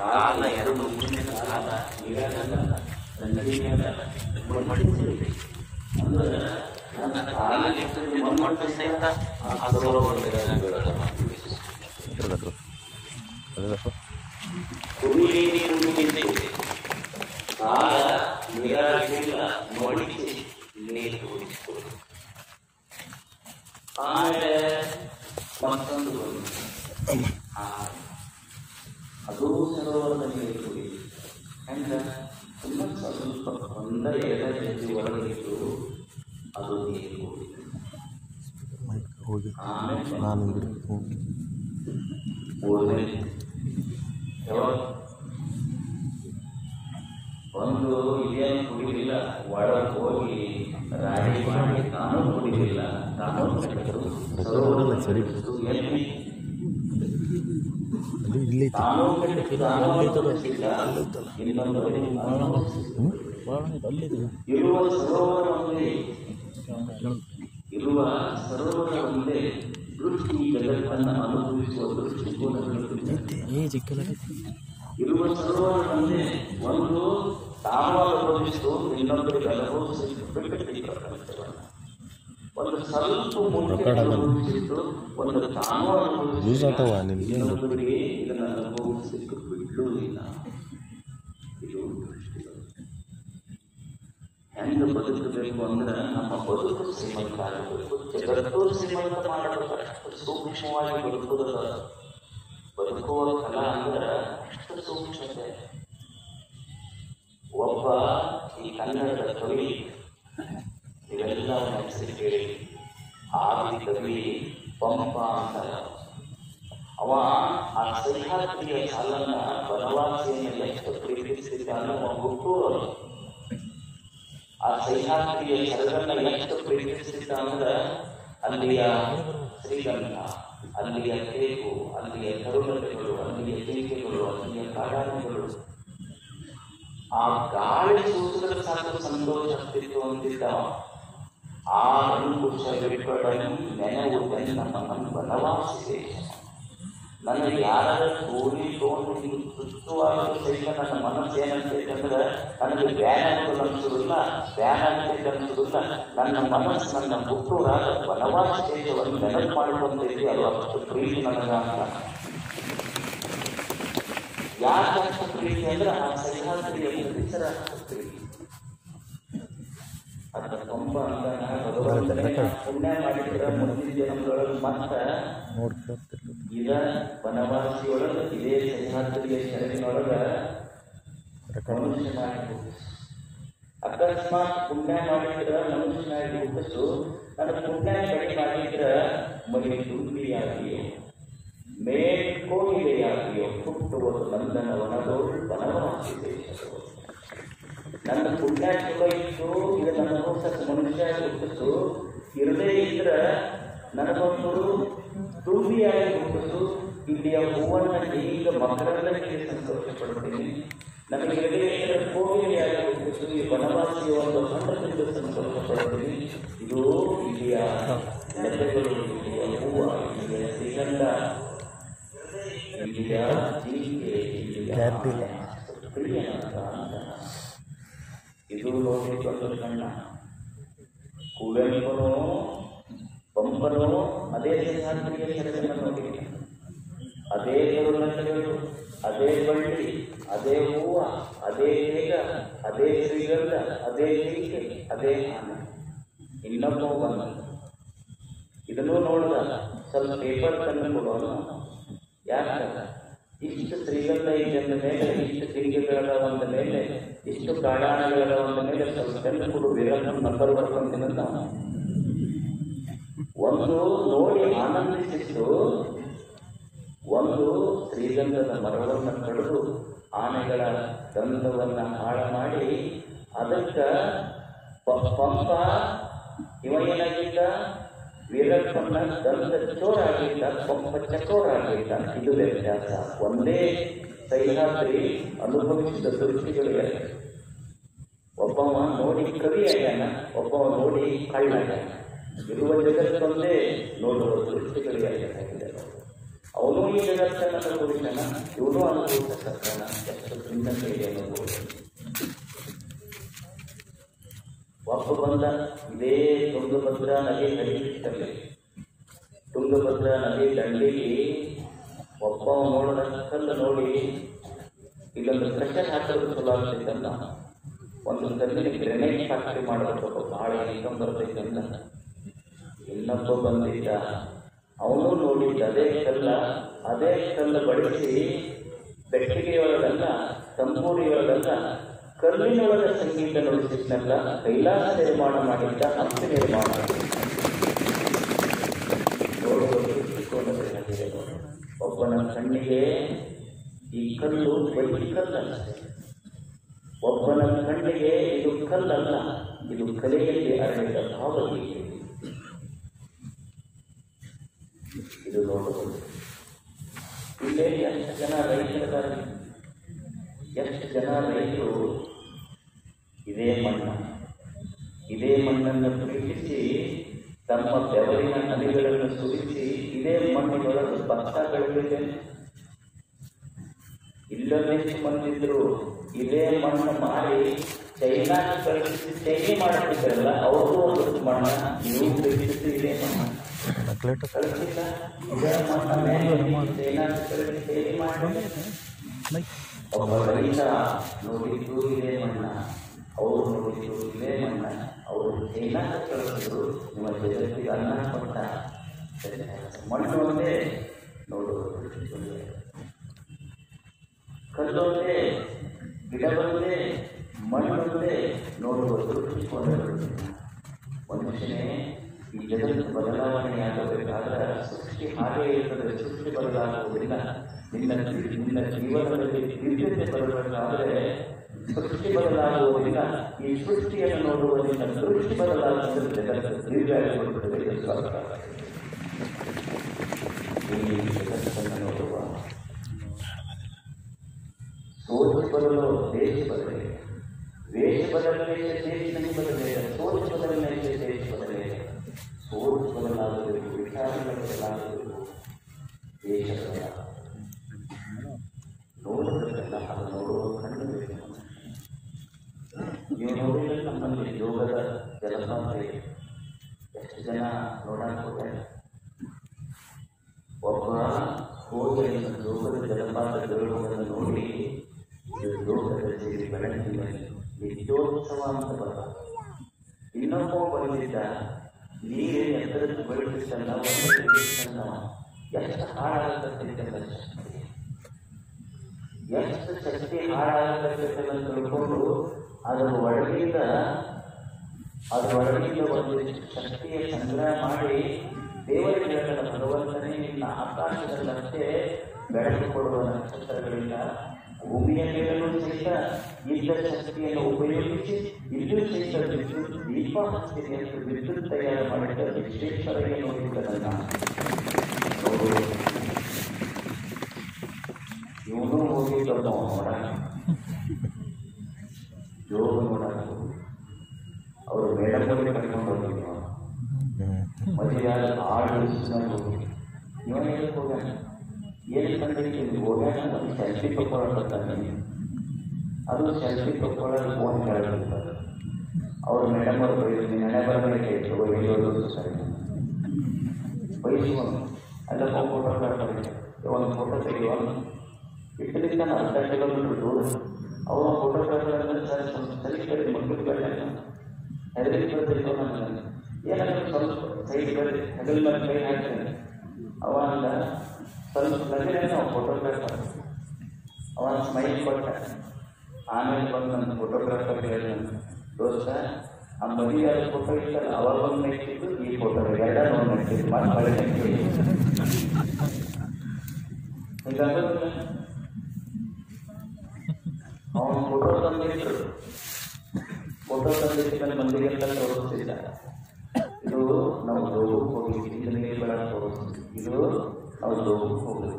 ಕಾಲ ಎರಡು ಮುಂದಿನ ಕಾಲ ನೀರಾಗಲ್ಲ ನದಿ ಮೇಲೆ ಮಡಿಸಿರಿ ಅಂದ್ರೆ ನನ್ನ ಕಾಲಿಟ್ಟು ಮಮ್ಮಟ್ಟು ಸಹಿತ ಆ ಸರೋವರ ಕುರುಳಿ ನೀರು ನಿಂತಿದೆ ಕಾಲ ನೀರಾಗಿಲ್ಲ ಮಡಿಸಿ ನೀರು ಕುಡಿಸಿಕೊಡು ಆಮೇಲೆ ಮತ್ತೊಂದು ಆ, ಅದು ಸರೋವರದ ನೀರು ಕುಡಿ ಹೆಂಗ ತುಂಬ ಸ್ವಲ್ಪ ಒಂದ ಎರಡು ಹೆಜ್ಜೆ ಒಳಗಿಟ್ಟು ಅದು ನೀರು ಕುಡಿ ಹೋಗಿ ಆಮೇಲೆ ನಾನು ಮೂರನೇ ಯಾವಾಗ ಒಂದು ಇದೇನು ಕುಡಿಲಿಲ್ಲ ಒಳಗೆ ಹೋಗಿ ರಾಡಿ ಮಾಡಿ ತಾನು ಕುಡಿಲಿಲ್ಲ ತಾನು ಕೆಟ್ಟರು. ಬರಲ್ಲ ಸರಿ. ಎಲ್ಲಿ ಅಲ್ಲಿ ಇಲ್ಲಿ ಐತಿ ತಾನು ಕೆಟ್ಟು ತಾನು ಅನುಭವಿಸಿಲ್ಲ. ಇನ್ನೊಬ್ಬರಿಗೆ ಹ್ಞೂ ಭಾಳ ಅಲ್ಲಿದೆ ಇರುವ ಸರೋವರ ಒಂದೇ ಇರುವ ಸರೋವರ ಒಂದೇ ದೃಷ್ಟಿ ಜಗತ್ತನ್ನು ಅನುಭವಿಸುವ ದೃಷ್ಟಿಕೋನಗಳು ಭಿನ್ನ. ಏ ಚಿಕ್ಕಲ್ಲ ಇರುವ ಸರೋವರ ಒಂದೇ ಒಂದು ತಾನು ಅನುಭವಿಸು ಇನ್ನೊಬ್ಬರಿಗೆ ಅನುಭವಿಸಿ ಬಿಟ್ಟು ಪ್ರಪಂಚವನ್ನ. ಒಂದು ಸ್ವಲ್ಪ ಮುಂದೆ ರೊಕ್ಕಾಡಲ್ಲ. ಅನುಭವಿಸಿದ್ದು ಒಂದು ತಾನು ಅನುಭವಿಸಿ ಯೂಸ್ ಆಗ್ತಾವ ನಿನಗೆ ಇನ್ನೊಬ್ಬರಿಗೆ ಇದನ್ನು ಅನುಭವಿಸಲಿಕ್ಕೆ ಬಿಡುವುದಿಲ್ಲ ಇದು ದೃಷ್ಟಿಗಳು ಹೆಂಗೆ ಬದುಕಬೇಕು ಅಂದ್ರೆ ನಮ್ಮ ಬದುಕು ಶ್ರೀಮಂತ ಆಗಬೇಕು ಜಗತ್ತು ಶ್ರೀಮಂತ ಮಾಡಬೇಕು ಅಷ್ಟು ಸೂಕ್ಷ್ಮವಾಗಿ ಬದುಕುವುದಲ್ಲ ಬದುಕುವ ಕಲಾ ಅಂದ್ರೆ ಅಷ್ಟು ಸೂಕ್ಷ್ಮತೆ ಒಬ್ಬ ಈ ಕನ್ನಡದ ಕವಿ ಇವೆಲ್ಲ ನೆನೆಸಿ ಕೇಳಿ ಆದಿ ಕವಿ ಪಂಪ ಅಂತಾರೆ ಅವ ಆ ಸಹ್ಯಾದ್ರಿಯ ಸಾಲನ್ನ ಬನವಾಸಿಯನ್ನು ಎಷ್ಟು ಪ್ರೀತಿಸಿದ್ದಾನೋ ಅವ ಹುಟ್ಟೂರು ಆ ಸಹ್ಯಾದ್ರಿಯ ಸರಗನ್ನ ಎಷ್ಟು ಪ್ರೀತಿಸಿದ್ದ ಅಂದ್ರೆ ಅಲ್ಲಿಯ ಶ್ರೀಗಂಧ ಅಲ್ಲಿಯ ತೇಗು ಅಲ್ಲಿಯ ತರುಣತೆಗಳು ಅಲ್ಲಿಯ ಟೀಕೆಗಳು ಅಲ್ಲಿಯ ಕಾಡಾನೆಗಳು ಆ ಗಾಳಿ ಸೂಸಿದ್ರೆ ಸಾಕು ಸಂತೋಷ ಆಗ್ತಿತ್ತು ಅಂತಿದ್ದ ಆ ಅಂಕುಶ ವಿಕಟನು ನೆನವು ನಮ್ಮ ಬನವಾಸಿ ದೇಶ ನನಗೆ ಯಾರು ಕೂಲಿ ತಗೊಂಡು ಹಿಂಗೆ ಸುತ್ತುವಾಗಲು ಸಹಿತ ನನ್ನ ಮನಸ್ಸು ಏನಂತೈತೆ ಅಂದ್ರೆ ನನಗೆ ಬ್ಯಾನ್ ಆಗ್ತದೆ ಅನ್ಸೋದಿಲ್ಲ ಬ್ಯಾನ್ ಆಗ್ತೈತೆ ಅನ್ಸೋದಿಲ್ಲ ನನ್ನ ಮನಸ್ಸು ನನ್ನ ಹುಟ್ಟೂರಾಗ ಬನವಾಸ ದೇಶವನ್ನು ನೆನಪು ಮಾಡಿಕೊಂಡೈತಿ ಅದು ಅಷ್ಟು ಪ್ರೀತಿ ನನಗ ಅಂತ ಯಾಕೆ ಅಷ್ಟು ಪ್ರೀತಿ ಅಂದ್ರೆ ಆ ಸಹ್ಯಾದ್ರಿಯ ಪರಿಸರ ಅಷ್ಟು ಪ್ರೀತಿ ಅದರ ಕೊಂಬ ಅಂತ ಭಗವಂತನೇ ಪುಣ್ಯ ಮಾಡಿದ್ರೆ ಮುಂದಿನ ಜನ್ಮದೊಳಗೆ ಮತ್ತೆ ನೋಡ್ಕೊತಿರ್ಲಿ ಇದ ವನವಾಸಿಯೊಳಗ ಇದೇ ಸಹ್ಯಾದ್ರಿಯ ಶರಣಿನೊಳಗ ಮನುಷ್ಯನಾಗಿ ಹುಟ್ಟಿಸು ಅಕಸ್ಮಾತ್ ಪುಣ್ಯ ಮಾಡಿದ್ರ ಮನುಷ್ಯನಾಗಿ ಹುಟ್ಟಿಸು ನನ್ನ ಪುಣ್ಯ ಕಡಿಮೆ ಮಾಡಿದ್ರ ಮನೆ ತುಂಬಿಯಾಗಿಯೋ ಮೇಲ್ಕೋಗಿಲೆಯಾಗಿಯೋ ಹುಟ್ಟುವ ನಂದನ ವನದೋಳು ವನವಾಸಿ ದೇಶದೋಳು ನನ್ನ ಪುಣ್ಯ ಚಲೋ ಇತ್ತು ಇದು ನನಗೋಸ್ಕರ ಮನುಷ್ಯ ಹುಟ್ಟಿಸು ಇರದೇ ಇದ್ರ ನನಗೊಂದು ತುಂಬಿಯಾಗಿ ಹುಟ್ಟಿಸು ಇಲ್ಲಿಯ ಹೂವನ್ನ ಈಗ ಮಕರದಲ್ಲಿ ಸಂತೋಷ ಪಡ್ತೀನಿ ನನಗೆ ಇರದೇ ಇದ್ರ ಕೋಗಿಲೆಯಾಗಿ ಹುಟ್ಟಿಸು ಈ ವನವಾಸಿಯ ಒಂದು ಹಣ್ಣದಿಂದ ಸಂತೋಷ ಪಡ್ತೀನಿ ಇದು ಇಲ್ಲಿಯ ಲತೆಗಳು ಇಲ್ಲಿಯ ಹೂವ ಇಲ್ಲಿಯ ಶ್ರೀಗಂಧ ಇಲ್ಲಿಯ ಜಿಂಕೆ ಇಲ್ಲಿಯ Clarity ಇಲ್ಲ. ಪ್ರಿಯನಾದ ಅಂತ ಇದು ನೋಡಿಕೊಂಡು ಕಣ್ಣ ಕುವೆಂಪುನು ಪಂಪನು ಅದೇ ಸಹ್ಯಾದ್ರಿಯ ಶರಣನ ನೋಡಿ ಅದೇ ಕರುಣಗಳು ಅದೇ ಬಳ್ಳಿ ಅದೇ ಹೂವ ಅದೇ ತೇಗ ಅದೇ ಶ್ರೀಗಂಧ ಅದೇ ಜಿಂಕೆ ಅದೇ ಆನೆ ಇನ್ನೊಬ್ಬ ಬಂದ ಇದನ್ನು ನೋಡಿದ ಸ್ವಲ್ಪ ಪೇಪರ್ ತಂದು ಕೊಡೋಣ ಯಾಕೆ ಇಷ್ಟು ಶ್ರೀಗಂಧ ಇದ್ದ ಮೇಲೆ ಇಷ್ಟು ಜಿಂಕೆಗಳ ಒಂದ ಮೇಲೆ ಇಷ್ಟು ಕಾಡಾನೆಗಳ ಒಂದ ಮೇಲೆ ಸ್ವಲ್ಪ ತಂದು ಕೊಡು ವಿರಲ್ ನಂಬರ್ ಬರ್ಕೊಂತೀನಂತ ಒಂದು ನೋಡಿ ಆನಂದಿಸಿದ್ದು ಒಂದು ಶ್ರೀಗಂಧದ ಮರವನ್ನು ಕಡಿದು ಆನೆಗಳ ದಂತವನ್ನ ಹಾಳು ಮಾಡಿ ಅದಕ್ಕ ಪ- ಪಂಪ ಇವ ಏನಾಗಿದ್ದ ವೀರಪ್ಪನ ದಂತ ಚೋರಾಗಿದ್ದ ಪಂಪ ಚಕೋರಾಗಿದ್ದ ಇದು ವ್ಯತ್ಯಾಸ ಒಂದೇ ಸಹ್ಯಾದ್ರಿ ಅನುಭವಿಸಿದ ದೃಷ್ಟಿಗಳಿವೆ ಒಬ್ಬವ ನೋಡಿ ಕವಿ ಆಗ್ಯಾನ ಒಬ್ಬವ ನೋಡಿ ಕಳ್ಳ ಆಗ್ಯಾನ ಇರುವ ಜಗತ್ತೊಂದೇ ನೋಡುವ ದೃಷ್ಟಿಗಳಿಗೆ ಆಗ್ಯಾನ ಅವನು ಈ ಜಗತ್ತನ್ನು ಅನುಭವಿಸನ ಇವನು ಅನುಭವಿಸಕ್ಕನ ಎಷ್ಟು ಭಿನ್ನತೆ ಇದೆ ಅನ್ನೋದು ಒಬ್ಬ ಬಂದ ಇದೇ ತುಂಗಭದ್ರಾ ನದಿ ಹರಿಯುತ್ತಲ್ಲಿ ತುಂಗಭದ್ರಾ ನದಿ ದಂಡೆಗೆ ಒಬ್ಬ ನೋಡಿದ ಕಲ್ಲು ನೋಡಿ ಇಲ್ಲೊಂದು ಪ್ರೆಷರ್ ಹಾಕೋದು ಚಲೋ ಆಗ್ತೈತಲ್ಲ ಒಂದು ಕಲ್ಲಿನ ಗ್ರೆನೇಡ್ ಫ್ಯಾಕ್ಟ್ರಿ ಮಾಡಬೇಕು ಭಾಳ ಇನ್ಕಮ್ ಬರ್ತೈತಂತ ಇನ್ನೊಬ್ಬ ಬಂದಿದ್ದ ಅವನು ನೋಡಿದ್ದ ಅದೇ ಕಲ್ಲ ಅದೇ ಕಲ್ಲು ಬಡಿಸಿ ಬೆಟ್ಟಿಗೆಯೊಳಗಲ್ಲ ತಂಬೂರಿಯೊಳಗಲ್ಲ ಕಲ್ಲಿನೊಳಗ ಸಂಗೀತ ನುಡಿಸಿದ್ನಲ್ಲ ಕೈಲಾಸ ನಿರ್ಮಾಣ ಮಾಡಿದ್ದ ಹಂಪಿ ನಿರ್ಮಾಣ ನೋಡುವ ದೃಷ್ಟಿಕೋನ ಬೇಕಾಗಿದೆ ನೋಡಿ. ಒಬ್ಬನ ಕಣ್ಣಿಗೆ ಈ ಕಲ್ಲು ಬರೀ ಕಲ್ಲಲ್ಲ ಒಬ್ಬನ ಕಣ್ಣಿಗೆ ಇದು ಕಲ್ಲಲ್ಲ ಇದು ಕಲೆಯಲ್ಲಿ ಅರಳಿದ ಭಾವಗೀತೆ ಇದು ನೋಡಬಹುದು ಇಲ್ಲೇ ಎಷ್ಟು ಜನ ರೈತರಿದ್ದಾರೆ ಎಷ್ಟು ಜನ ರೈತರು ಇದೇ ಮಣ್ಣು ಇದೇ ಮಣ್ಣನ್ನು ಪ್ರೀತಿಸಿ ತಮ್ಮ ಬೆವರಿನ ನದಿಗಳನ್ನು ಸುರಿಸಿ ಇದೇ ಮಣ್ಣಿನೊಳಗೆ ಭತ್ತ ಬೆಳೆದಿದೆ ಇಲ್ಲೊಂದೆಷ್ಟು ಮಂದಿದ್ರು ಇದೇ ಮಣ್ಣು ಮಾರಿ ಚೈನಾ ಕಳಿಸಿ ಚೈನಿ ಮಾಡ್ತಿದ್ರಲ್ಲ ಅವ್ರಿಗೂ ಒಂದು ಮಣ್ಣ ನೀವು ಪ್ರೀತಿಸಿ ಇದೇ ಮಣ್ಣು ನಕ್ಲೇಟ್ ಕಳಿಸಿಲ್ಲ ಇದೇ ಮಣ್ಣ ಚೈನಾ ಕಳಿಸಿ ಚೈನಿ ಮಾಡಿ ಒಬ್ಬ ರೈತ ನೋಡಿದ್ದು ಇದೇ ಮಣ್ಣ ಅವರು ನೋಡಿದ್ದು ಇದೇ ಮಣ್ಣ ಅವರು ಚೈನಾ ಕಳಿಸಿದ್ರು ನಿಮ್ಮ ಜಗತ್ತಿಗೆ ಅನ್ನ ಕೊಟ್ಟ ಮಣ್ಣು ಒಂದೇ ನೋಡುವುದು ಕಲ್ಲು ಒಂದೇ ಗಿಡ ಒಂದೇ ಮಣ್ಣು ಒಂದೇ ನೋಡುವುದು ದೃಷ್ಟಿಕೋನಗಳು ಮನುಷ್ಯನೇ ಈ ಜಗತ್ತು ಬದಲಾವಣೆಯಾಗಬೇಕಾದ್ರೆ ಸೃಷ್ಟಿ ಹಾಗೆ ಇರ್ತದೆ ಸೃಷ್ಟಿ ಬದಲಾಗುವುದಿಲ್ಲ ನಿನ್ನ ನಿನ್ನ ಜೀವನದಲ್ಲಿ ದಿವ್ಯತೆ ಬರಬೇಕಾದರೆ ಸೃಷ್ಟಿ ಬದಲಾಗುವುದಿಲ್ಲ ಈ ಸೃಷ್ಟಿಯನ್ನು ನೋಡುವ ನಿನ್ನ ದೃಷ್ಟಿ ಬದಲಾಗುತ್ತದೆ ಜಗತ್ತು ದಿವ್ಯ ಆಗಿರುತ್ತದೆ ಇದು ಸ್ವರ್ಗ. ಈ ಜಗತ್ತನ್ನು ನೋಡುವ सोच बदलो देश बदले वेश बदलने से देश नहीं बदलेगा सोच बदलने से देश बदलेगा सोच ಬದಲಾಗಬೇಕು ವಿಚಾರಗಳು ಬದಲಾಗಬೇಕು ದೇಶ ಬದಲಾಗಬೇಕು ನೋಡಬೇಕಲ್ಲ ಅದು ನೋಡುವ ಕಣ್ಣು ಬೇಕು ನೀವು ನೋಡಿದ್ರೆ ನಮ್ಮಲ್ಲಿ ಯೋಗದ ಜಲಪಾತ ಇದೆ ಎಷ್ಟು ಜನ ನೋಡಕ್ಕೆ ಹೋಗ್ತಾರೆ ಒಬ್ಬ ಹೋಗಿ ಯೋಗದ ಜಲಪಾತ ಬೀಳುವುದನ್ನು ನೋಡಿ ಇದು ಯೋಗದ ಸೇರಿ ಬೆಳಕಿನಲ್ಲಿ ನಿತ್ಯೋತ್ಸವ ಅಂತ ಬರ ಇನ್ನೊಬ್ಬ ಬಂದಿದ್ದ ನೀರು ಎತ್ತರಕ್ಕೆ ಬೆಳಕಿಸಲ್ಲ ಎಷ್ಟು ಹಾಳಾಗತ್ತೈತೆ ಎಷ್ಟು ಶಕ್ತಿ ಹಾಳಾಗತ್ತೈತೆ ಅಂತ ತಿಳ್ಕೊಂಡು ಅದರ ಒಳಗಿಂದ ಅದರ ಒಳಗಿಂದ ಒಂದಿಷ್ಟು ಶಕ್ತಿಯ ಸಂಗ್ರಹ ಮಾಡಿ ದೇವರಿಗೆ ಹೇಳ್ತಾನೆ ಭಗವಂತನೇ ನಿನ್ನ ಆಕಾಶದಲ್ಲಷ್ಟೇ ಬೆಳಕು ಕೊಡುವ ನಕ್ಷತ್ರಗಳಿಂದ ಭೂಮಿಯ ಮೇಲೂ ಸಹಿತ ಇದ್ದ ಶಕ್ತಿಯನ್ನು ಉಪಯೋಗಿಸಿ ಇಲ್ಲೂ ಸಹಿತ ವಿದ್ಯುತ್ ದೀಪ ಹಚ್ಚಿದೆ ಅಂತ ವಿದ್ಯುತ್ ತಯಾರು ಮಾಡಿದ ವಿಶ್ವೇಶ್ವರಗೆ ನೋಡಿದ್ದನಲ್ಲ ನೋಡು ಇವನು ಹೋಗಿದ್ದಪ್ಪ ನೋಡ ಯೋಗ ನೋಡಕ್ಕೆ ಅವರು ಮೇಡಮ್ ಬಗ್ಗೆ ಕರ್ಕೊಂಡು ಹೋಗಿದ್ವಿ ನಾವು ಮದುವೆಯಾದ ಆರು ದಿವಸದಲ್ಲಿ ಹೋಗಿ ಇವನು ಹೇಳಕ್ ಹೋಗ್ಯಾನ ಏನು ಕಂಡಿದ್ದೀನಿ ಹೋಗ್ಯಾನ ಒಂದು ಸೆಲ್ಫಿ ತಗೊಳ್ತಾನೆ ಅದು ಸೆಲ್ಫಿ ತಗೊಳ್ಳೋದು ಫೋನ್ ಕೇಳಿರ್ತಾರೆ ಅವ್ರು ಮೇಡಮ್ ಅವ್ರು ಬೈದ್ರು ನೆನೆ ಬರಬೇಕು ಇಟ್ಟು ಹೇಳೋದು ಸರಿ ಬೈಸುವನು ಅಲ್ಲ ಫೋಟೋಗ್ರಾಫರ್ ಒಂದು ಫೋಟೋ ತೆಗೆಯುವನು ಇಟ್ಟದಿಂದ ಅರ್ಧ ಕಿಲೋಮೀಟರ್ ದೂರ ಅವನು ಫೋಟೋಗ್ರಾಫರ್ ಅಂದ್ರೆ ಸರ್ ಸ್ವಲ್ಪ ಸರಿ ಕಡೆ ಮಕ್ಕಳು ಬೇಡ ಹೆದರಿಕೆ ಬರ್ತಿತ್ತು ನನಗೆ ಏನಾದರೂ ಸ್ವಲ್ಪ ಸೈಡ್ ಬರೀ ಹೆಗಲ ಮೇಲೆ ಕೈ ಹಾಕ್ತೇನೆ ಅವ ಅಂದ ಸ್ವಲ್ಪ ನಗರೇ ನಾವು ಫೋಟೋಗ್ರಾಫರ್ ಅವ ಸ್ಮೈಲ್ ಕೊಟ್ಟ ಆಮೇಲೆ ಬಂದು ನನ್ನ ಫೋಟೋಗ್ರಾಫರ್ ಹೇಳಿದ ದೋಸ್ತ ಆ ಮದುವೆಯಾದ ಫೋಟೋ ಇತ್ತಲ್ಲ ಅವಾಗ ಒಂದು ನೆಟ್ಟಿದ್ದು ಈ ಫೋಟೋ ಎರಡ ನೋಡಿ ನೆಟ್ಟಿದ್ದು ಮತ್ತೆ ಮಳೆ ನೆಟ್ಟಿದ್ದು ಹೀಗಾಗೋದಿಲ್ಲ ಅವನು ಫೋಟೋ ತಂದಿಟ್ಟು ಫೋಟೋ ತಂದಿಟ್ಟು ಮಂದಿಗೆಲ್ಲ ತೋರಿಸ್ತಿದ್ದ ಇದು ನಾವು ಲೋಕಕ್ಕೆ ಹೋಗಿ ಚಿಂತನೆಗೆ ಬೆಳಕು ತೋರಿಸ್ತೀವಿ ಇದು ನಾವು ಲೋಕಕ್ಕೆ ಹೋಗ್ಬೇಕು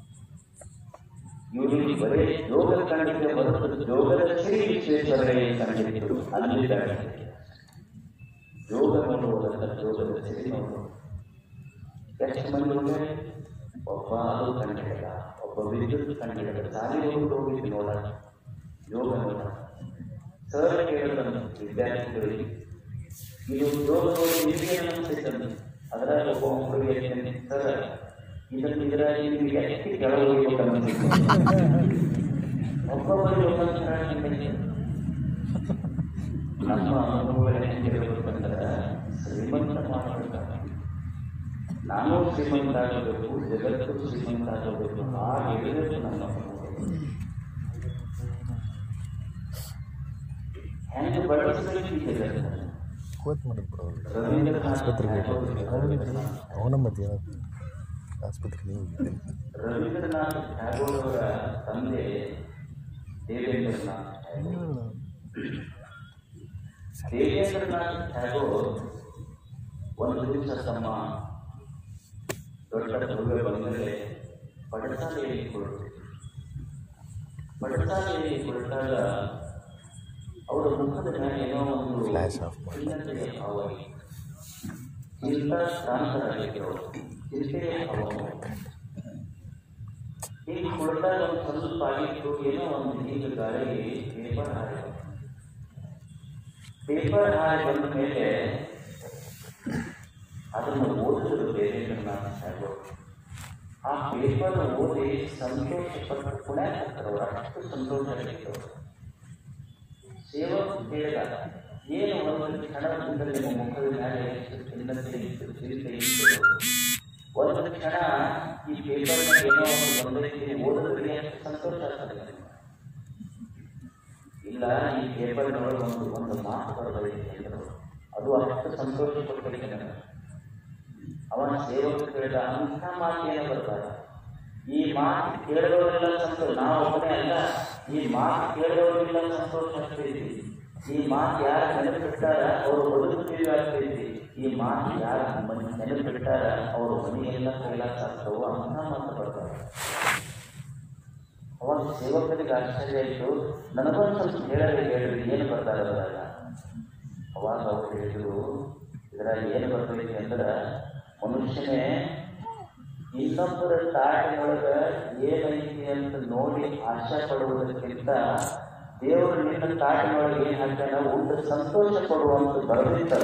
ಇವರು ಬರೀ ಯೋಗ ಕಂಡಿದ್ದೆ ಹೊರತು ಯೋಗದ ಶ್ರೀ ವಿಶ್ವೇಶ್ವರಯ್ಯ ಕಂಡಿದ್ದು ಅಲ್ಲಿದ್ದಾರೆ ಯೋಗ ನೋಡುವುದಲ್ಲ ಯೋಗದ ಶ್ರೀ ನೋಡುವುದು ಎಷ್ಟು ಮಂದಿ ಹೋಗ್ತಾರೆ ಒಬ್ಬ ಅದು ಕಂಡಿಡಲ್ಲ ಒಬ್ಬ ವಿದ್ಯುತ್ ಕಂಡಿಡಲ್ಲ ಸಾಲಿಗಳು ಹೋಗಿ ನೋಡ ಯೋಗ ನೋಡ ಸರ್ ಕೇಳಿದನು ವಿದ್ಯಾರ್ಥಿಗಳಿಗೆ ಇದು ಯೋಗ ನೋಡಿ ನಿಮಗೆ ಅನಿಸ್ತೈತಂತೆ ಅದರಲ್ಲಿ ಒಬ್ಬ ಒಬ್ಬರಿಗೆ ಹೇಳ್ತೇನೆ ಸರ್ ಇದನ್ನು ಇದರಲ್ಲಿ ನಿಮಗೆ ಎಷ್ಟು ಕೆಳಗೆ ಒಬ್ಬೊಬ್ಬರಿಗೆ ಒಂದೊಂದು ಥರ ಚಿಂತನೆ ನಮ್ಮ ಅನುಭವ ಹೆಂಗಿರಬೇಕಂದ್ರೆ ಶ್ರೀಮಂತ ಮಾಡಬೇಕಾಗ ನಾನು ಶ್ರೀಮಂತ ಆಗಬೇಕು ಜಗತ್ತು ಶ್ರೀಮಂತ ಆಗಬೇಕು ಹಾಗೆ ಇರಬೇಕು ನಮ್ಮ ಹೆಂಗೆ ಬಳಸಬೇಕು ಈ ಜಗತ್ತನ್ನು ಕೋತ್ ಮಾಡೋದು ಬರೋಲ್ಲ ರವೀಂದ್ರನಾಥ್ ಆಸ್ಪತ್ರೆಗೆ ಟ್ಯಾಗೋರ್ ಅವನ ಮತ್ತೆ ಆಸ್ಪತ್ರೆಗೆ ಹೋಗಿದ್ದೆ ರವೀಂದ್ರನಾಥ್ ಟ್ಯಾಗೋರ್ ಅವರ ತಂದೆ ದೇವೇಂದ್ರನಾಥ್ ಟ್ಯಾಗೋರ್ ದೇವೇಂದ್ರನಾಥ್ ಟ್ಯಾಗೋರ್ ಒಂದು ದಿವಸ ತಮ್ಮ ದೊಡ್ಡ ಭವ್ಯ ಬಂದರೆ ಪಡಸಾಲೆಯಲ್ಲಿ ಕುಳಿತು ಪಡಸಾಲೆಯಲ್ಲಿ ಕುಳಿತಾಗ ಅವರ ಮುಖದ ಮೇಲೆ ಏನೋ ಒಂದು Flash off ಮಾಡಿ. ಖಿನ್ನತೆಯ ಭಾವ ಇತ್ತು. ಚಿಂತಾ ಕ್ರಾಂತರಾಗಿದ್ದವರು ಚಿಂತೆಯ ಭಾವ ಹೀಗೆ ಕುಳಿತಾಗ ಒಂದು ಸ್ವಲ್ಪ ಆಗಿತ್ತು ಏನೋ ಒಂದು ಹೀಗೆ ಗಾಳಿ ಪೇಪರ್ ಹಾರಿ ಪೇಪರ್ ಹಾರಿ ಬಂದ ಮೇಲೆ ಅದನ್ನು ಓದಿದ್ರು ದೇವೇಂದ್ರನಾಥ್ ಟ್ಯಾಗೋರ್ ಆ ಪೇಪರ್ ಓದಿ ಸಂತೋಷಪಟ್ಟು ಪುಣ್ಯ ಅವರು ಅಷ್ಟು ಸಂತೋಷ ಆಗಿತ್ತು ಸೇವಕ ಹೇಳಿದ ಏನು ಒಂದು ಕ್ಷಣದಲ್ಲಿ ನಿಮ್ಮ ಮುಖದ ಮೇಲೆ ಎಷ್ಟು ಖಿನ್ನತೆ ಇತ್ತು ಚಿಂತೆ ಇತ್ತು ಒಂದು ಕ್ಷಣ ಈ ಪೇಪರ್ ಏನೋ ಒಂದು ಬಂದೈತಿ ಓದಿದ್ರೆ ಎಷ್ಟು ಸಂತೋಷ ಆಗ್ತದೆ ಇಲ್ಲ ಈ ಪೇಪರ್ನೊಳಗೆ ಒಂದು ಒಂದು ಮಾತು ಬರಬೇಕು ಎಂದರು ಅದು ಅಷ್ಟು ಸಂತೋಷ ಕೊಡ್ತದೆ ನನಗೆ ಅವನ ಸೇವಕ ಹೇಳಿದ ಅಂಥ ಮಾತು ಏನು ಬರ್ತಾರೆ ಈ ಮಾತು ಕೇಳಿದವರೆಲ್ಲ ಸಂತೋಷ ನಾವು ಒಬ್ಬನೇ ಅಲ್ಲ ಈ ಮಾತು ಕೇಳಿದವರೆಲ್ಲ ಸಂತೋಷ ಆಗ್ತೈತಿ ಈ ಮಾತು ಯಾರು ನೆನಪಿಟ್ಟಾರ ಅವರು ಬದುಕುತ್ತೀವಿ ಆಗ್ತೈತಿ ಈ ಮಾತು ಯಾರು ಮನೆ ನೆನಪಿಟ್ಟಾರ ಅವರು ಮನೆಯೆಲ್ಲ ಕೈಲಾಸ ಆಗ್ತವೋ ಅಂಥ ಮಾತು ಬರ್ತಾರೆ ಅವಾಗ ಸೇವಕರಿಗೆ ಆಶ್ಚರ್ಯ ಆಯಿತು ನನಗೊಂದು ಸ್ವಲ್ಪ ಹೇಳಲಿ ಹೇಳ್ರಿ ಏನು ಬರ್ತಾರೆ ಅದರಾಗ ಅವಾಗ ಅವ್ರು ಹೇಳಿದ್ರು ಇದರಾಗ ಏನು ಬರ್ತೈತಿ ಅಂದ್ರೆ ಮನುಷ್ಯನೇ ಇನ್ನೊಬ್ಬರ ತಾಟಿನೊಳಗೆ ಏನೈತಿ ಅಂತ ನೋಡಿ ಆಶೆ ಪಡುವುದಕ್ಕಿಂತ ದೇವರು ನಿನ್ನ ತಾಟಿನೊಳಗೆ ಏನು ಹಾಕ್ಯಾನ ಊಟ ಸಂತೋಷ ಪಡುವಂತ ಬರೆದಿರ್ತಾರೆ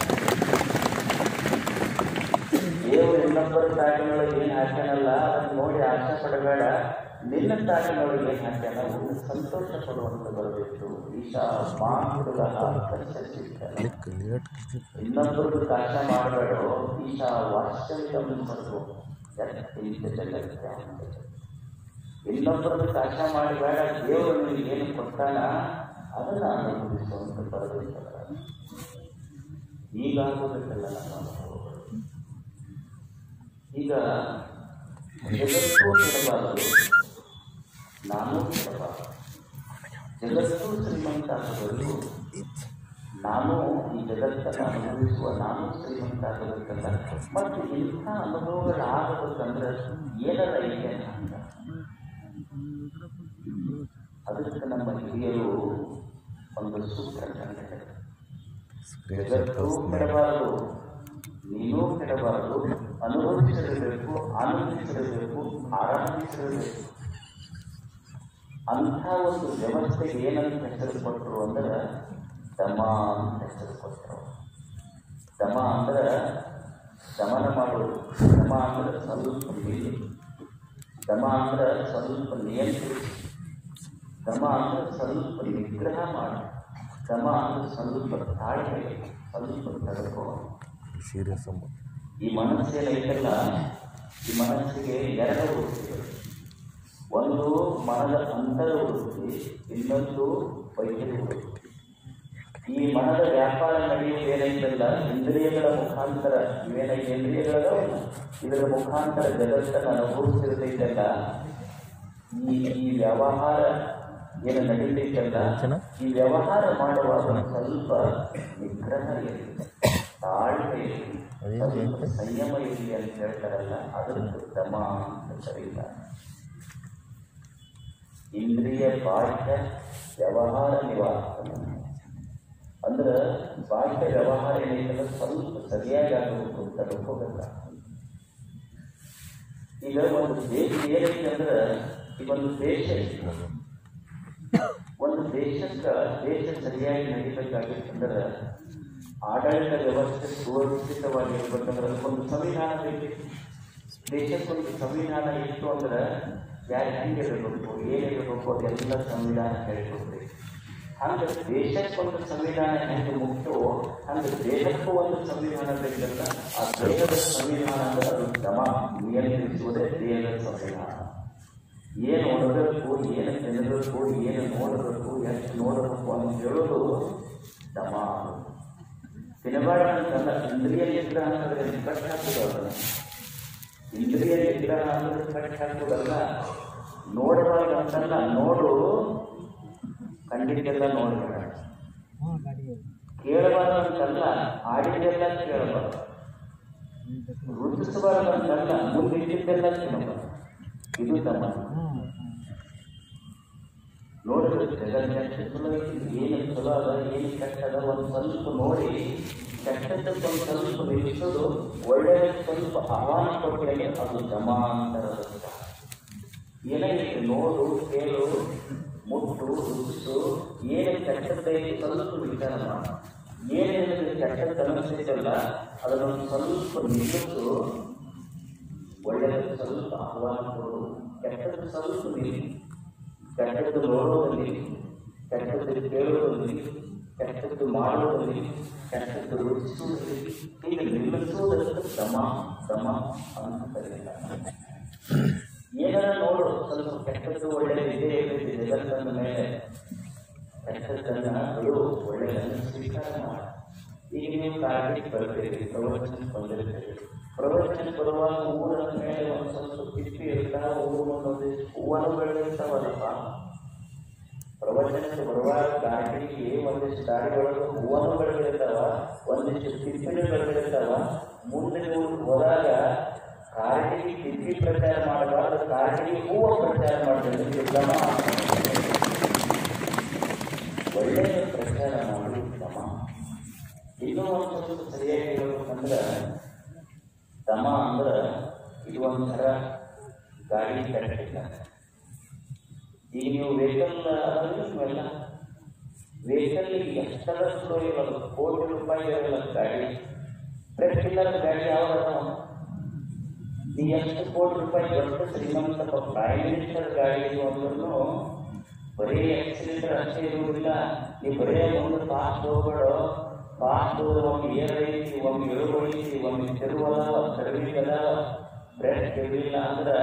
ದೇವರು ಇನ್ನೊಬ್ಬರ ತಾಟಿನೊಳಗೆ ಏನು ಹಾಕ್ಯಾನಲ್ಲ ಅದನ್ನ ನೋಡಿ ಆಶೆ ಪಡಬೇಡ ನಿನ್ನ ತಾಟಿನೊಳಗೆ ಏನು ಹಾಕ್ಯಾನ ಊಟ ಸಂತೋಷ ಪಡುವಂತ ಬರೆದಿತ್ತು ಈಶಾ ಮಾತುಗಳ ಕ್ಲಿಕ್ ಲೇಟ್ ಇನ್ನೊಬ್ಬರದ್ದು ಕಾಶ ಮಾಡಬೇಡ ಈಶಾ ವಾಸ್ತವಿಕ ಮಾಡಬೇಕು ಇನ್ನೊಬ್ಬರದ್ದು ಕಾಶ ಮಾಡಬೇಡ ದೇವರು ನಿನಗೆ ಏನು ಕೊಟ್ಟಾನ ಅದನ್ನು ಅನುಭವಿಸುವಂತ ಬರಬೇಕಲ್ಲ ಈಗ ಆಗೋದಕ್ಕಲ್ಲ ನಮ್ಮ ಅನುಭವಗಳು ಈಗ ಜಗತ್ತು ಕೆಡಬಾರದು ನಾನು ಕೆಡಬಾರದು ಜಗತ್ತು ಶ್ರೀಮಂತ ಆಗಬೇಕು ನಾನು ಈ ಜಗತ್ತನ್ನು ಅನುಭವಿಸುವ ನಾನು ಶ್ರೀಮಂತ ಆಗಬೇಕಲ್ಲ ಮತ್ತು ಇಂಥ ಅನುಭವಗಳಾಗಬೇಕಂದ್ರೆ ಏನರ ಇದೆ ಅಂತ ಅದಕ್ಕೆ ನಮ್ಮ ಹಿರಿಯರು ಒಂದು ಸೂತ್ರ ಕಂಡಿದ್ದಾರೆ ಜಗತ್ತು ಕೆಡಬಾರದು ನೀನು ಕೆಡಬಾರದು ಅನುಭವಿಸಿರಬೇಕು ಆನಂದಿಸಿರಬೇಕು ಆರಾಧಿಸಿರಬೇಕು ಅಂಥ ಒಂದು ವ್ಯವಸ್ಥೆಗೆ ಏನಂತ ಹೆಸರು ಕೊಟ್ಟರು ಅಂದ್ರೆ ದಮ ಅಂತ ಹೆಸರು ಕೊಟ್ಟರು ದಮ ಅಂದ್ರೆ ದಮನ ಮಾಡೋದು ದಮ ಅಂದ್ರೆ ಸ್ವಲ್ಪ ನಿಲ್ಲಿ ದಮ ಅಂದ್ರೆ ಸ್ವಲ್ಪ ನಿಯಂತ್ರಿಸಿ ದಮ ಅಂದ್ರೆ ಸ್ವಲ್ಪ ನಿಗ್ರಹ ಮಾಡಿ ದಮ ಅಂದ್ರೆ ಸ್ವಲ್ಪ ತಾಳ್ಮೆ ಸ್ವಲ್ಪ ತಡೆಕೋ ಸೀರಿಯಸ್ ಅಂಬ ಈ ಮನಸ್ಸೇನೈತಲ್ಲ ಈ ಮನಸ್ಸಿಗೆ ಎರಡು ವೃತ್ತಿಗಳು ಒಂದು ಮನದ ಅಂತರ ವೃತ್ತಿ ಇನ್ನೊಂದು ವೈದ್ಯರ ವೃತ್ತಿ ಈ ಮನದ ವ್ಯಾಪಾರ ನಡೆಯುವುದು ಏನೈತಲ್ಲ ಇಂದ್ರಿಯಗಳ ಮುಖಾಂತರ ಇವೇನೈತೆ ಇಂದ್ರಿಯಗಳದಾವಲ್ಲ ಇದರ ಮುಖಾಂತರ ಜಗತ್ತನ್ನು ಅನುಭವಿಸಿರ್ತೈತಲ್ಲ ಈ ಈ ವ್ಯವಹಾರ ಏನು ನಡೀತೈತಲ್ಲ ಈ ವ್ಯವಹಾರ ಮಾಡುವಾಗ ಸ್ವಲ್ಪ ನಿಗ್ರಹ ಇರಲಿ ತಾಳ್ಮೆ ಇರಲಿ ಸ್ವಲ್ಪ ಸಂಯಮ ಇರಲಿ ಅಂತ ಹೇಳ್ತಾರಲ್ಲ ಅದನ್ನು ದಮ ಅಂತ ಕರೀತಾರೆ ಇಂದ್ರಿಯ ಬಾಹ್ಯ ವ್ಯವಹಾರ ನಿವಾಸ ಅಂದ್ರೆ ಬಾಹ್ಯ ವ್ಯವಹಾರ ಏನೈತಲ್ಲ ಸ್ವಲ್ಪ ಸರಿಯಾಗಿ ಆಗಬೇಕು ಅಂತ ತಿಳ್ಕೋಬೇಕ ಈಗ ಒಂದು ದೇಶ ಏನೈತಿ ಅಂದ್ರೆ ಈಗ ಒಂದು ದೇಶ ಐತಿ. ಒಂದು ದೇಶಕ್ಕೆ ದೇಶ ಸರಿಯಾಗಿ ನಡೀಬೇಕಾಗಿತ್ತಂದ್ರೆ ಆಡಳಿತ ವ್ಯವಸ್ಥೆ ಸುವ್ಯವಸ್ಥಿತವಾಗಿರ್ಬೇಕಂದ್ರೆ ಅದಕ್ಕೊಂದು ಸಂವಿಧಾನ ಬೇಕು ದೇಶಕ್ಕೊಂದು ಸಂವಿಧಾನ ಇತ್ತು ಅಂದ್ರೆ ಯಾರು ಹೆಂಗಿರಬೇಕು ಏನಿರಬೇಕು ಅದೆಲ್ಲ ಸಂವಿಧಾನ ಹೇಳಿಕೊಡ್ಬೇಕು ಹಂಗೆ ದೇಶಕ್ಕೊಂದು ಸಂವಿಧಾನ ಹೆಂಗೆ ಮುಕ್ತವೋ ಹಂಗೆ ದೇಶಕ್ಕೂ ಒಂದು ಸಂವಿಧಾನ ಬೇಕಲ್ಲ ಆ ದೇಶದ ಸಂವಿಧಾನ ಅಂದ್ರೆ ಅದು ಕ್ರಮ ನಿಯಂತ್ರಿಸುವುದೇ ದೇಶದ ಸಂವಿಧಾನ ಏನು ಓದಬೇಕು ಏನು ತಿನ್ನಬೇಕು ಏನು ನೋಡಬೇಕು ಎಷ್ಟು ನೋಡಬೇಕು ಅಂತ ಹೇಳೋದು ದಮ ತಿನ್ನಬಾರ್ದು ಅಂತಲ್ಲ ಇಂದ್ರಿಯ ನಿಗ್ರಹ ಅಂದ್ರೆ ಕಟ್ ಹಾಕೋದಲ್ಲ ಇಂದ್ರಿಯ ನಿಗ್ರಹ ಅಂದ್ರೆ ಕಟ್ ಹಾಕೋದಲ್ಲ ನೋಡಬಾರ್ದು ಅಂತಲ್ಲ ನೋಡು ಕಂಡಿದ್ದೆಲ್ಲ ನೋಡಬೇಡ ಕೇಳಬಾರ್ದು ಅಂತಲ್ಲ ಆಡಿದ್ದೆಲ್ಲ ಕೇಳಬಾರ್ದು ರುಚಿಸಬಾರ್ದು ಅಂತಲ್ಲ ಮುಂದಿದ್ದೆಲ್ಲ ತಿನ್ನಬಾರ್ದು ಇದು ತಮ್ಮ ನೋಡಿದ್ರೆ ಜಗತ್ತಿನ ಚಲೋ ಐತಿ, ಏನು ಚಲೋ ಅದ ಏನು ಕೆಟ್ಟ ಅದ ಒಂದು ಸ್ವಲ್ಪ ನೋಡಿ ಕೆಟ್ಟದ್ದಕ್ಕೆ ಒಂದು ಸ್ವಲ್ಪ ನಿಲ್ಲಿಸೋದು ಒಳ್ಳೆಯ ಸ್ವಲ್ಪ ಆಹ್ವಾನ ಕೊಟ್ಟರೆ ಅದು ಜಮಾಂತರ ಏನಾಗಿದೆ ನೋಡು ಕೇಳು ಮುಟ್ಟು ರುಚಿಸು ಏನು ಕೆಟ್ಟದ್ದೈತಿ ಸ್ವಲ್ಪ ವಿಚಾರ ಮಾಡ ಏನೇನು ಕೆಟ್ಟದ್ದು ಅನಿಸ್ತೈತಲ್ಲ ಅದನ್ನೊಂದು ಸ್ವಲ್ಪ ನಿಲ್ಲಿಸು ಒಳ್ಳೆಯದು ಸ್ವಲ್ಪ ಆಹ್ವಾನ ಕೊಡು ಕೆಟ್ಟದ್ದು ಸ್ವಲ್ಪ ನಿಲ್ಲಿ ಕೆಟ್ಟದ್ದು ನೋಡೋದಲ್ಲಿ ಕೆಟ್ಟದ್ದು ಕೇಳೋದಲ್ಲಿ ಕೆಟ್ಟದ್ದು ಮಾಡೋದಲ್ಲಿ ಕೆಟ್ಟದ್ದು ರುಚಿಸುವುದಲ್ಲಿ ಹೀಗೆ ನಿಲ್ಲಿಸುವುದಕ್ಕೆ ಶ್ರಮ ಶ್ರಮ ಅಂತ ಕರೀತಾರೆ ಏನಾರ ನೋಡು ಸ್ವಲ್ಪ ಕೆಟ್ಟದ್ದು ಒಳ್ಳೆಯದು ಇದೇ ಇರ್ತೈತಿ ಜಗತ್ತನ್ನ ಮೇಲೆ ಕೆಟ್ಟದ್ದನ್ನ ಬಿಡು ಒಳ್ಳೆಯದನ್ನು ಸ್ವೀಕಾರ ಮಾಡ ಈಗ ನೀವು ಕಾರ್ಯಕ್ಕೆ ಬರ್ತೀರಿ ಪ್ರವಚನ ಬಂದಿರ್ತೀರಿ ಪ್ರವಚನ ಬರುವಾಗ ಊರ ಮೇಲೆ ಒಂದು ಸ್ವಲ್ಪ ತಿಪ್ಪಿ ಇರ್ತಾವ ಊರು ಒಂದೊಂದು ಹೂವನ್ನು ಬೆಳೆದಿರ್ತಾವಲ್ಲಪ್ಪ ಪ್ರವಚನಕ್ಕೆ ಬರುವಾಗ ಗಾಡಿಗೆ ಒಂದಿಷ್ಟು ದಾರಿ ಒಳಗೆ ಹೂವನ್ನು ಬೆಳೆದಿರ್ತಾವ ಒಂದಿಷ್ಟು ತಿಪ್ಪಿನ ಬೆಳೆದಿರ್ತಾವ ಮುಂದೆ ನೀವು ಹೋದಾಗ ಕಾಡಿಗೆ ತಿಪ್ಪಿ ಪ್ರಚಾರ ಮಾಡಬಾರ್ದು ಕಾಡಿಗೆ ಹೂವು ಪ್ರಚಾರ ಮಾಡಬೇಕು ಕ್ರಮ ಒಳ್ಳೆಯ ಪ್ರಚಾರ ಮಾಡಿ ಕ್ರಮ ಇನ್ನೂ ಒಂದು ಸ್ವಲ್ಪ ಸರಿಯಾಗಿ ಹೇಳ್ಬೇಕಂದ್ರೆ ತಮ ಅಂದ್ರೆ ಇದು ಒಂಥರ ಗಾಡಿ ಕರೆಕ್ಟಿಲ್ಲ ಈಗ ನೀವು ವೆಹಿಕಲ್ ನೀವೆಲ್ಲ ವೆಹಿಕಲ್ ಎಷ್ಟರ ಸ್ಲೋ ಇರೋದು ಕೋಟಿ ರೂಪಾಯಿ ಇರಲ್ಲ ಗಾಡಿ ಬ್ರೇಕ್ ಇಲ್ಲದ ಗಾಡಿ ಯಾವ್ದು ನೀವು ಎಷ್ಟು ಕೋಟಿ ರೂಪಾಯಿ ದೊಡ್ಡ ಶ್ರೀಮಂತ ಪ್ರೈಮ್ ಮಿನಿಸ್ಟರ್ ಗಾಡಿ ಅಂದ್ರೂ ಬರೀ ಆಕ್ಸಿಡೆಂಟ್ ಅಷ್ಟೇ ಇರುವುದಿಲ್ಲ ನೀವು ಬರೀ ಒಂದು ಫಾಸ್ಟ್ ಹೋಗ್ಬೇಡ ಫಾಸ್ಟ್ ಒಮ್ಮೆ ಏರ್ ಐತಿ ಒಮ್ಮೆ ಇಳುವ ಐತಿ ಒಮ್ಮೆ ತಿರುವಲ್ಲ ಸರ್ವಿಸ್ ಅದ ಬ್ರೇಕ್ ಇರಲಿಲ್ಲ ಅಂದ್ರೆ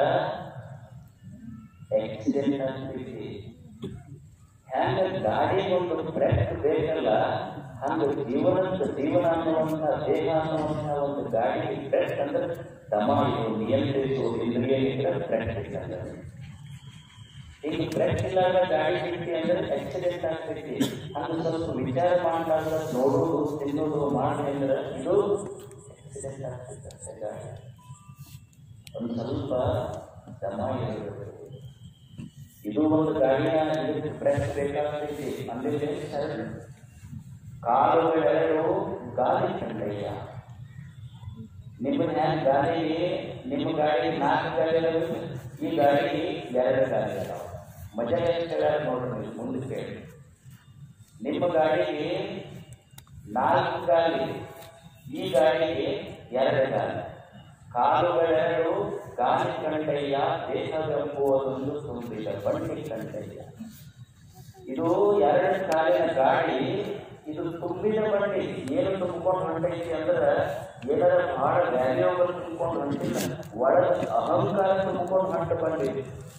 ಆಕ್ಸಿಡೆಂಟ್ ಆಗ್ತೈತಿ ಹ್ಯಾಂಗ ಗಾಡಿ ಒಂದು ಬ್ರೇಕ್ ಬೇಕಲ್ಲ ಹಂಗ ಜೀವನದ ಜೀವನ ಅನ್ನುವಂಥ ದೇಹ ಅನ್ನುವಂಥ ಒಂದು ಗಾಡಿ ಬ್ರೇಕ್ ಅಂದ್ರೆ ತಮ ಇದು ನಿಯಂತ್ರಿಸು ಇಂದ್ರಿಯ ನಿಗ್ರಹ ಬ್ರೇಕ್ ಇರ್ತದೆ ಈಗ ಬ್ರೇಕ್ ಇಲ್ಲಾಗ ಗಾಡಿ ಬಿಟ್ಟಿ ಅಂದ್ರೆ ಆಕ್ಸಿಡೆಂಟ್ ಆಗ್ತೈತಿ ಹಂಗ ಸ್ವಲ್ಪ ವಿಚಾರ ಮಾಡಲಾರ್ದ ನೋಡೋದು ತಿನ್ನೋದು ಮಾಡಿ ಅಂದ್ರೆ ಇದು ಆಕ್ಸಿಡೆಂಟ್ ಆಗ್ತೈತೆ ಗಾಡಿ ಒಂದು ಸ್ವಲ್ಪ ದಮ ಇರಬೇಕು ಇದು ಒಂದು ಗಾಡಿಯ ಇದಕ್ಕೆ ಬ್ರೇಕ್ ಬೇಕಾಗ್ತೈತಿ ಅಂದ್ರೆ ಸರಳ ಕಾಲುಗಳೆರಡು ಗಾಳಿ ಕಂಡಯ್ಯ ನಿಮ್ಮ ಹ್ಯಾಂಗ ಗಾಡಿ ನಿಮ್ಮ ಗಾಡಿ ನಾಲ್ಕು ಗಾಡಿ ಅದಾವ ಈ ಗಾಡಿ ಎರಡು ಗಾಡಿ ಅದಾವ ಮಜಾ ಎಷ್ಟು ನೋಡ್ರಿ ನೀವು ಮುಂದೆ ಕೇಳಿ ನಿಮ್ಮ ಗಾಡಿಗೆ ನಾಲ್ಕು ಗಾಲಿ ಈ ಗಾಡಿಗೆ ಎರಡು ಗಾಲಿ ಕಾಲುಗಳೆರಡು ಗಾಳಿ ಕಂಡಯ್ಯ ದೇಹವೆಂಬುವುದೊಂದು ತುಂಬಿದ ಬಂಡಿ ಕಂಡಯ್ಯ ಇದು ಎರಡು ಕಾಲಿನ ಗಾಡಿ ಇದು ತುಂಬಿದ ಬಂಡಿ ಏನು ತುಂಬಿಕೊಂಡು ಹೊಂಟೈತಿ ಅಂದ್ರೆ ಏನಾರ ಬಹಳ ವ್ಯಾಲ್ಯೂಬಲ್ ತುಂಬಿಕೊಂಡು ಹೊಂಟಿಲ್ಲ ಒಳಗ ಅಹಂಕಾರ ತುಂಬಿಕೊಂಡು ಹೊಂಟ ಬಂಡಿ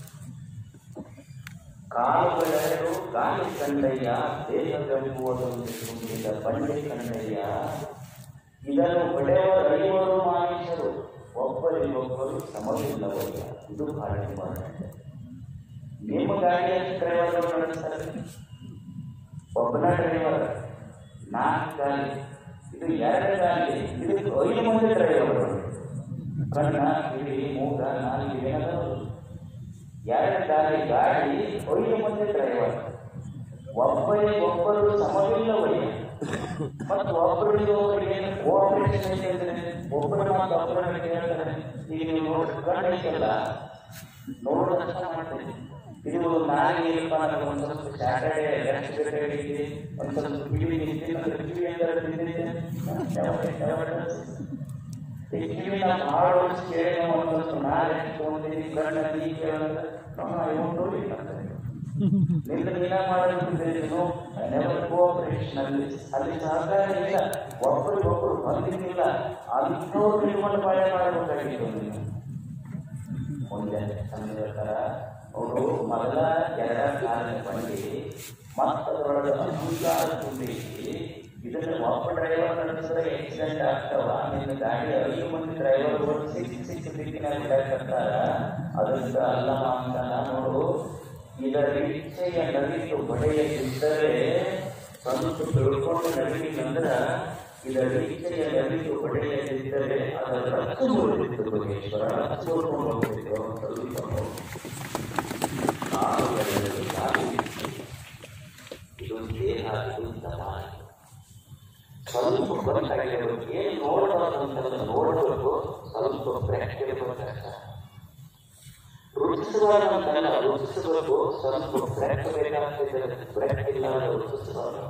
ಕಾಲುಗಳೆರಡು ಗಾಳಿ ಕಂಡಯ್ಯ ದೇಹವೆಂಬುವುದೊಂದು ತುಂಬಿದ ಬಂಡಿ ಕಂಡಯ್ಯ ಇದನ್ನು ಹೊಡೆಯವರು ಅರಿಯವರು ಮಾನುಷರು ಒಬ್ಬರಿಗೊಬ್ಬರು ಸಮವಿಲ್ಲವಯ್ಯ ಇದು ಬಹಳ ಇಂಪಾರ್ಟೆಂಟ್ ನಿಮ್ಮ ಗಾಡಿಯ ಡ್ರೈವರ್ ನಡೆಸ್ತಾರೆ ಒಬ್ಬನ ಡ್ರೈವರ್ ನಾಲ್ಕು ಗಾಡಿ ಇದು ಎರಡು ಗಾಡಿ ಇದು ಐದು ಮಂದಿ ಡ್ರೈವರ್ ಕಣ್ಣ ಕಿಡಿ ಮೂಗ ನಾಲ್ಕು ಏನದು ಎರಡು ಗಾಡಿ ಗಾಡಿ ಐದು ಮಂದಿ ಡ್ರೈವರ್ ಒಬ್ಬರಿಗೊಬ್ಬರು ಸಮವಿಲ್ಲವಯ್ಯ ಮತ್ತು ಒಬ್ಬರಿಗೆ ಒಬ್ಬರಿಗೆ ಕೋಆಪರೇಷನ್ ಐತೆ ಅಂದ್ರೆ ಒಬ್ಬರ ಮಾತು ಒಬ್ಬರ ಕೇಳ್ತಾರೆ ಈಗ ನೀವು ನೋಡಿ ಕಣ್ಣು ಐತಲ್ಲ ನೋಡೋ ಕಷ್ಟ ಮಾಡ್ತೀವಿ ಇದು ನಾಳೆ ಏನಪ್ಪ ಅಂದ್ರೆ ಒಂದು ಸ್ವಲ್ಪ ಸ್ಯಾಟರ್ಡೆ ರೆಸ್ಟ್ ಬೇಕಾಗಿದೆ ಒಂದು ಸ್ವಲ್ಪ ಕಿವಿ ನಿಂತಿಲ್ಲ ಅಂದ್ರೆ ಕಿವಿ ಏನಾದ್ರು ನಿಂತಿದೆ ಈ ಕಿವಿ ನಾವು ಭಾಳ ವರ್ಷ ಕೇಳಿ ನಾವು ಒಂದು ಸ್ವಲ್ಪ ನಾಳೆ ತೊಗೊಂಡಿದ್ದೀವಿ ಕಣ್ಣ ನೀ ಕೇಳಿದ್ರೆ ಇವನು ನೋಡಿಲ್ಲ ನಿನ್ನ ನೀನ ಮಾಡೋದು ನೆವರ್ ಕೋಆಪರೇಷನ್ ಅಲ್ಲಿ ಅಲ್ಲಿ ಸಹಕಾರ ಇಲ್ಲ ಒಬ್ಬರಿಗೊಬ್ಬರು ಹೊಂದಿಲ್ಲ ಅಂಥವ್ರು ನಿಮ್ಮನ್ನು ಬಾಳೆ ಮಾಡಬೇಕಾಗಿತ್ತು ನೀವು ಮುಂದೆ ಸಂದಿರ್ತಾರ ಅವರು ಮೊದಲ ಎರಡ ಕಾಲಿನ ಬಂಡಿ ಮತ್ತದರೊಳಗೆ ಅನುಸಾರ ತುಂಬಿ ಇದನ್ನು ಒಬ್ಬ ಡ್ರೈವರ್ ನಡೆಸಿದ್ರೆ ಆಕ್ಸಿಡೆಂಟ್ ಆಗ್ತಾವ ನಿನ್ನ ಗಾಡಿ ಐದು ಮಂದಿ ಡ್ರೈವರ್ಗಳು ಸಿಕ್ಕ ಸಿಕ್ಕ ದಿಕ್ಕಿನಾಗ ಬಿಡಕತ್ತಾರ ಅದರಿಂದ ಅಲ್ಲ ಅಂತ ನೋಡು ಇದರ ಇಚ್ಛೆಯ ನದಿತು ಬಡೆಯದಿದ್ದರೆ ಸ್ವಲ್ಪ ತಿಳ್ಕೊಂಡು ನಡೀಲಿಕ್ಕಂದ್ರ ಇದರ ಇಚ್ಛೆಯ ನದಿತು ಬಡೆಯದಿದ್ದರೆ ಅದರ ರಕ್ತ ಮುರಿದಿತ್ತು ಭುವನೇಶ್ವರ ರಕ್ತ ಮುರ್ಕೊಂಡು ಹೋಗ್ತಿತ್ತು ಸ್ವಲ್ಪ ಕಾಲುಗಳಲ್ಲಿ ಗಾಳಿ ಇದು ದೇಹ ಇದು ಸಮಾನ ಸ್ವಲ್ಪ ಗೊತ್ತಾಗಿರೋದು ಏನು ನೋಡಬಾರ್ದು ಅಂತ ನೋಡಬೇಕು ಸ್ವಲ್ಪ ಬ್ರೆಕ್ ರುಚಿಸಬಾರದು ಅಂತಲ್ಲ ರುಚಿಸಬೇಕು ಸ್ವಲ್ಪ ಬ್ರೆಕ್ ಬೇಕಾಗ್ತದೆ ಬ್ರೆಕ್ ಇಲ್ಲ ರುಚಿಸಬಾರದು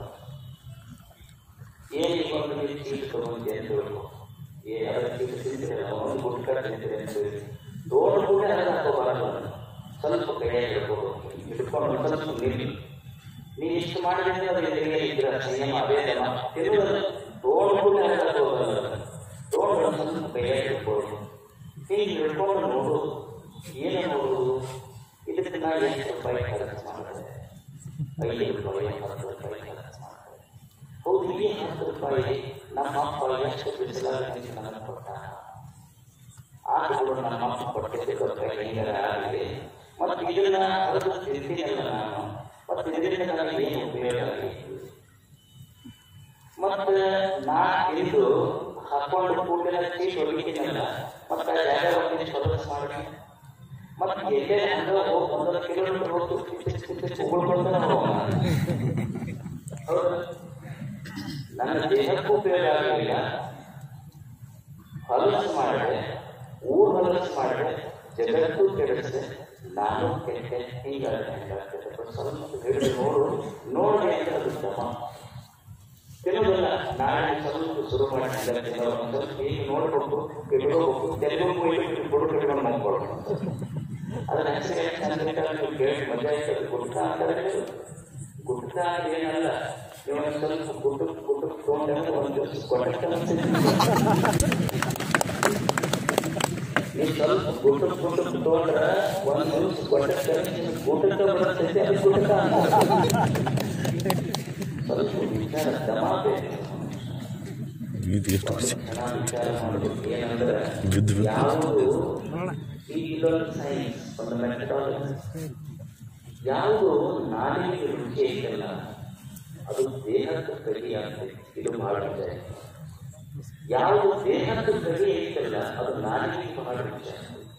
ಏನು ಒಂದು ಚೀಟ್ ತಗೊಂಡೆ ಅಂತ ಹೇಳ್ಬೇಕು ಏ ಅದರ ಚೀಟ್ ತಿಂತಿರಲ್ಲ ಒಂದು ಗುಟ್ಕ ತಿಂತಿರಿ ಅಂತ ಹೇಳಿ ದೊಡ್ಡ ಕೂಡ ಹಾಕೋಬಾರದು ಸ್ವಲ್ಪ ಕೈಯಾಗ ಹಿಡ್ಕೊಂಡು ಹಿಡ್ಕೊಂಡು ಸ್ವಲ್ಪ ನೀರು ನೀವು ಇಷ್ಟು ಮಾಡಿದ್ರೆ ಅದು ಎದುರಿಗೆ ಇದ್ರ ಸಂಯಮ ಅದೇ ಜನ ತಿರುವುದು ದೊಡ್ಡ ಕೂಡ ಹಾಕೋಬಾರದು ದೊಡ್ಡ ಸ್ವಲ್ಪ ಕೈಯಾಗ ಹಿಡ್ಕೊಂಡು ಹೀಗೆ ಹಿಡ್ಕೊಂಡು ನೋಡು ಏನು ನೋಡುವುದು ಇದಕ್ಕೆ ನಾನು ಎಷ್ಟು ರೂಪಾಯಿ ಖರ್ಚು ಮಾಡಿದೆ ಐದು ರೂಪಾಯಿ ಹತ್ತು ರೂಪಾಯಿ ಖರ್ಚು ಮಾಡಿದೆ ಹೌದು ಈ ಹತ್ತು ರೂಪಾಯಿ ನಮ್ಮ ಅಪ್ಪ ಎಷ್ಟು ಬಿಡಿಸಲಾಗಿ ನನಗೆ ಕೊಟ್ಟ ಆಟಗಳು ನಮ್ಮ ಅಪ್ಪ ಕೊಟ್ಟಿದ್ದೆ ಕೊಟ್ಟರೆ ಹೆಂಗರ ಆಗಲಿ ಮತ್ತು ಇದನ್ನ ಅದನ್ನು ತಿಂತೀನಲ್ಲ ನಾನು ಮತ್ತು ಇದರಿಂದ ನನಗೆ ಏನು ಉಪಯೋಗ ಆಗಿತ್ತು ಮತ್ತು ನಾ ಇದು ಹಾಕೊಂಡು ಕೂಡಲೇ ಚೀಟ್ ಹೊಡಿತೀನಲ್ಲ ಮತ್ತು ಆ ಜಾಗ ಒಂದು ಸ್ವಲ್ಪ ಮಾಡಿ ಮತ್ತು ಎಲ್ಲೇ ಹಂಗ ಹೋಗಿ ಒಂದೊಂದು ಕಿಲೋಮೀಟರ್ ಹೋಗಿ ಕಿಚ್ಚು ಕಿಚ್ಚು ಉಗುಳ್ಕೊಳ್ತಾನೆ ಹೋಗೋಣ ಹೌದಾ ನನ್ನ ದೇಹಕ್ಕೂ ಉಪಯೋಗ ಆಗಲಿಲ್ಲ ಹೊಲಸು ಮಾಡಿದೆ ಊರು ಹೊಲಸು ಮಾಡಿದೆ ಜಗತ್ತು ಕೆಡಿಸಿದೆ ನಾನು ಕೆಟ್ಟೆ ಹೀಗಾಗುತ್ತೆ ಸ್ವಲ್ಪ ಹಿಡಿದು ನೋಡು ನೋಡಿ ಅಂತ ಅದು ಕ್ರಮ ತಿನ್ನೋದಿಲ್ಲ ನಾಳೆ ಸ್ವಲ್ಪ ಶುರು ಮಾಡಿದ್ದಾರೆ ಒಂದು ಸ್ವಲ್ಪ ಈಗ ನೋಡ್ಬೇಕು ಇಟ್ಕೋಬೇಕು ತೆಲುಗು ಹೋಗಿ ಬುಡು ಕಟ್ಕೊಂಡು ಮಾಡ್ಕೊಳ್ಬೇಕು ಅದನ್ನ ಹೆಸರು ನೀವು ಕೇಳಿ ಮಜಾ ಇರ್ತದೆ ಗುಟ್ಕ ಅಂದರೆ ಗುಟ್ಕ ಏನಲ್ಲ ಇವನ ಸ್ವಲ್ಪ ಗುಟ್ಟು ಗುಟ್ಟು ತೊಗೊಂಡ್ರೆ ಒಂದು ದಿವಸ ಕೊಟ್ಟ ನೀವು ಸ್ವಲ್ಪ ಗುಟ್ಟು ಗುಟ್ಟು ತೊಗೊಂಡ್ರೆ ಒಂದು ದಿವಸ ಕೊಟ್ಟ ಗುಟ್ಟಕ್ಕೆ ಬರ್ತೈತೆ ಅದು ಗುಟ್ಟಕ ಸ್ವಲ್ಪ ವಿಚಾರ ದಮ ಬೇಕು ಇದು ಎಷ್ಟು ಖುಷಿ ಚೆನ್ನಾಗಿ ವಿಚಾರ ಮಾಡಬೇಕು ಏನಂದ್ರೆ ಬಿದ್ದು ಬಿದ್ದು ಯಾವುದು ಈ ಇಲ್ಲೊಂದು ಸೈನ್ಸ್ ಒಂದು ಮೆಥಡಾಲಜಿ ಯಾವುದು ನಾಲಿಗೆ ರುಚಿ ಐತಲ್ಲ ಅದು ದೇಹಕ್ಕೆ ಕಹಿ ಆಗ್ತದೆ ಇದು ಬಹಳ ವಿಚಾರ ಯಾವುದು ದೇಹಕ್ಕೆ ಕಹಿ ಐತಲ್ಲ ಅದು ನಾಲಿಗೆ ಬಹಳ ವಿಚಾರ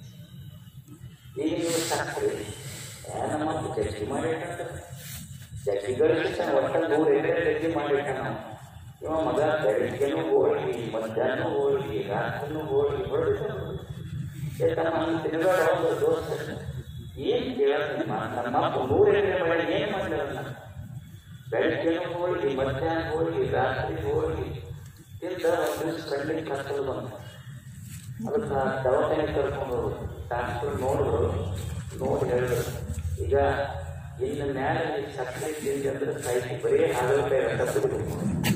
ಈಗ ನೀವು ಸಕ್ಕರೆ ನಮ್ಮ ಜಗ್ಗಿ ಮಾಡಿಟ್ಟ ಜಗ್ಗಿಗಳು ಒಟ್ಟ ನೂರು ಎಕರೆ ಜಗ್ಗಿ ಮಾಡಿಟ್ಟ ನಾವು ಇವ ಮಗ ಬೆಳಗ್ಗೆನೂ ಹೋಗಿ ಮಧ್ಯಾಹ್ನ ಹೋಗಿ ರಾತ್ರಿನೂ ಹೋಗಿ ಹೊರಡಿಸ್ಕೊಂಡು ನಾನು ತಿರುಗಾಡ ದೋಸ್ತ ಏನ್ ಕೇಳ್ತೀನಿ ನಮ್ಮ ಅಪ್ಪ ನೂರು ಎಕರೆ ಮಾಡಿ ಏನ್ ಮಾಡ್ತಾರಲ್ಲ ಬೆಳಗ್ಗೆನೂ ಹೋಗಿ ಮಧ್ಯಾಹ್ನ ಹೋಗಿ ರಾತ್ರಿ ಹೋಗಿ ತಿಂದ ಒಂದು ದಿವಸ ಕಣ್ಣಿಗೆ ಕತ್ತಲು ಬಂತು ಅದಕ್ಕೆ ದವಾಖಾನೆ ಕರ್ಕೊಂಡು ಹೋದ್ರು ಡಾಕ್ಟರ್ ನೋಡಿದ್ರು ನೋಡಿ ಹೇಳಿದ್ರು ಈಗ ಇನ್ನು ಮ್ಯಾಲೆ ನೀವು ಸಕ್ಕರೆ ತಿಂಡಿ ಅಂದ್ರೆ ಸಾಯ್ತಿ ಬರೀ ಹಾಗಲಕಾಯಿ ರಸ ಕುಡಿಬೇಕು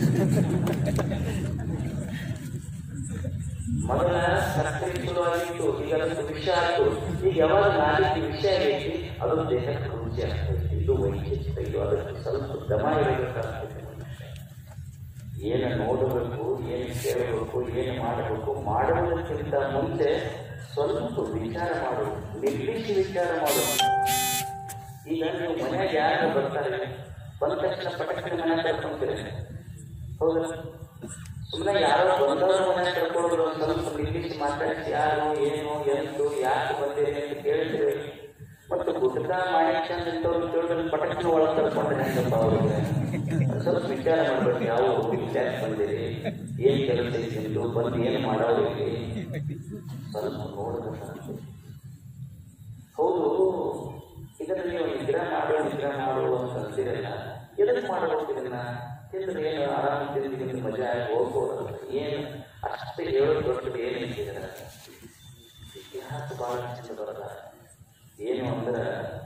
ಮೊದಲ ಸಕ್ಕರೆ ಚಲೋ ಆಗಿತ್ತು ಈಗ ಅದಕ್ಕೆ ವಿಷ ಆಯ್ತು ಈಗ ಯಾವಾಗ ನಾಲಿಗೆ ವಿಷ ಆಗೈತಿ ಅದು ದೇಹಕ್ಕೆ ರುಚಿ ಆಗ್ತೈತಿ ಇದು ವೈಚಿತ್ರ ಇದು ಅದಕ್ಕೆ ಸ್ವಲ್ಪ ದಮ ಇರಬೇಕಾಗ್ತೈತಿ ಏನು ನೋಡಬೇಕು ಏನು ಕೇಳಬೇಕು ಏನು ಮಾಡಬೇಕು ಮಾಡುವುದಕ್ಕಿಂತ ಮುಂಚೆ ಸ್ವಲ್ಪ ವಿಚಾರ ಮಾಡು ನಿರ್ದಿಷ್ಟ ವಿಚಾರ ಮಾಡು ಈಗ ನೀವು ಮನೆಯಾಗ ಯಾರು ಬರ್ತಾರೆ ಬಂದ ತಕ್ಷಣ ಪಟಕನ ಮನೆ ಕರ್ಕೊಂತೀರಿ ಹೌದಾ ಸುಮ್ಮನೆ ಯಾರೋ ಬಂದವರು ಮನೆ ಕರ್ಕೊಳ್ಳೋರು ಒಂದು ಸ್ವಲ್ಪ ನಿರ್ದಿಷ್ಟ ಮಾತಾಡಿಸಿ ಯಾರು ಏನು ಎಂದು ಯಾಕೆ ಬಂದಿರಿ ಅಂತ ಕೇಳ್ತೀರಿ ಮತ್ತು ಗುಡ್ಡ ಮಾಡಿ ಚಂದ ಇಂಥವ್ರು ಕೇಳಿದ್ರೆ ಪಟಕನ ಒಳಗೆ ಕರ್ಕೊಂಡ್ರೆ ಹೆಂಗಪ್ಪ ಅವ್ರಿಗೆ ಸ್ವಲ್ಪ ವಿಚಾರ ಮಾಡ್ಬೇಕು ಯಾವ ವಿಚಾರ ಬಂದಿರಿ ಏನ್ ಕೆಲಸ ಐತಿ ನಿಮ್ದು ಬಂದು ಏನ್ ಮಾಡೋರಿಗೆ ಸ್ವಲ್ಪ ನೋಡಬೇಕು ಹೌದು ಇದನ್ನ ನೀವು ನಿಗ್ರಹ ಮಾಡು ನಿಗ್ರಹ ಮಾಡು ಅಂತ ಅಂತೀರಲ್ಲ ಎದಕ್ಕೆ ಮಾಡಬೇಕು ಇದನ್ನ ತಿಂದ್ರೆ ಏನು ಆರಾಮ ತಿಂದು ಮಜಾ ಆಗಿ ಹೋಗ್ಬೋದಲ್ಲ ಏನು ಅಷ್ಟು ಹೇಳೋದು ದೊಡ್ಡದು ಏನೈತಿ ಇದರ ಇತಿಹಾಸ ಬಹಳ ಚಂದ ಬರಲ್ಲ ಏನು ಅಂದ್ರೆ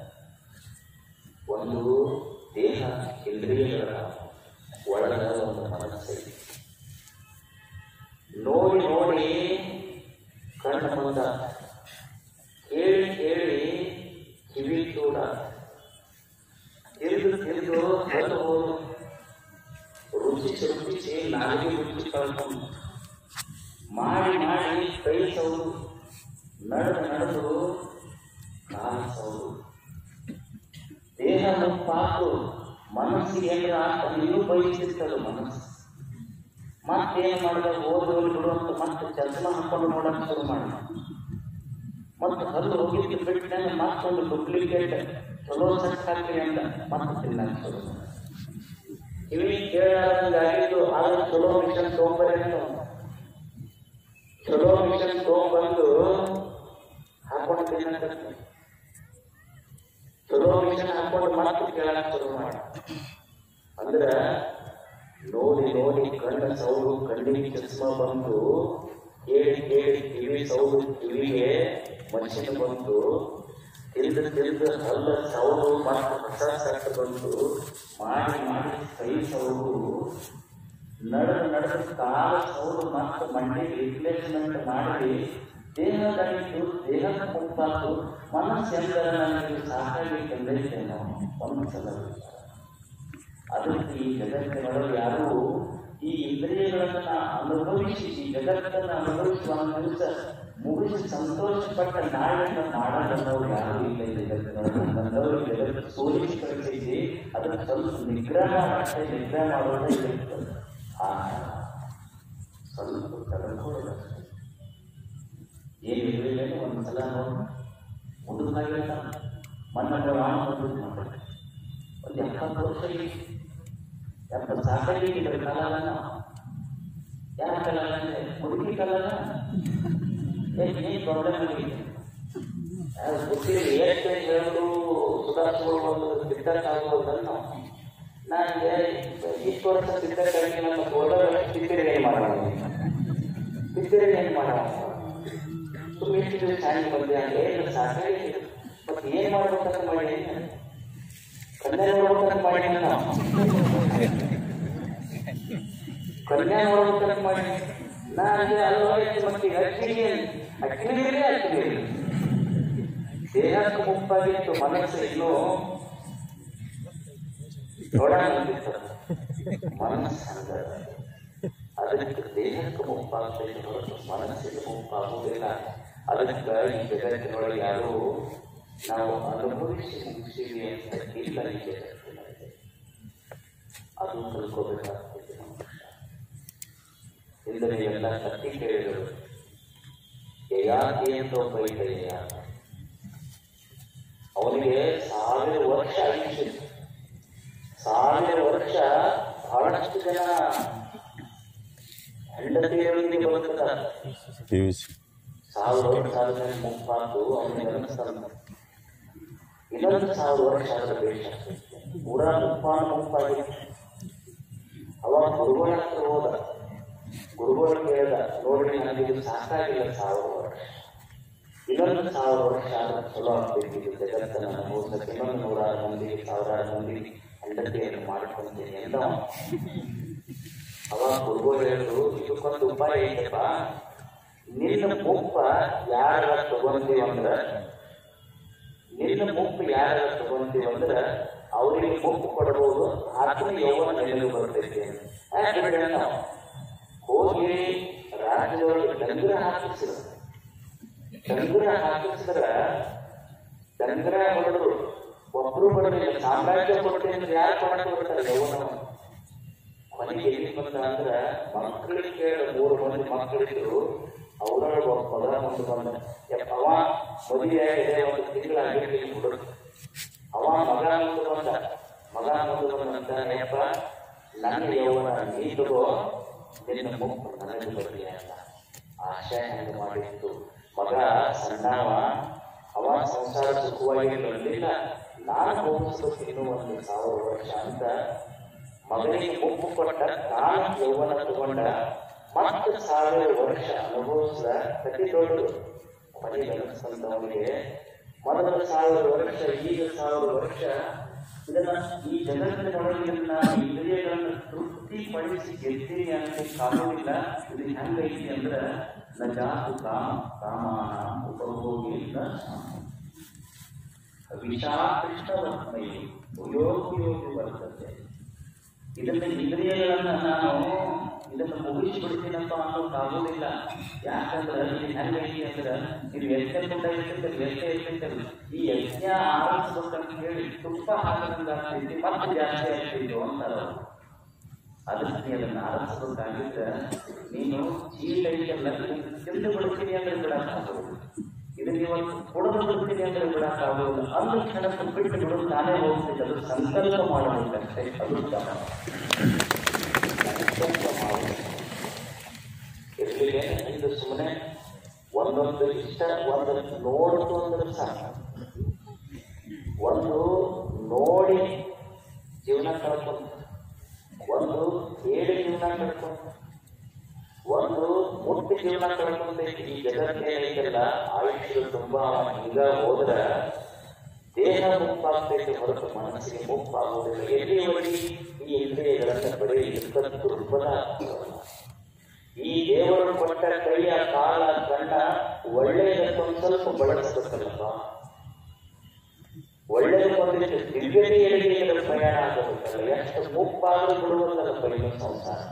ಒಂದು ದೇಹ ಇಂದ್ರಿಯಗಳ ಒಳಗ ಒಂದು ಮನಸ್ಸೈತಿ ನೋಡಿ ನೋಡಿ ಕಣ್ಣು ಮುಂದ ಕೇಳಿ ಕೇಳಿ ಕಿವಿ ಚೂಡ ತಿರುದು ತಿರುದು ಹಲ್ಲು ಹೋದು ರುಚಿಸಿ ರುಚಿಸಿ ನಾಲಿಗೆ ರುಚಿ ಕಳ್ಕೊಂಡು ಮಾಡಿ ಮಾಡಿ ಕೈ ಸೌದು ನಡೆದು ನಡೆದು ಕಾಲು ಸೌದು ದೇಹ ಮುಪ್ಪಾಕು ಮನಸ್ಸಿಗೆ ಏನಾರ ಆಗ್ತದೆ ಇನ್ನೂ ಬಯಸಿರ್ತದೆ ಮನಸ್ಸು ಮತ್ತೇನು ಮಾಡಿದಾಗ ಓದೋದು ಬಿಡುವಂತ ಮತ್ತೆ ಚಸ್ಮ ಹಾಕೊಂಡು ನೋಡಕ್ ಶುರು ಮಾಡ ಮತ್ತೆ ಹಲ್ಲು ಹೋಗಿದ್ದು ಬಿಟ್ಟು ಮತ್ತೊಂದು ಡೂಪ್ಲಿಕೇಟ್ ಚಲೋ ಸೆಟ್ ಹಾಕ್ರಿ ಅಂತ ಮತ್ತೆ ತಿನ್ನಕ್ ಶುರು ಮಾಡ ಇವಿ ಕೇಳಂಗಾಗಿದ್ದು ಆದ್ರೆ ಚಲೋ ಮಿಷನ್ ತೊಗೊಂಬರಿ ಅಂತ ಚಲೋ ಮಿಷನ್ ತೊಗೊಂಬಂದು ಹಾಕೊಂಡು ತಿನ್ನಕ ಚಲೋ ಮಿಷನ್ ಹಾಕೊಂಡು ಮತ್ತೆ ಕೇಳಕ್ ಶುರು ಮಾಡ ಅಂದ್ರ ನೋಡಿ ನೋಡಿ ಕಣ್ಣ ಸೌಡು ಕಣ್ಣಿಗೆ ಚಸ್ಮ ಬಂದು ಕೇಳಿ ಕೇಳಿ ಕಿವಿ ಸೌಡು ಕಿವಿಗೆ ಮನುಷ್ಯನ ಬಂತು ತಿಂದು ತಿಂದು ಹಲ್ಲ ಸೌಡು ಮತ್ತು ಹೊಸ ಸಟ್ಟ ಬಂತು ಮಾಡಿ ಮಾಡಿ ಕೈ ಸೌಡು ನಡೆದು ನಡೆದು ಕಾಲ ಸೌಡು ಮತ್ತು ಮಂಡಿ ರಿಪ್ಲೇಸ್ಮೆಂಟ್ ಮಾಡಿ ದೇಹದಾಯಿತು ದೇಹಕ್ಕೆ ಮುಪ್ಪಾತು ಮನಸ್ಸು ಎಂದರೆ ನನಗೆ ಸಾಕಾಗಿ ಕಂಡಿದ್ದೇನೋ ಒಂದು ಸಲ ವಿಚಾರ. ಅದಕ್ಕೆ ಈ ಜಗತ್ತಿನೊಳಗೆ ಯಾರು ಈ ಇಂದ್ರಿಯಗಳನ್ನ ಅನುಭವಿಸಿ ಈ ಜಗತ್ತನ್ನು ಅನುಭವಿಸುವ ಒಂದು ದಿವಸ ಮುಗಿಸಿ ಸಂತೋಷಪಟ್ಟ ನಾಳೆಯನ್ನು ಮಾಡಬಲ್ಲವರು ಯಾರು ಇಲ್ಲ ಈ ಜಗತ್ತಿನೊಳಗೆ ಬಂದವರು ಈ ಜಗತ್ತು ಸೋಲಿಸಿ ಕಳಿಸಿಸಿ ಅದನ್ನು ಸ್ವಲ್ಪ ನಿಗ್ರಹ ಮಾಡಕ್ಕೆ ನಿಗ್ರಹ ಮಾಡೋದೇ ಇರ್ತದೆ ಆ ಸ್ವಲ್ಪ ತಗೊಂಡು ಏನು ಇರಲಿಲ್ಲ ಒಂದ್ಸಲ ಮುದುಕಾಗಿಲ್ಲ ಮಣ್ಣನ್ನು ರಾಮ ಬಂದು ಮಾಡ್ತಾರೆ ಒಂದು ಎಪ್ಪತ್ತು ವರ್ಷ ಇದೆ. ಎಪ್ಪತ್ತು ಸಾಕಾಗಿ ಇದ್ರ ಕಾಲ ಯಾರ ಕಾಲ ಅಂದ್ರೆ ಮುದುಕಿ ಕಾಲ ಏನು ಪ್ರಾಬ್ಲಮ್ ಆಗಿದೆ ಗೊತ್ತಿಲ್ಲ ಎಷ್ಟು ಹೇಳೋದು ಸುಧಾರಿಸ್ಬೋದು ಬಿದ್ದಕ್ಕಾಗೋದನ್ನು ನನಗೆ ಇಷ್ಟು ವರ್ಷ ಬಿದ್ದಕ್ಕಾಗಿ ನಮ್ಮ ಓದೋರ ಬಿದ್ದಿರಿಗೆ ಏನು ಮಾಡೋಣ ಬಿದ್ದಿರಿಗೆ ಏನು ಮಾಡೋಣ ಸುಮ್ಮನೆ ಇಷ್ಟು ದಿವಸ ಶಾಲೆಗೆ ಬಂದೆ ಅಂದ್ರೆ ಏನು ಸಾಕಾಗಿ ಮತ್ತೆ ಏನು ಮಾಡ್ಬೇಕಂತ ಮಾಡಿ ಕನ್ಯಾ ನೋಡ್ಬೇಕಂತ ಮಾಡಿ ನಾವು ಕನ್ಯಾ ನೋಡ್ಬೇಕಂತ ಮಾಡಿ ನನಗೆ ಅಲ್ವಾಯ್ತು ಮತ್ತೆ ಅಕ್ಕಿಗೆ ಅಕ್ಕಿಗೆ ಅಕ್ಕಿಗೆ ದೇಹಕ್ಕೆ ಮುಪ್ಪಾಗಿತ್ತು ಮನಸ್ಸು ಇನ್ನೂ ನೋಡೋಣ ಅಂತಿತ್ತು. ಮನಸ್ಸು ಹಂಗ ಅದಕ್ಕೆ ದೇಹಕ್ಕೆ ಮುಪ್ಪಾಗ್ತೈತೆ ಹೊರತು ಮನಸ್ಸಿಗೆ ಮುಪ್ಪಾಗುವುದಿಲ್ಲ ಅದಕ್ಕೆ ಈ ಜಗತ್ತಿನೊಳಗೆ ಯಾರು ನಾವು ಅನುಭವಿಸಿ ಮುಗಿಸಿವಿ ಅಂತ ಇಲ್ಲ ಈ ಜಗತ್ತಿನಲ್ಲಿ ಅದು ತಿಳ್ಕೋಬೇಕಾಗ್ತೈತೆ ನಾವು ಇಲ್ಲ ನೀವೆಲ್ಲ ಸತ್ಯ ಕೇಳಿದರು ಯಯಾತಿ ಅಂತ ಒಬ್ಬ ಇದ್ದ ಯಯಾತಿ ಅವನಿಗೆ ಸಾವಿರ ವರ್ಷ ಆಯುಷ್ಯ ಸಾವಿರ ವರ್ಷ ಬಹಳಷ್ಟು ಜನ ಹೆಂಡತಿಯರೊಂದಿಗೆ ಬದುಕುತ್ತಾರೆ ಪಿ ಯು ಸಿ ಸಾವಿರ ವರ್ಷ ಆದ್ಮೇಲೆ ಮುಪ್ಪಾತು ಅವನಿಗೆ ಅನಿಸ್ತಾನೆ ಇನ್ನೊಂದು ಸಾವಿರ ವರ್ಷ ಆದ್ರೆ ಬೇಷ ಪೂರಾ ಮುಪ್ಪಾನ ಮುಪ್ಪಾಗಿ ಅವ ಗುರುಗಳ ಹತ್ರ ಹೋದ ಗುರುಗಳು ಕೇಳಿದ ನೋಡ್ರಿ ನನಗೆ ಇದು ಸಾಕಾಗಿಲ್ಲ ಸಾವಿರ ವರ್ಷ ಇನ್ನೊಂದು ಸಾವಿರ ವರ್ಷ ಆದ್ರೆ ಚಲೋ ಆಗ್ಬೇಕಿತ್ತು ಜಗತ್ತನ್ನ ಅನುಭವಿಸಕ್ಕೆ ಇನ್ನೊಂದು ನೂರಾರು ಮಂದಿ ಸಾವಿರಾರು ಮಂದಿ ಹೆಂಡತಿಯನ್ನು ಮಾಡ್ಕೊಂತೀನಿ ಎಂದ ಅವಾಗ ಗುರುಗಳು ಹೇಳಿದ್ರು ಇದಕ್ಕೊಂದು ಉಪಾಯ ಐತಪ್ಪ ನಿನ್ನ ಮುಪ್ಪ ಯಾರ ತಗೊಂತೀವಿ ಅಂದ್ರ ನಿನ್ನ ಮುಪ್ಪು ಯಾರ ತಗೊಂತೀವಿ ಅಂದ್ರ ಅವರಿಗೆ ಮುಪ್ಪು ಕೊಡಬಹುದು ಆತ್ಮ ಯೌವನ ನೆಲೆಗೆ ಬರ್ತೈತೆ ಯಾಕೆ ಬಿಡೋಣ ನಾವು? ಹೋಗಿ ರಾಜ್ಯದೊಳಗೆ ಡಂಗುರ ಹಾಕಿಸಿದ್ರು ಡಂಗುರ ಹಾಕಿಸಿದ್ರ ಡಂಗುರ ಹೊಡೆದ್ರು ಒಬ್ರು ಬಡಲಿಲ್ಲ ಸಾಮ್ರಾಜ್ಯ ಕೊಡ್ತೀನಿ ಅಂದ್ರೆ ಯಾರು ಕೊಡಕ್ಕೆ ಬರ್ತಾರೆ ಯೌವನವನ್ನು ಕೊನೆಗೆ ಎಲ್ಲಿ ಬಂದ ಅಂದ್ರ ಮಕ್ಕಳಿಗೆ ಕೇಳ ಮೂರು ಮಂದಿ ಮಕ್ಕಳಿದ್ರು ಅವರೊಳಗೆ ಒಬ್ಬ ಮಗ ಮುಂದೆ ಬಂದ ಯಪ್ಪ ಅವ ಮದುವೆ ಆಗಿದೆ ಒಂದು ತಿಂಗಳಾಗಿರ್ಲಿ ಬಿಡು ಅವ ಮಗ ಮುಂದೆ ಬಂದ ಮಗ ಮುಂದೆ ಬಂದಂತಾನೆಯಪ್ಪ ನನ್ನ ಯೌವನ ನೀ ತಗೋ ನಿನ್ನ ಮುಪ್ಪು ನನಗೆ ಬರಲಿ ಅಂತ ಆಶೆ ಹೆಂಗೆ ಮಾಡಿತ್ತು ಮಗ ಸಣ್ಣವ ಅವ ಸಂಸಾರ ಸುಖವಾಗಿ ಬರಲಿಲ್ಲ ನಾನು ಹೋಗಿಸ್ಬೇಕು ಇನ್ನೂ ಒಂದು ಸಾವಿರ ವರ್ಷ ಅಂತ ಮಗನಿಗೆ ಮುಪ್ಪು ಕೊಟ್ಟ ನಾನು ಯೌವನ ತಗೊಂಡ ಮತ್ತೆ ಸಾವಿರ ವರ್ಷ ಅನುಭವಿಸಿದ ಪ್ರತಿ ದೊಡ್ಡ ಮನೆ ಬೆಳೆಸ್ತಂತವನಿಗೆ ಮೊದಲ ಸಾವಿರ ವರ್ಷ ಈಗ ಸಾವಿರ ವರ್ಷ ಇದನ್ನ ಈ ಜಗತ್ತಿನೊಳಗಿನ ಇಂದ್ರಿಯಗಳನ್ನು ತೃಪ್ತಿಪಡಿಸಿ ಗೆದ್ದೀನಿ ಅಂತ ಕಾಣುವುದಿಲ್ಲ ಇದು ಹೆಂಗೈತಿ ಅಂದ್ರೆ ನ ಜಾತು ಕಾಮ ಕಾಮಾನ ಉಪಭೋಗಿ ವಿಷಾಕೃಷ್ಣವನ್ಮಯಿ ಉಯೋಗಯೋಗಿ ಬರ್ತದೆ ಇದನ್ನ ಇಂದ್ರಿಯಗಳನ್ನ ನಾನು ಇದನ್ನು ಮುಗಿಸ್ಬಿಡ್ತೀನಪ್ಪ ಅನ್ನೋಕ್ಕಾಗೋದಿಲ್ಲ ಯಾಕಂದ್ರೆ ಇದು ಹೆಂಗೈತಿ ಅಂದ್ರೆ ಇದು ಯಜ್ಞ ಕೂಡ ಇರ್ತೈತೆ ಯಜ್ಞ ಇರ್ತೈತೆ ಈ ಯಜ್ಞ ಆರಿಸ್ಬೇಕಂತ ಹೇಳಿ ತುಪ್ಪ ಹಾಕೋದ್ರಿಂದ ಆಗ್ತೈತಿ ಮತ್ತೆ ಜಾಸ್ತಿ ಆಗ್ತೈತಿ ಅಂತಾರ ಅದಕ್ಕೆ ನೀ ಅದನ್ನ ಆರಿಸ್ಬೇಕಾಗಿದ್ರೆ ನೀನು ಚೀಲ ಐತೆಲ್ಲ ತಿಂದು ಬಿಡ್ತೀನಿ ಅಂದ್ರೆ ಬಿಡಕ್ಕಾಗೋದು ಇದು ನೀವು ಕುಡಿದು ಬಿಡ್ತೀನಿ ಅಂದ್ರೆ ಬಿಡಕ್ಕಾಗೋದು ಅಂದ ಕ್ಷಣಕ್ಕೆ ಬಿಟ್ಟು ಬಿಡೋದು ನಾನೇ ಹೋಗ್ತೀನಿ ಅದು ಸಂಕಲ್ಪ ಮಾಡಬೇಕಷ್ಟೇ ಅದು ಗಮನ ಸಂಕಲ್ಪ ಮಾಡಬೇಕು ಇರ್ಲಿಲ್ಲ ಇದು ಸುಮ್ಮನೆ ಒಂದೊಂದು ಇಷ್ಟ ಒಂದೊಂದು ನೋಡ್ತು ಅಂದ್ರೆ ಸಾಕು ಒಂದು ನೋಡಿ ಜೀವನ ಕಳ್ಕೊಂಡು ಒಂದು ಹೇಳಿ ಜೀವನ ಕಳ್ಕೊಂಡು ಒಂದು ಮುಟ್ಟಿ ಜೀವನ ಕಳ್ಕೊಂಡೈತಿ ಈ ಜಗತ್ತೇನೈತಲ್ಲ ಆಯುಷ್ಯ ತುಂಬಾ ಈಗ ಹೋದ್ರ ದೇಹ ಮುಪ್ಪಾಗ್ತೈತೆ ಹೊರತು ಮನಸ್ಸಿಗೆ ಮುಪ್ಪಾಗುವುದಿಲ್ಲ ಎಲ್ಲಿಯವರೆಗೆ ಈ ಇಂದ್ರಿಯಗಳನ್ನು ಬರೀ ಇದ್ದ ದುರ್ಬಲ ಆಗ್ತವಲ್ಲ ಈ ದೇವರು ಕೊಟ್ಟ ಕೈಯ ಕಾಲ ಕಣ್ಣ ಒಳ್ಳೆಯದಕ್ಕೊಂದು ಸ್ವಲ್ಪ ಬಳಸಬೇಕಲ್ಲಪ್ಪ ಒಳ್ಳೆಯದು ಬಂದಿದ್ದು ದಿವ್ಯತೆಯಲ್ಲಿ ಇದರ ಪ್ರಯಾಣ ಆಗಬೇಕಲ್ಲ ಎಷ್ಟು ಮುಪ್ಪಾದರೂ ಬಿಡುವುದಲ್ಲಪ್ಪ ಇದು ಸಂಸಾರ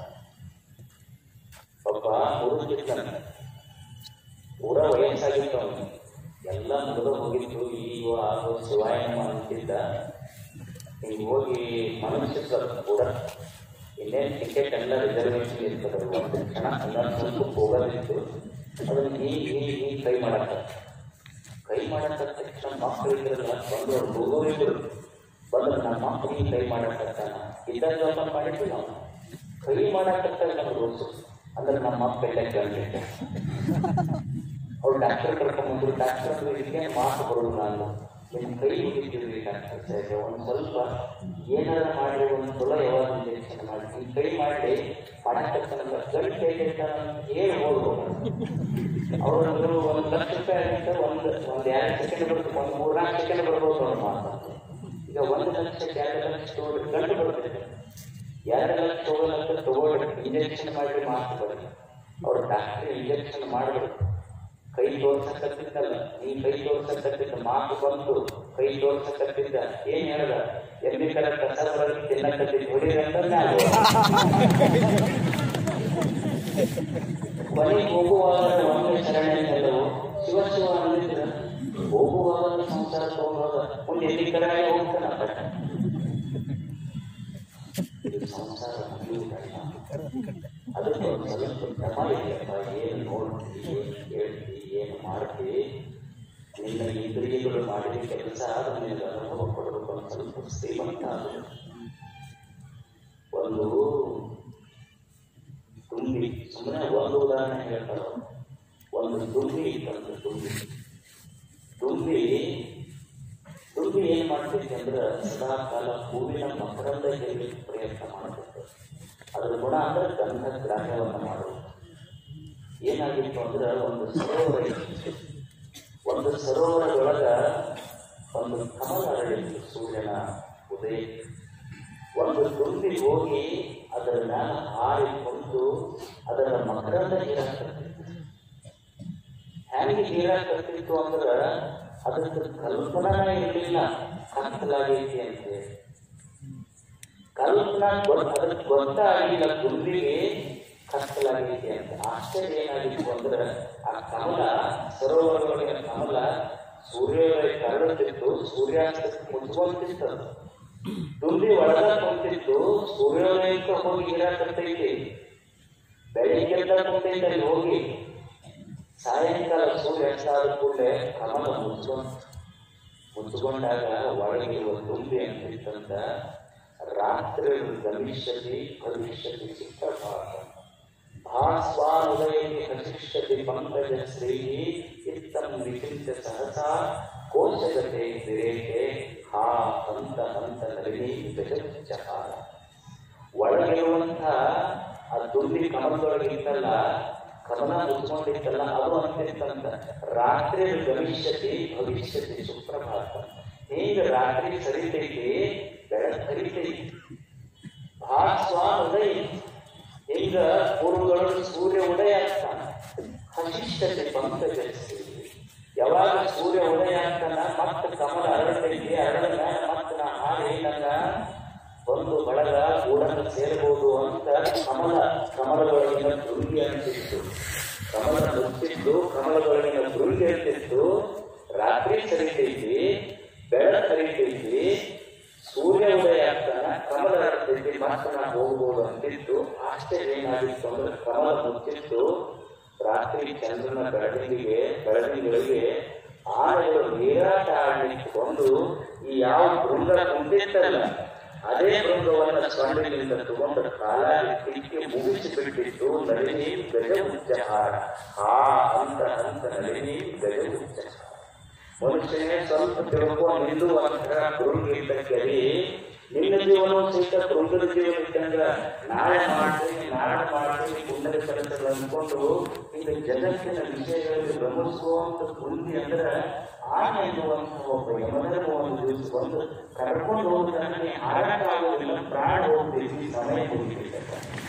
ಒಬ್ಬ ಮುರುಗಿದ್ದಾನೆ ಊರ ವಯಸ್ಸಾಗಿತ್ತು ಅವನು ಎಲ್ಲ ಮುಗಿದು ಹೋಗಿತ್ತು ಈಗ ಆಗೋ ಶಿವಾಯನ ಅಂತಿದ್ದ ಹಿಂಗೆ ಹೋಗಿ ಮನಸ್ಸಿದ್ದ ಕೂಡ ಇನ್ನೇನು ಟಿಕೆಟ್ ಎಲ್ಲ ರಿಸರ್ವೇಶನ್ ಇರ್ತದೆ ಒಂದು ಕ್ಷಣ ಎಲ್ಲ ಸ್ವಲ್ಪ ಹೋಗೋದಿತ್ತು ಅದನ್ನು ಹೀಗೆ ಹೀಗೆ ಹೀಗೆ ಕೈ ಮಾಡಕ್ಕ ಕೈ ಮಾಡಕ್ಕ ತಕ್ಷಣ ಮಕ್ಕಳು ಇದ್ರಲ್ಲ ಬಂದು ಹುಡುಗರಿದ್ರು ಬಂದು ನಮ್ಮ ಮಕ್ಕಳಿಗೆ ಕೈ ಮಾಡಕ್ಕತ್ತಾನ ಇದ್ದ ಜೋಪಾನ ಮಾಡಿದ್ವಿ ನಾವು ಕೈ ಮಾಡಕ್ಕತ್ತ ನಮ್ಗೆ ರೋಸು ಅಂದ್ರೆ ನಮ್ಮ ಮಕ್ಕ ಎಲ್ಲ ಕೇಳಿದ್ದೆ ಅವ್ರು ಡಾಕ್ಟರ್ ಕರ್ಕೊಂಡ್ಬಂದ್ರು ಡಾಕ್ಟರ್ ಇದಕ್ಕೆ ಮಾತು ಬರೋದು ನಾನು ನಿಮ್ಮ ಕೈ ಮುಗಿತೀವಿ ಡಾಕ್ಟರ್ ಸಾಹೇಬ್ ಒಂದು ಸ್ವಲ್ಪ ಏನಾರ ಮಾಡಿ ಒಂದು ಚಲೋ ಯಾವಾಗ ಇಂಜೆಕ್ಷನ್ ಮಾಡಿ ಈ ಕೈ ಮಾಡಿ ಮಾಡಕ್ಕಂತ ಗಂಟೆ ಹೇಗಿರ್ತಾರ ಹೇಳಿ ಹೋಗ್ಬೋದು ಅವರು ಒಂದು ಲಕ್ಷ ರೂಪಾಯಿ ಆಗಿತ್ತು ಒಂದು ಒಂದು ಎರಡು ಸೆಕೆಂಡ್ ಬರ್ಬೇಕು ಒಂದು ಮೂರ್ನಾಲ್ಕು ಸೆಕೆಂಡ್ ಬರ್ಬೋದು ಅವ್ರು ಮಾತಾಡ್ತಾರೆ ಈಗ ಒಂದು ಲಕ್ಷಕ್ಕೆ ಎರಡು ಲಕ್ಷ ತಗೊಂಡು ಗಂಟು ಬರ್ತದೆ ಎರಡು ಲಕ್ಷ ತಗೊಳ್ಳಂತ ತಗೊಳ್ಳಿ ಇಂಜೆಕ್ಷನ್ ಮಾಡಿ ಮಾಡ್ತಾರೆ ಅವ್ರು ಡಾಕ್ಟರ್ ಇಂಜೆಕ್ಷನ್ ಮಾಡಬೇಕು ಕೈ ತೋರ್ಸಕತ್ತಿದ್ದಲ್ಲ ನೀ ಕೈ ತೋರ್ಸಕತ್ತಿದ್ದ ಮಾತು ಬಂತು ಕೈ ತೋರ್ಸಕತ್ತಿದ್ದ ಏನ್ ಹೇಳ್ದ ಎಲ್ಲಿ ಕರ ಕಸ ಬರೋದು ತಿನ್ನಕತ್ತಿದ್ದು ಹೊಡಿರಿ ಅಂತ ಕೊನೆಗೆ ಹೋಗುವಾಗ ಒಂದು ಶರಣೆಲ್ಲವು ಶಿವ ಶಿವ ಅಂದಿದ್ರ ಹೋಗುವಾಗ ಸಂಸಾರ ತಗೊಂಡೋಗ ಮುಂದೆ ಎಲ್ಲಿ ಕಡೆ ಹೋಗ್ತಾನ ಬಟ್ ಇದು ಸಂಸಾರ ಮುಗಿಯುವುದಲ್ಲ ಅದಕ್ಕೆ ಒಂದು ಸ್ವಲ್ಪ ಕ್ರಮ ಇದೆಯಪ್ಪ ಏನು ನೋಡ್ತಿ ಏನು ಕೇಳ್ತಿ ಏನು ಮಾಡ್ತಿ ನಿನ್ನ ಇಂದ್ರಿಯಗಳು ಮಾಡಿದ ಕೆಲಸ ಆದ ಮೇಲೆ ಅನುಭವ ಕೊಡಬೇಕು ಅಂತ ಸ್ವಲ್ಪ ಶ್ರೀಮಂತ ಆಗಬೇಕು ಒಂದು ತುಂಬಿ ಸುಮ್ಮನೆ ಒಂದು ಉದಾಹರಣೆ ಹೇಳ್ತಾರೆ ಒಂದು ತುಂಬಿ ಇತ್ತಂದ್ರೆ ತುಂಬಿ ತುಂಬಿ ತುಂಬಿ ಏನ್ ಮಾಡ್ತೈತಿ ಅಂದ್ರೆ ಸದಾ ಕಾಲ ಹೂವಿನ ಮಕರಂದ ಗೆಲ್ಲಲಿಕ್ಕೆ ಪ್ರಯತ್ನ ಮಾಡ್ತೈತೆ ಅದ್ರ ಗುಣ ಅಂದ್ರೆ ಗಂಧ ಗ್ರಾಹ್ಯವನ್ನು ಮಾಡೋದು ಏನಾಗಿತ್ತು ಅಂದ್ರೆ ಒಂದು ಸರೋವರ ಇತ್ತು. ಒಂದು ಸರೋವರದೊಳಗ ಒಂದು ಕಮಲ ಅರಳಿತ್ತು ಸೂರ್ಯನ ಉದಯ ಒಂದು ತುಂಬಿ ಹೋಗಿ ಅದರ ಮ್ಯಾಲ ಹಾರಿ ಕುಂತು ಅದರ ಮಕರಂದ ಹೀರಾಕತ್ತಿತ್ತು ಹೆಂಗೆ ಹೀರಾಕತ್ತಿತ್ತು ಅಂದ್ರೆ ಅದಕ್ಕೆ ಕಲ್ಪನಾ ಇರಲಿಲ್ಲ ಕತ್ತಲಾಗೈತಿ ಅಂತೇಳಿ ಕಲ್ಪನಾ ಗೊತ್ತ ಅದಕ್ಕೆ ಗೊತ್ತಾಗಿಲ್ಲ ತುಂಬಿಗೆ ಕತ್ತಲಾಗೈತಿ ಅಂತ ಆಶ್ಚರ್ಯ ಏನಾಗಿತ್ತು ಅಂದ್ರೆ ಆ ಕಮಲ ಸರೋವರದೊಳಗಿನ ಕಮಲ ಸೂರ್ಯೋದಯ ಕರಡುತ್ತಿತ್ತು ಸೂರ್ಯಾಸ್ತಕ್ಕೆ ಮುಚ್ಕೊಂತಿತ್ತು ಅದು. ತುಂಬಿ ಒಳಗ ಕುಂತಿತ್ತು ಸೂರ್ಯೋದಯಕ್ಕೆ ಹೋಗಿ ಹೀರಾಕತ್ತೈತಿ ಬೆಳಿಗ್ಗೆಲ್ಲ ಕುಂತೈತೆ ಅಲ್ಲಿ ಹೋಗಿ ಸಾಯಂಕಾಲ ಸೂರ್ಯ ಎಷ್ಟಾದ ಕೂಡಲೇ ಕಮಲ ಮುಚ್ಕೊಂಡ್ ಮುಚ್ಕೊಂಡಾಗ ಒಳಗಿರುವ ತುಂಬಿ ಅಂತಿತ್ತಂತ ರಾತ್ರಿ ಗಮಿಷ್ಯತಿ ಭವಿಷ್ಯತಿ ಚಿತ್ರಭಾಗ ಭಾಸ್ವಾನುದಯಕ್ಕೆ ಹಸಿಷ್ಯತಿ ಪಂಕಜ ಶ್ರೀ ಇತ್ತಂ ವಿಚಿಂತ್ಯ ಸಹಸಾ ಕೋಶಗತೆ ವಿರೇಕೆ ಹಾ ಹಂತ ಹಂತ ನಳಿನಿ ಗಜಚಹಾರ ಒಳಗಿರುವಂಥ ಆ ದುಂಡಿ ಕಮಲದೊಳಗಿತ್ತಲ್ಲ ಕಮಲ ಮುಚ್ಕೊಂಡಿತ್ತಲ್ಲ ಅದು ಅಂತಿತ್ತಂತ ರಾತ್ರಿ ಗಮಿಷ್ಯತಿ ಭವಿಷ್ಯತಿ ಸುಪ್ರಭಾತ ಹೀಗೆ ರಾತ್ರಿ ಸರಿತೈತಿ ಬೆಳಕು ಹರಿತೈತಿ ಭಾಸ್ವ ಉದಯ ಈಗ ಪೂರ್ವಗಳು ಸೂರ್ಯ ಉದಯ ಆಗ್ತಾನ ಹಸಿಷ್ಠತೆ ಪಂಕಜ ಯಾವಾಗ ಸೂರ್ಯ ಉದಯ ಆಗ್ತಾನ ಮತ್ತೆ ಕಮಲ ಅರಳತೈತಿ ಅರಳದ ಮತ್ತೆ ನಾ ಹಾಡಿ ನಂಗ ಒಂದು ಬಳಗ ಗೂಡನ್ನು ಸೇರಬಹುದು ಅಂತ ಕಮಲ ಕಮಲದೊಳಗಿನ ದುರ್ಗಿ ಅಂತಿತ್ತು ಕಮಲ ಮುಚ್ಚಿದ್ದು ಕಮಲದೊಳಗಿನ ದುರ್ಗಿ ಅಂತಿತ್ತು ರಾತ್ರಿ ಸರಿತೈತಿ ಬೆಳಕು ಹರಿತೈತಿ ಸೂರ್ಯ ಉದಯ ಆಗ್ತಾನ ಕಮಲ ಅರಳತೈತಿ ಮತ್ತೆ ನಾ ಹೋಗ್ಬೋದು ಅಂತಿತ್ತು ಆಶ್ಚರ್ಯ ಏನಾಗಿತ್ತು ಅಂದ್ರೆ ಕಮಲ ಮುಚ್ಚಿತ್ತು ರಾತ್ರಿ ಚಂದ್ರನ ಬೆಳದಿಂಗಿಗೆ ಬೆಳದಿಂಗಳಿಗೆ ಆನೆಗಳು ನೀರಾಟ ಆಡಲಿಕ್ಕೆ ಬಂದು ಈ ಯಾವ ಬೃಂದ ಕುಂದಿತ್ತಲ್ಲ ಅದೇ ಬೃಂದವನ್ನ ಸೊಂಡಿನಿಂದ ತಗೊಂಡು ಕಾಲಾಗಿ ತಿಕ್ಕಿ ಮುಗಿಸಿ ಬಿಟ್ಟಿತ್ತು ನಳಿನಿ ಗಜ ಉಚ್ಚಹಾರ ಆ ಹಂತ ಹಂತ ನಳಿನಿ ಗಜ ಉಚ್ಚಹಾರ ಮನುಷ್ಯನೇ ಸ್ವಲ್ಪ ತಿಳ್ಕೊ ನಿಲ್ಲುವಂತ ಗುರುಗಿ ಇದ್ದಕ್ಕರಿ ನಿನ್ನ ಜೀವನ ಸಹಿತ ಕೃಂಗದ ಜೀವನ ಇದ್ದಂಗ ನಾಳೆ ಮಾಡ್ತೀನಿ ನಾಳೆ ಮಾಡ್ತೀನಿ ಪುಣ್ಯದ ಕೆಲಸಗಳು ಅನ್ಕೊಂಡು ಈಗ ಜಗತ್ತಿನ ವಿಷಯಗಳಲ್ಲಿ ಗಮನಿಸುವಂತ ಕೃಂಗಿ ಅಂದ್ರೆ ಆನೆ ಎನ್ನುವಂತ ಒಬ್ಬ ಯಮಧರ್ಮ ಒಂದು ದಿವಸ ಬಂದು ಕರ್ಕೊಂಡು ಹೋಗ್ತಾನೆ ಹಾರಾಟ ಆಗೋದಿಲ್ಲ ಪ್ರಾಣ ಹೋಗ್ಬೇಕು ಸಮಯ ಹೋಗ್ಬೇಕು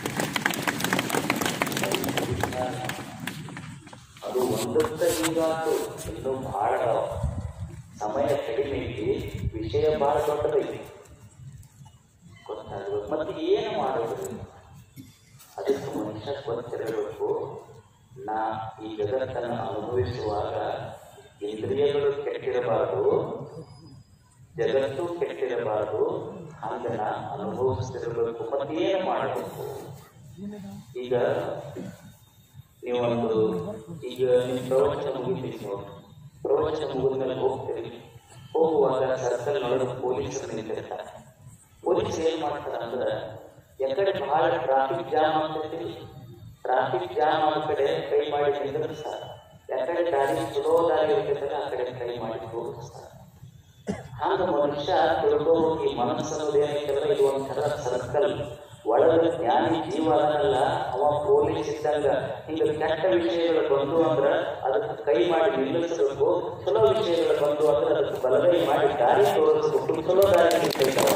ಅದು ಒಂದೊಂದ ಹೀಗಾತು ಇನ್ನು ಬಹಳ ಅದಾವ. ಸಮಯ ಕಡಿಮೆ ಐತಿ ವಿಷಯ ಬಹಳ ದೊಡ್ಡದೈತಿ ಗೊತ್ತಾಗಬೇಕು ಮತ್ತೆ ಏನು ಮಾಡೋದು ಅದಕ್ಕೆ ಮನುಷ್ಯ ಗೊತ್ತಿರಬೇಕು ನಾ ಈ ಜಗತ್ತನ್ನು ಅನುಭವಿಸುವಾಗ ಇಂದ್ರಿಯಗಳು ಕೆಟ್ಟಿರಬಾರದು ಜಗತ್ತು ಕೆಟ್ಟಿರಬಾರದು ಹಂಗ ನಾ ಅನುಭವಿಸ್ತಿರಬೇಕು ಮತ್ತೆ ಏನು ಮಾಡಬೇಕು ಈಗ ನೀವೊಂದು ಈಗ ನಿಮ್ಮ ಪ್ರವಚನ ಮುಗಿತೀವಿ ನೋಡಿ ಪ್ರವಚನ ಮುಗಿದ್ಮೇಲೆ ಹೋಗ್ತೀರಿ ಹೋಗುವಾಗ ಸರ್ಕಲ್ ನೋಡಿದ ಪೊಲೀಸರು ನಿಂತಿರ್ತಾರೆ ಪೊಲೀಸ್ ಏನ್ ಮಾಡ್ತಾರೆ ಅಂದ್ರೆ ಎಕಡೆ ಬಹಳ ಟ್ರಾಫಿಕ್ ಜಾಮ್ ಆಗ್ತೈತಿ ಟ್ರಾಫಿಕ್ ಜಾಮ್ ಆದ ಕಡೆ ಕೈ ಮಾಡಿ ನಿಂದಿರ್ತಾರೆ ಯಾಕಡೆ ದಾರಿ ಚಲೋ ದಾರಿ ಇರ್ತೈತಲ್ಲ ಆ ಕಡೆ ಕೈ ಮಾಡಿ ಹೋಗಿಸ್ತಾರೆ ಹಂಗ ಮನುಷ್ಯ ತಿಳ್ಕೋ ಈ ಮನಸ್ಸು ಅನ್ನೋದು ಏನೈತಲ್ಲ ಇದು ಒಂಥರ ಸರ್ಕಲ್ ಒಳಗ ಜ್ಞಾನಿ ಜೀವ ಅದನ್ನಲ್ಲ ಅವ ಪೊಲೀಸ್ ಇದ್ದಂಗ ಹಿಂಗ ಕೆಟ್ಟ ವಿಷಯಗಳು ಬಂದು ಅಂದ್ರ ಅದಕ್ಕೆ ಕೈ ಮಾಡಿ ನಿಲ್ಲಿಸಬೇಕು ಚಲೋ ವಿಷಯಗಳು ಬಂದು ಅಂದ್ರೆ ಅದಕ್ಕೆ ಬಲಗೈ ಮಾಡಿ ದಾರಿ ತೋರಿಸ್ಬೇಕು ಚಲೋ ದಾರಿ ನಿಲ್ತೈತವ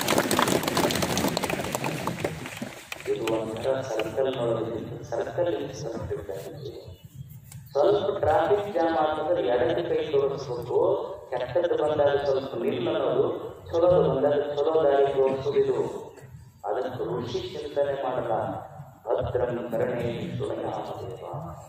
ಇದು ಒಂಥರ ಸರ್ಕಲ್ ನೋಡೋದು ಸರ್ಕಲ್ ಸ್ವಲ್ಪ ಟ್ರಾಫಿಕ್ ಜಾಮ್ ಆಗ್ತಂದ್ರೆ ಎರಡು ಕೈ ತೋರಿಸ್ಬೇಕು ಕೆಟ್ಟದ್ದು ಬಂದಾಗ ಸ್ವಲ್ಪ ನಿಲ್ಲ ಅನ್ನೋದು ಚಲೋ ಬಂದಾಗ ಚಲೋ ದಾರಿ ತೋರಿಸೋದು ಅದಕ್ಕೆ ಋಷಿ ಚಿಂತನೆ ಮಾಡಲ್ಲ ಭದ್ರಂ ಕರಣೆ ಸುಣಯಾಮದೇವ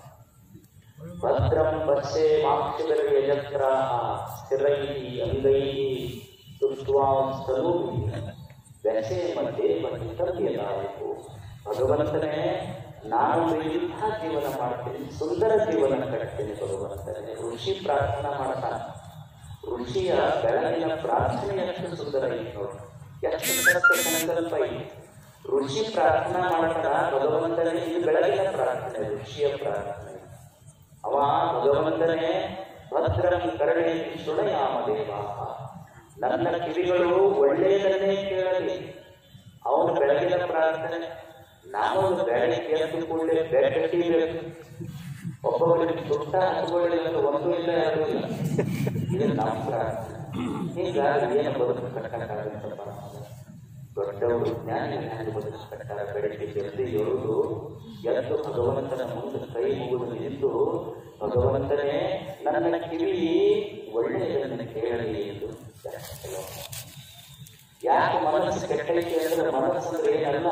ಭದ್ರಂ ಪಶ್ಯೆ ಮಾಕ್ಷಿದರೆ ಯತ್ರ ಸ್ಥಿರೈ ಅಂಗೈ ತುಷ್ಟ್ವಾಂಸ್ತಲೂ ವ್ಯಸೆ ಮಧ್ಯೆ ಬಂದಿರಬೇಕು ಭಗವಂತನೇ ನಾನು ಇಂಥ ಜೀವನ ಮಾಡ್ತೀನಿ ಸುಂದರ ಜೀವನ ಕಟ್ತೀನಿ ಭಗವಂತನೇ ಋಷಿ ಪ್ರಾರ್ಥನಾ ಮಾಡ್ತಾನೆ ಋಷಿಯ ಬೆಳಗಿನ ಪ್ರಾರ್ಥನೆ ಎಷ್ಟು ಸುಂದರ ಐತಿ ನೋಡಿ ಎಷ್ಟು ಸುಂದರ ಸಂಕಲ್ಪ ಐತಿ ಋಷಿ ಪ್ರಾರ್ಥನಾ ಮಾಡ್ತಾನ ಭಗವಂತನೇ ಇದು ಬೆಳಗಿನ ಪ್ರಾರ್ಥನೆ ಋಷಿಯ ಪ್ರಾರ್ಥನೆ ಅವ ಭಗವಂತನೇ ಭದ್ರಂ ಕರಣೆ ಶೃಣಯಾಮ ದೇವ ನನ್ನ ಕಿವಿಗಳು ಒಳ್ಳೆಯದನ್ನೇ ಕೇಳಲಿ ಅವನು ಬೆಳಗಿನ ಪ್ರಾರ್ಥನೆ ನಾವು ಬೆಳಗ್ಗೆ ಎದ್ದು ಕೂಡಲೇ ಬೆಳಕಟ್ಟಿಬೇಕು ಒಬ್ಬೊಬ್ಬರಿಗೆ ಸುಟ್ಟ ಹಸುಗಳಿಲ್ಲ ಒಂದು ಇಲ್ಲ ಎರಡು ಇಲ್ಲ ಇದು ನಮ್ಮ ಪ್ರಾರ್ಥನೆ ಹೀಗಾಗಿ ಏನು ಬದುಕು ಕಟ್ಟಕ್ಕಾಗುತ್ತಪ್ಪ ದೊಡ್ಡವರು ಜ್ಞಾನಿ ಜ್ಞಾನಿ ಬದುಕು ಕಟ್ಟಾರ ಬೆಳಗ್ಗೆ ಎದ್ದು ಎರುವುದು ಎದ್ದು ಭಗವಂತನ ಮುಂದೆ ಕೈ ಮುಗಿದು ನಿಂತು ಭಗವಂತನೇ ನನ್ನ ಕಿವಿ ಒಳ್ಳೆಯದನ್ನು ಕೇಳಲಿ ಎಂದು ಯಾಕೆ ಮನಸ್ಸು ಕೆಟ್ಟಲಿಕ್ಕೆ ಅಂದ್ರೆ ಮನಸ್ಸು ಅಂದ್ರೆ ಏನಲ್ಲ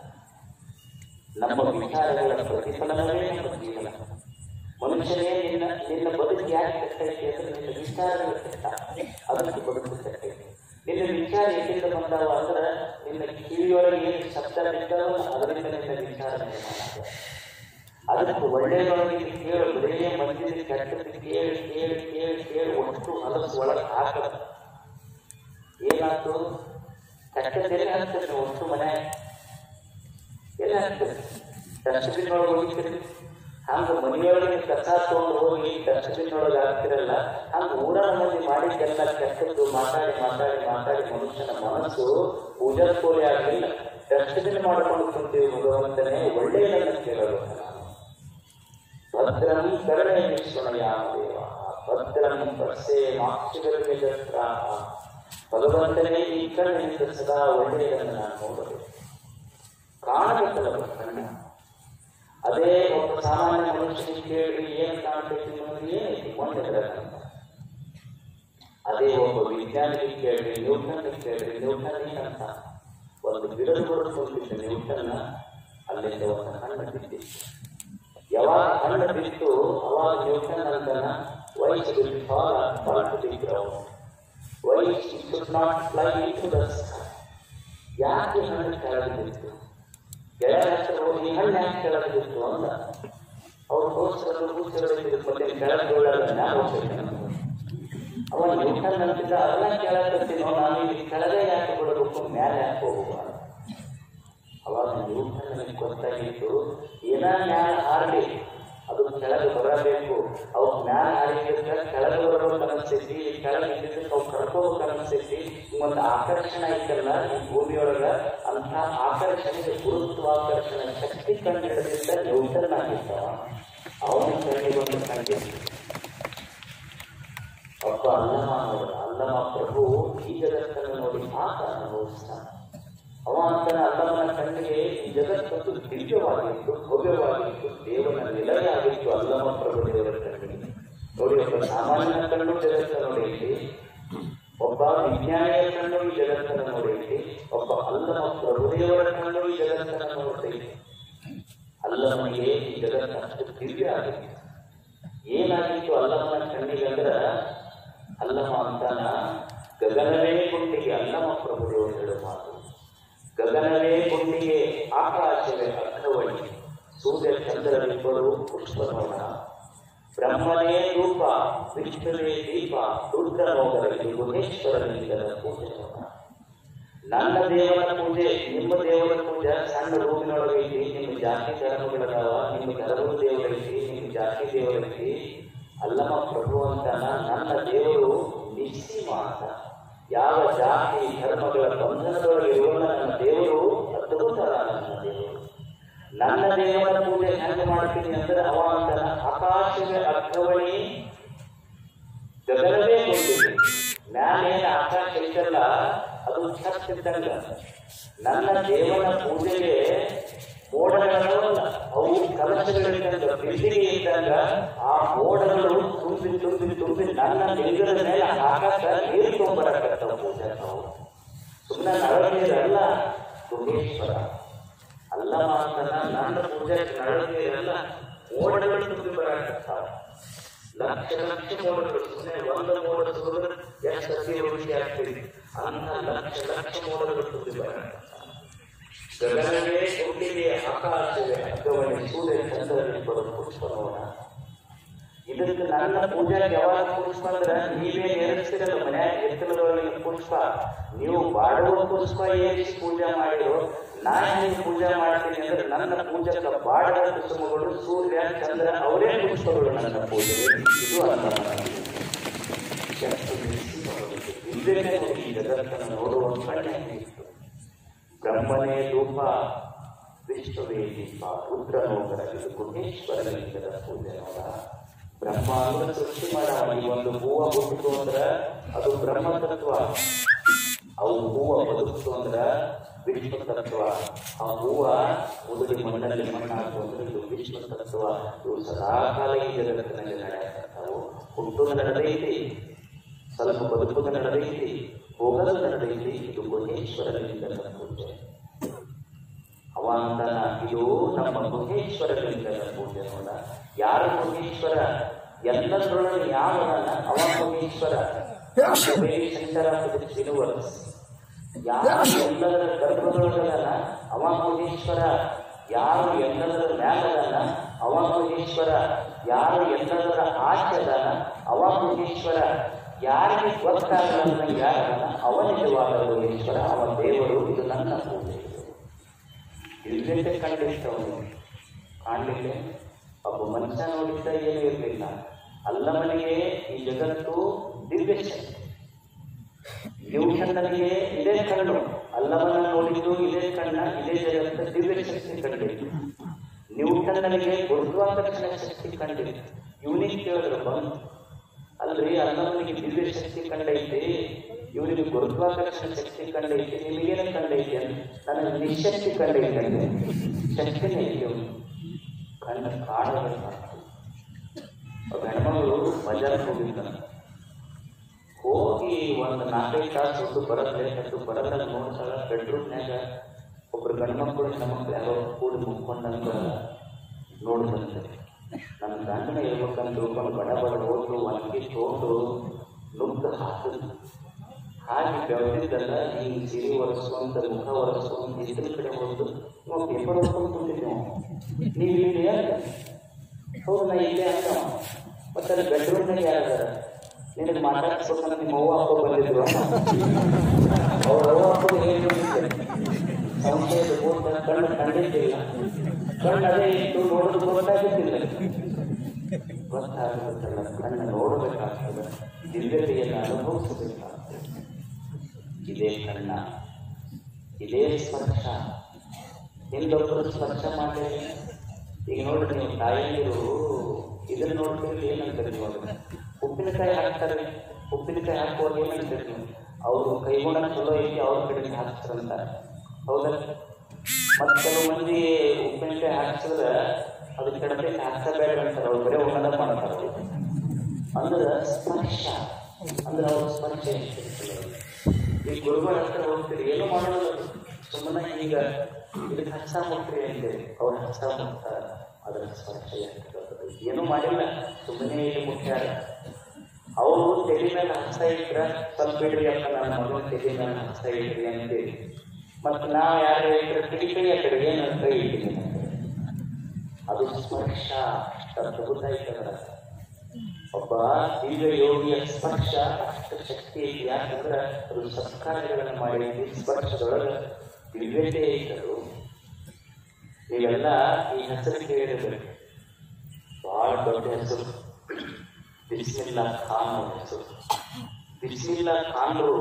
ನಮ್ಮ ವಿಚಾರಗಳ ಪ್ರತಿಫಲನವೇ ನಮ್ಮ ಜೀವನ ಮನುಷ್ಯನೇ ನಿನ್ನ ನಿನ್ನ ಬದುಕು ಯಾಕೆ ಕೆಟ್ಟೈತೆ ಅಂದ್ರೆ ನಿನ್ನ ವಿಚಾರಗಳು ಕೆಟ್ಟ ಅದಕ್ಕೆ ಬದುಕು ಕೆಟ್ಟೈತೆ ನಿನ್ನ ವಿಚಾರ ಎಲ್ಲಿಂದ ಬಂದಾವ ಅಂದ್ರೆ ನಿನ್ನ ಕಿವಿಯೊಳಗೆ ಏನು ಶಬ್ದ ಬಿದ್ದಾವ ಅದರಿಂದ ನಿನ್ನ ವಿಚಾರ ನಿರ್ಮಾಣ ಅದಕ್ಕೆ ಒಳ್ಳೆಯದೊಳಗೆ ಕೇಳು ಬರೇ ಮಂದಿರ ಕೆಟ್ಟದ್ದು ಕೇಳಿ ಕೇಳಿ ಕೇಳಿ ಕೇಳಿ ಒಟ್ಟು ಮನಸ್ಸು ಒಳಗೆ ಹಾಕದ ಏನಾಯ್ತು ಕಷ್ಟದ ಎಲ್ಲಿ ಹಾಕ್ತೀರಿ ನೀವು ಒಟ್ಟು ಮನೆ ಎಲ್ಲಿ ಹಾಕ್ತೀರಿ ಡಸ್ಟ್ಬಿನ್ ಒಳಗೆ ಹೋಗ್ತೀರಿ ಹಂಗ ಮನೆಯೊಳಗೆ ಕಸ ತಗೊಂಡು ಹೋಗಿ ಡಸ್ಟ್ಬಿನ್ ಒಳಗೆ ಹಾಕ್ತಿರಲ್ಲ ಹಂಗ ಊರಾನ ಮಂದಿ ಮಾಡಿದ್ದೆಲ್ಲ ಕೆಟ್ಟದ್ದು ಮಾತಾಡಿ ಮಾತಾಡಿ ಮಾತಾಡಿ ಮನುಷ್ಯನ ಮನಸ್ಸು ಪೂಜಾ ಕೋಲಿ ಆಗಲಿಲ್ಲ ಡಸ್ಟ್ಬಿನ್ ಮಾಡ್ಕೊಂಡು ಕುಂತೀವಿ ಭಗವಂತನೇ ಒಳ್ಳೆಯದನ್ನು ಕೇಳಲು ಭದ್ರಂ ಕರುಣೆ ವಿಶ್ವಣಯಾದೇವ ಭದ್ರಂ ಪರ್ಸೆ ಮಾಕ್ಷಿಗಳಿಗೆ ಜತ್ರಾಹ ಭಗವಂತನೇ ಈ ಕರುಣೆಯಿಂದ ಸದಾ ಒಳ್ಳೆಯದನ್ನು ನಾನು ನೋಡಬೇಕು ಕಾಣಬೇಕಲ್ಲ ಕಣ್ಣ ಅದೇ ಒಬ್ಬ ಸಾಮಾನ್ಯ ಮನುಷ್ಯನಿಗೆ ಕೇಳಿ ಏನು ಕಾಣ್ತೈತಿ ನಿಮಗೆ ಏನೈತಿ ಮೊನ್ನೆ ಬೆಳಕಂತ ಅದೇ ಒಬ್ಬ ವಿಜ್ಞಾನಿಗೆ ಕೇಳಿ ನ್ಯೂಟನ್ಗೆ ಕೇಳಿ ನ್ಯೂಟನ್ ಏನಂತ ಒಂದು ಗಿಡದ ಬುಡಕ್ಕೆ ಹೋಗ್ತಿದ್ದ ನ್ಯೂಟನ್ನ ಅಲ್ಲಿಂದ ಒಂದು ಹಣ್ಣು ಬಿದ್ದಿತ್ತು ಯಾವಾಗ ಹಣ್ಣು ಬಿತ್ತು ಅವಾಗ ನ್ಯೂಟನ್ ಅಂತನ why's will fall fall to the ground why's should not fly to the ಯಾಕೆ ಹಣ್ಣು ಕೆಳಗೆ ಬಿತ್ತು ಗೆಳೆಯರ ಹೋಗಿ ಹಣ್ಣು ಯಾಕೆ ಕೆಳಗೆ ಬಿತ್ತು ಅಂತ ಅವ್ರು ಹೋಸ್ಕರು ಕೂತಿರೋದು ಮತ್ತೆ ಕೆಳಗೆ ಬೀಳಲ್ಲ ನಾನು ಹೋಗ್ಬೇಕು ಅವ ನ್ಯೂಟನ್ ಅಂತಿದ್ದ ಅದನ್ನ ಕೆಳಗೆ ನಾನು ಇಲ್ಲಿ ಕೆಳಗೆ ಯಾಕೆ ಬಿಡಬೇಕು ಮೇಲೆ ಯಾಕೆ ಹೋಗುವ ಅವಾಗ ನ್ಯೂಟನ್ ನನಗೆ ಗೊತ್ತಾಗಿತ್ತು ಏನ ಮ್ಯಾಲ ಹಾರಲಿ ಅದು ಕೆಳಗೆ ಬರಬೇಕು ಅವು ಮ್ಯಾಲ ಹಾರಿದ್ರೆ ಕೆಳಗೆ ಬರಬೇಕು ಅನಿಸ್ತೈತಿ ಕೆಳಗೆ ಇದ್ದಿದ್ದಕ್ಕೆ ಅವು ಕರ್ಕೋಬೇಕು ಅನಿಸ್ತೈತಿ ಒಂದು ಆಕರ್ಷಣೆ ಐತಲ್ಲ ಈ ಭೂಮಿಯೊಳಗ ಅಂತ ಆಕರ್ಷಣೆಗೆ ಗುರುತ್ವಾಕರ್ಷಣೆ ಶಕ್ತಿ ಕಂಡು ಹಿಡಿದಿದ್ದ ನ್ಯೂಟನ್ ಆಗಿದ್ದವ ಅವನ ಕಣ್ಣಿಗೊಂದು ಕಂಡಿದ್ದ ಒಬ್ಬ ಅಲ್ಲಮ ನೋಡ ಅಲ್ಲಮ ಪ್ರಭು ಈ ಜಗತ್ತನ್ನು ನೋಡಿ ಆತ ಅನುಭವಿಸ್ತಾನೆ ಅವ ಅಂತಾನೆ ಅಲ್ಲಮನ ಕಣ್ಣಿಗೆ ಈ ಜಗತ್ತಂತೂ ದಿವ್ಯವಾಗಿತ್ತು ಭವ್ಯವಾಗಿತ್ತು ದೇವನ ನಿಲಯಾಗಿತ್ತು ಅಲ್ಲಮ ಪ್ರಭು ದೇವರ ಕಣ್ಣಿಗೆ ನೋಡಿ ಒಬ್ಬ ಸಾಮಾನ್ಯನ ಕಣ್ಣು ಜಗತ್ತನ್ನು ನೋಡಿದ್ವಿ ಒಬ್ಬ ವಿಜ್ಞಾನಿಯ ಕಣ್ಣು ಈ ಜಗತ್ತನ್ನು ನೋಡಿದ್ವಿ ಒಬ್ಬ ಅಲ್ಲಮ ಪ್ರಭುದೇವರ ಕಣ್ಣು ಈ ಜಗತ್ತನ್ನು ನೋಡ್ತೈತಿ ಅಲ್ಲಮನಿಗೆ ಈ ಜಗತ್ತು ಅಷ್ಟು ದಿವ್ಯ ಆಗಿತ್ತು ಏನಾಗಿತ್ತು ಅಲ್ಲಮನ ಕಣ್ಣಿಗೆ ಅಂದ್ರ ಅಲ್ಲಮ ಅಂತಾನ ಗಗನವೇ ಗುಂಡಿಗೆ ಅಲ್ಲಮ ಪ್ರಭುದೇವರು ಹೇಳೋ ಮಾತು ಗಗನವೇ ಗುಂಡಿಗೆ ಆಕಾಶವೇ ಅಗ್ರವಳಿ ಸೂರ್ಯ ಚಂದ್ರರಿಬ್ಬರು ಪುಷ್ಪನೋಣ ಬ್ರಹ್ಮನೇ ರೂಪ ವಿಷ್ಣುವೇ ದೀಪ ದುರ್ಗನೋಗರಲ್ಲಿ ಗುಣೇಶ್ವರನಿಂದಲ ಪೂಜೆ ನೋಡ ನನ್ನ ದೇವರ ಪೂಜೆ ನಿಮ್ಮ ದೇವರ ಪೂಜೆ ಸಣ್ಣ ರೂಪಿನೊಳಗೆ ಐತಿ ನಿಮ್ಮ ಜಾತಿ ಧರ್ಮಗಳದಾವ ನಿಮ್ಮ ಧರ್ಮದ ದೇವರೈತಿ ನಿಮ್ಮ ಜಾತಿ ದೇವರೈತಿ ಅಲ್ಲಮ ಪ್ರಭು ಅಂತಾನ ನನ್ನ ದೇವರು ನಿಸ್ಸೀಮ ಅಂತ ಯಾವ ಜಾತಿ ಧರ್ಮಗಳ ಬಂಧನದೊಳಗೆ ಇರುವ ನನ್ನ ದೇವರು ಅದ್ಭುತ ನನ್ನ ದೇವರು ನನ್ನ ದೇವರ ಪೂಜೆ ಹೆಂಗೆ ಮಾಡ್ತೀನಿ ಅಂದ್ರೆ ಅವ ಅಂತಾನ ಆಕಾಶವೇ ಅರ್ಥವಳಿ ಗಗನವೇ ಗೊಂಡಿದೆ ಮ್ಯಾಲೇನ ಆಕಾಶ ಐತಲ್ಲ ಅದು ಛತ್ ಇದ್ದಂಗ ನನ್ನ ದೇವರ ಪೂಜೆಗೆ ಮೋಡಗಳು ಅವು ಕಲಶಗಳಿದ್ದಂಗ ಬಿಸಿಗೆ ಇದ್ದಂಗ ಆ ಮೋಡಗಳು ತುಂಬಿ ತುಂಬಿ ತುಂಬಿ ನನ್ನ ಲಿಂಗದ ಮೇಲೆ ಆಕಾಶ ನೀರು ತುಂಬರಕತ್ತ ಪೂಜೆ ನಾವು ಸುಮ್ಮನೆ ನಳನೀರಲ್ಲ ಗುಹೇಶ್ವರ ಅಲ್ಲ ಮಾತನ ನನ್ನ ಪೂಜೆ ನಳನೀರಲ್ಲ ಮೋಡಗಳು ತುಂಬಿ ಬರಕತ್ತಾವ ಲಕ್ಷ ಲಕ್ಷ ಮೋಡಗಳು ಸುಮ್ಮನೆ ಒಂದು ಮೋಡ ಸುರಿದ್ರೆ ಎಷ್ಟು ಅತಿ ವೃಷ್ಟಿ ಆಗ್ತೀರಿ ಅಂತ ಲಕ್ಷ ಲಕ್ಷ ಮೋಡಗಳು ತುಂಬಿ ಬರಕತ್ತಾವ ಗಗನವೇ ಗುಂಡಿಗೆ ಆಕಾಶವೇ ಅಗ್ಗವಣಿ ಸೂರ್ಯ ಚಂದ್ರನಿಬ್ಬರು ಪುಷ್ಪ ನೋಡ ಇದಕ್ಕೆ ನನ್ನ ಪೂಜೆಗೆ ಯಾವಾಗ ಪುಷ್ಪ ಅಂದ್ರೆ ನೀವೇ ಏರಿಸ್ತಿರಲ್ಲ ಮನ್ಯಾಗ ಎತ್ತರದೊಳಗೆ ಪುಷ್ಪ ನೀವು ಬಾಡುವ ಪುಷ್ಪ ಏರಿಸಿ ಪೂಜೆ ಮಾಡಿರೋ ನಾನು ಹೆಂಗೆ ಪೂಜೆ ಮಾಡ್ತೀನಿ ಅಂದ್ರೆ ನನ್ನ ಪೂಜಕ ಬಾಡದ ಕುಸುಮಗಳು ಸೂರ್ಯ ಚಂದ್ರ ಅವರೇ ಪುಷ್ಪಗಳು ನನ್ನ ಪೂಜೆ ಇದು ಅಲ್ಲ ಹಿಂದೆ ಈ ಜಗತ್ತನ್ನು ನೋಡುವ ಕಣ್ಣೆ ಇತ್ತು ಬ್ರಹ್ಮನೇ ರೂಪ ವಿಷ್ಣುವೇ ದೀಪ ರುದ್ರನೋಗರ ಇದು ಗುಣೇಶ್ವರಲಿಂಗದ ಪೂಜೆ ನೋಡ ಬ್ರಹ್ಮ ಅಂದ್ರೆ ಸೃಷ್ಟಿ ಮಾಡ ಈ ಒಂದು ಹೂವ ಹುಟ್ಟಿತು ಅಂದ್ರ ಅದು ಬ್ರಹ್ಮ ತತ್ವ ಅವು ಹೂವ ಬದುಕಿತು ಅಂದ್ರ ವಿಷ್ಣು ತತ್ವ ಆ ಹೂವ ಉದುರಿ ಮಣ್ಣಲ್ಲಿ ಮಣ್ಣಾಕು ಅಂದ್ರೆ ಇದು ವಿಷ್ಣು ತತ್ವ ಇವು ಸದಾಕಾಲ ಈ ಜಗತ್ತಿನಲ್ಲಿ ನಡೆಯಕತ್ತಾವು ಹುಟ್ಟುವುದು ನಡೆದೈತಿ ಸ್ವಲ್ಪ ಬದುಕುವುದು ನಡೆದೈತಿ ಹೋಗಲು ನಡೆದೈತಿ ಇದು ಗುಹೇಶ್ವರಲಿಂಗದ ಪೂಜೆ ಅವ ಅಂತಾನ ಇದು ನಮ್ಮ ಗುಹೇಶ್ವರಲಿಂಗದ ಪೂಜೆ ನೋಡ ಯಾರು ಗುಹೇಶ್ವರ ಎಲ್ಲದರೊಳಗೆ ಯಾವನ ಅವ ಗುಹೇಶ್ವರ ಶಂಕರ ಯೂನಿವರ್ಸ್ ಯಾರು ಎಲ್ಲದರ ಗರ್ಭದೊಳಗದನ ಅವ ಗುಹೇಶ್ವರ ಯಾರು ಎಲ್ಲದರ ಮ್ಯಾಲದನ ಅವ ಗುಹೇಶ್ವರ ಯಾರು ಎಲ್ಲದರ ಆಚೆದನ ಅವ ಗುಹೇಶ್ವರ ಯಾರಿಗೆ ಗೊತ್ತಾಗಲ್ಲ ಯಾರನ್ನ ಅವ ನಿಜವಾಗಲು ಈಶ್ವರ ಅವ ದೇವರು ಇದು ನನ್ನ ಪೂಜೆ ಇಲ್ಲದೆ ಕಂಡಿಷ್ಟ ಅವನಿಗೆ ಕಾಣಲಿಲ್ಲ ಒಬ್ಬ ಮನುಷ್ಯ ನೋಡಿದ್ದ ಏನೂ ಇರಲಿಲ್ಲ ಅಲ್ಲಮನಿಗೆ ಈ ಜಗತ್ತು ದಿವ್ಯ ಶಕ್ತಿ ನ್ಯೂಟನ್ನನಿಗೆ ಇದೇ ಕಣ್ಣು ಅಲ್ಲವನ್ನ ನೋಡಿದ್ದು ಇದೇ ಕಣ್ಣ ಇದೇ ಜಗತ್ತ ದಿವ್ಯ ಶಕ್ತಿ ಕಂಡಿದ್ದು ನ್ಯೂಟನ್ನನಿಗೆ ಗುರುತ್ವಾಕರ್ಷಣ ಶಕ್ತಿ ಕಂಡಿದ್ದು ಇವನಿಗೆ ಕೇಳಿದ್ರು ಬಂದು ಅಲ್ರಿ ಅಲ್ಲವನಿಗೆ ದಿವ್ಯ ಶಕ್ತಿ ಕಂಡೈತಿ ಇವನಿಗೆ ಗುರುತ್ವಾಕರ್ಷಣ ಶಕ್ತಿ ಕಂಡೈತಿ ನಿಮಗೇನ ಕಂಡೈತಿ ಅಂತ ನನಗೆ ನಿಶಕ್ತಿ ಕಂಡೈತಿ ಅಂದ್ರೆ ಶಕ್ತಿನೇ ಇಲ್ಲ ಇವನು ಕಣ್ಣು ಕಾಣಬೇಕಾಗ್ತದೆ ಒಬ್ಬ ಹೆಣ್ಮಗಳು ಬಜಾರ್ಗೆ ಹೋಗಿದ್ದಾನೆ ಹೋಗಿ ಒಂದು ನಾಲ್ಕೈದು ತಾಸು ಹೊತ್ತು ಬರೋದ್ರೆ ಅದು ಬರೋದ್ರಲ್ಲಿ ನೋಡ್ತಾಳ ಬೆಡ್ರೂಮ್ನ್ಯಾಗ ಒಬ್ರು ಗಂಡ್ಮಕ್ಳು ಹೆಣ್ಮಕ್ಳು ಯಾರೋ ಕೂಡಿ ಮುಕ್ಕೊಂಡಂಗ ನೋಡಿ ಬಂತಾರೆ ನನ್ನ ಗಂಡನ ಇರ್ಬೇಕಂತ ತಿಳ್ಕೊಂಡು ಬಡ ಬಡ ಹೋದ್ರು ಒಣಗಿ ತೊಗೊಂಡು ನುಗ್ಗ ಹಾಕಿದ್ರು ಹಾಗೆ ಬೆಳೆದಿದ್ದಲ್ಲ ಈ ಸಿರಿ ಒರೆಸುವಂತ ಮುಖ ಒರೆಸುವಂತ ಇದ್ರ ಕಡೆ ಹೋದ್ರು ನಾವು ಪೇಪರ್ ಓದ್ಕೊಂಡು ಕುಂತಿದ್ವಿ ನೀವು ಇಲ್ಲಿ ಅಂತ ಹೌದು ನಾ ಇಲ್ಲೇ ಅಂತ ಮತ್ತೆ ಅಲ್ಲಿ ಬೆಡ್ರೂಮ್ನಾಗ ಯಾರಾದಾರ ನಿನಗೆ ಮಾತಾಡ್ಸ್ಬೇಕಂತ ನಿಮ್ಮ ಅವ್ವ ಅಪ್ಪ ಬಂದಿದ್ರು ಅವ್ರ ಅವ್ವ ಅಪ್ಪ ಏನು ಸಂಶಯದ ಭೂತ ಕಣ್ಣು ಕಂಡಿದ್ದಿಲ್ಲ ಕಣ್ಣು ಅದೇ ಇತ್ತು ನೋಡೋದು ಗೊತ್ತಾಗುತ್ತಿಲ್ಲ ಗೊತ್ತಾಗುತ್ತಲ್ಲ ಕಣ್ಣು ನೋಡಬೇಕಾಗ್ತದೆ ದಿವ್ಯತೆಯನ್ನು ಅನುಭವಿಸಬೇಕಾಗ್ತದೆ ಇದೇ ಕಣ್ಣ ಇದೇ ಸ್ಪರ್ಶ ಹಿಂದೊಬ್ಬರು ಸ್ಪರ್ಶ ಮಾಡಿ ಈಗ ನೋಡ್ರಿ ನೀವು ತಾಯಿಯರು ಇದನ್ನ ನೋಡ್ತೀರಿ ಏನಂತಾರೆ ನೀವು ಅದನ್ನ ಉಪ್ಪಿನಕಾಯಿ ಹಾಕ್ತಾರೆ ಉಪ್ಪಿನಕಾಯಿ ಹಾಕುವಾಗ ಏನಂತಾರೆ ನೀವು ಅವರು ಕೈಗುಣ ಚಲೋ ಐತಿ ಅವ್ರ ಕಡೆಗೆ ಹಾಕ್ತಾರಂತ ಹೌದಾ ಮತ್ತೆ ಕೆಲವು ಮಂದಿ ಉಪ್ಪಿನಕಾಯಿ ಹಾಕ್ಸಿದ್ರೆ ಅದು ಕಡಿಮೆ ಹಾಕ್ಸಬೇಡ ಅಂತಾರೆ ಅವ್ರು ಬರೀ ಉನ್ನತ ಮಾಡ್ತಾರೆ ಅಂದ್ರೆ ಸ್ಪರ್ಶ ಅಂದ್ರೆ ಅವ್ರ ಸ್ಪರ್ಶ ಎಷ್ಟಿರ್ತದೆ ಅವ್ರಿಗೆ. ಈ ಗುರುಗಳ ಹತ್ರ ಹೋಗ್ತೀರಿ ಏನು ಮಾಡೋದು ಸುಮ್ಮನೆ ಈಗ ಇದಕ್ಕೆ ಹಸ ಮುಟ್ರಿ ಅಂತೇಳಿ ಅವ್ರು ಹಸ ಮುಟ್ಟಾರ ಅದರ ಸ್ಪರ್ಶ ಎಷ್ಟಿರ್ತದೆ ಏನು ಮಾಡಿಲ್ಲ ಸುಮ್ಮನೆ ಇಲ್ಲಿ ಮುಟ್ಟ್ಯಾರ ಅವರು ತೆಲಿ ಮೇಲೆ ಹಸ ಇಟ್ರ ಸ್ವಲ್ಪ ಇಡ್ರಿ ಅಪ್ಪ ನನ್ನ ಮಗನ ತೆಲಿ ಮೇಲೆ ಹಸ ಇಡ್ರಿ ಅಂತೇಳಿ ಮತ್ತೆ ನಾವು ಯಾರು ಇಟ್ಟರೆ ಕಿಡಿ ಕೈ ಆ ಕಡೆ ಏನು ಕೈ ಇಟ್ಟಿದ್ದೀನಿ ಅದು ಸ್ಪರ್ಶ ಅಷ್ಟು ಅದ್ಭುತ ಐತದ ಒಬ್ಬ ದಿವ್ಯ ಯೋಗಿಯ ಸ್ಪರ್ಶ ಅಷ್ಟು ಶಕ್ತಿ ಐತಿ ಯಾಕಂದ್ರೆ ಅದು ಸತ್ಕಾರ್ಯಗಳನ್ನು ಮಾಡಿ ಸ್ಪರ್ಶದೊಳಗೆ ದಿವ್ಯತೆ ಐತದು ನೀವೆಲ್ಲ ಈ ಹೆಸರು ಕೇಳಿರ್ಬೇಕು ಬಹಳ ದೊಡ್ಡ ಹೆಸರು ಬಿಸ್ಮಿಲ್ಲಾ ಖಾನ್ ಅವ್ರ ಹೆಸರು ಬಿಸ್ಮಿಲ್ಲಾ ಖಾನ್ರು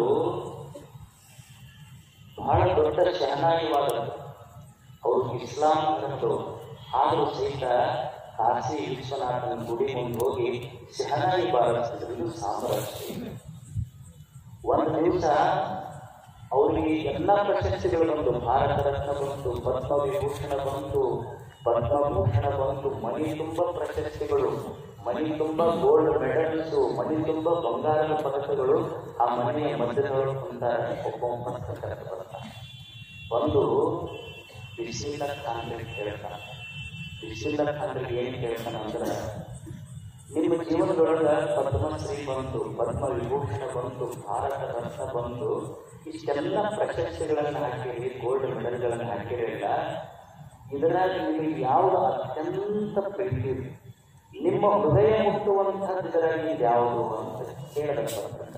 ಬಹಳ ದೊಡ್ಡ ಶಹನಾಯಿವಾದದ್ದು ಅವರು ಇಸ್ಲಾಂ ಧರ್ಮದವರು ಆದರೂ ಸಹಿತ ಕಾಶಿ ವಿಶ್ವನಾಥನ ಗುಡಿ ಮುಂದೆ ಹೋಗಿ ಶಹನಾಯಿ ಬಾರಿಸಿದ್ರು ಇದು ಸಾಮ್ರಾಜ್ಯ ಒಂದು ದಿವಸ ಅವರಿಗೆ ಎಲ್ಲ ಪ್ರಶಸ್ತಿಗಳು ಬಂತು ಭಾರತ ರತ್ನ ಬಂತು ಪದ್ಮ ವಿಭೂಷಣ ಬಂತು ಪದ್ಮಭೂಷಣ ಬಂತು ಮನಿ ತುಂಬ ಪ್ರಶಸ್ತಿಗಳು ಮನಿ ತುಂಬ ಗೋಲ್ಡ್ ಮೆಡಲ್ಸ್ ಮನಿ ತುಂಬ ಬಂಗಾರದ ಪದಕಗಳು ಆ ಮನೆಯ ಮಧ್ಯದೊಳಗೆ ಕುಂತಾರೆ ಒಬ್ಬ ಬರ್ತಾರೆ ಒಂದು ಬಿಸಿಲ ಖಾನ್ರಿಗೆ ಕೇಳ್ತಾನೆ ಬಿಸಿಲ ಖಾನ್ರಿಗೆ ಏನು ಕೇಳ್ತಾನೆ ಅಂದ್ರೆ ನಿಮ್ಮ ಜೀವನದೊಳಗ ಪದ್ಮಶ್ರೀ ಬಂತು ಪದ್ಮ ವಿಭೂಷಣ ಬಂತು ಭಾರತ ರತ್ನ ಬಂತು ಇಷ್ಟೆಲ್ಲ ಪ್ರಶಸ್ತಿಗಳನ್ನು ಹಾಕಿರಿ ಗೋಲ್ಡ್ ಮೆಡಲ್ಗಳನ್ನು ಹಾಕಿರಲಿಲ್ಲ ಇದರಾಗ ನಿಮಗೆ ಯಾವುದು ಅತ್ಯಂತ ಪ್ರೀತಿ ನಿಮ್ಮ ಹೃದಯ ಮುಟ್ಟುವಂಥದ್ದು ಇದರಾಗಿ ಯಾವುದು ಅಂತ ಕೇಳಬೇಕು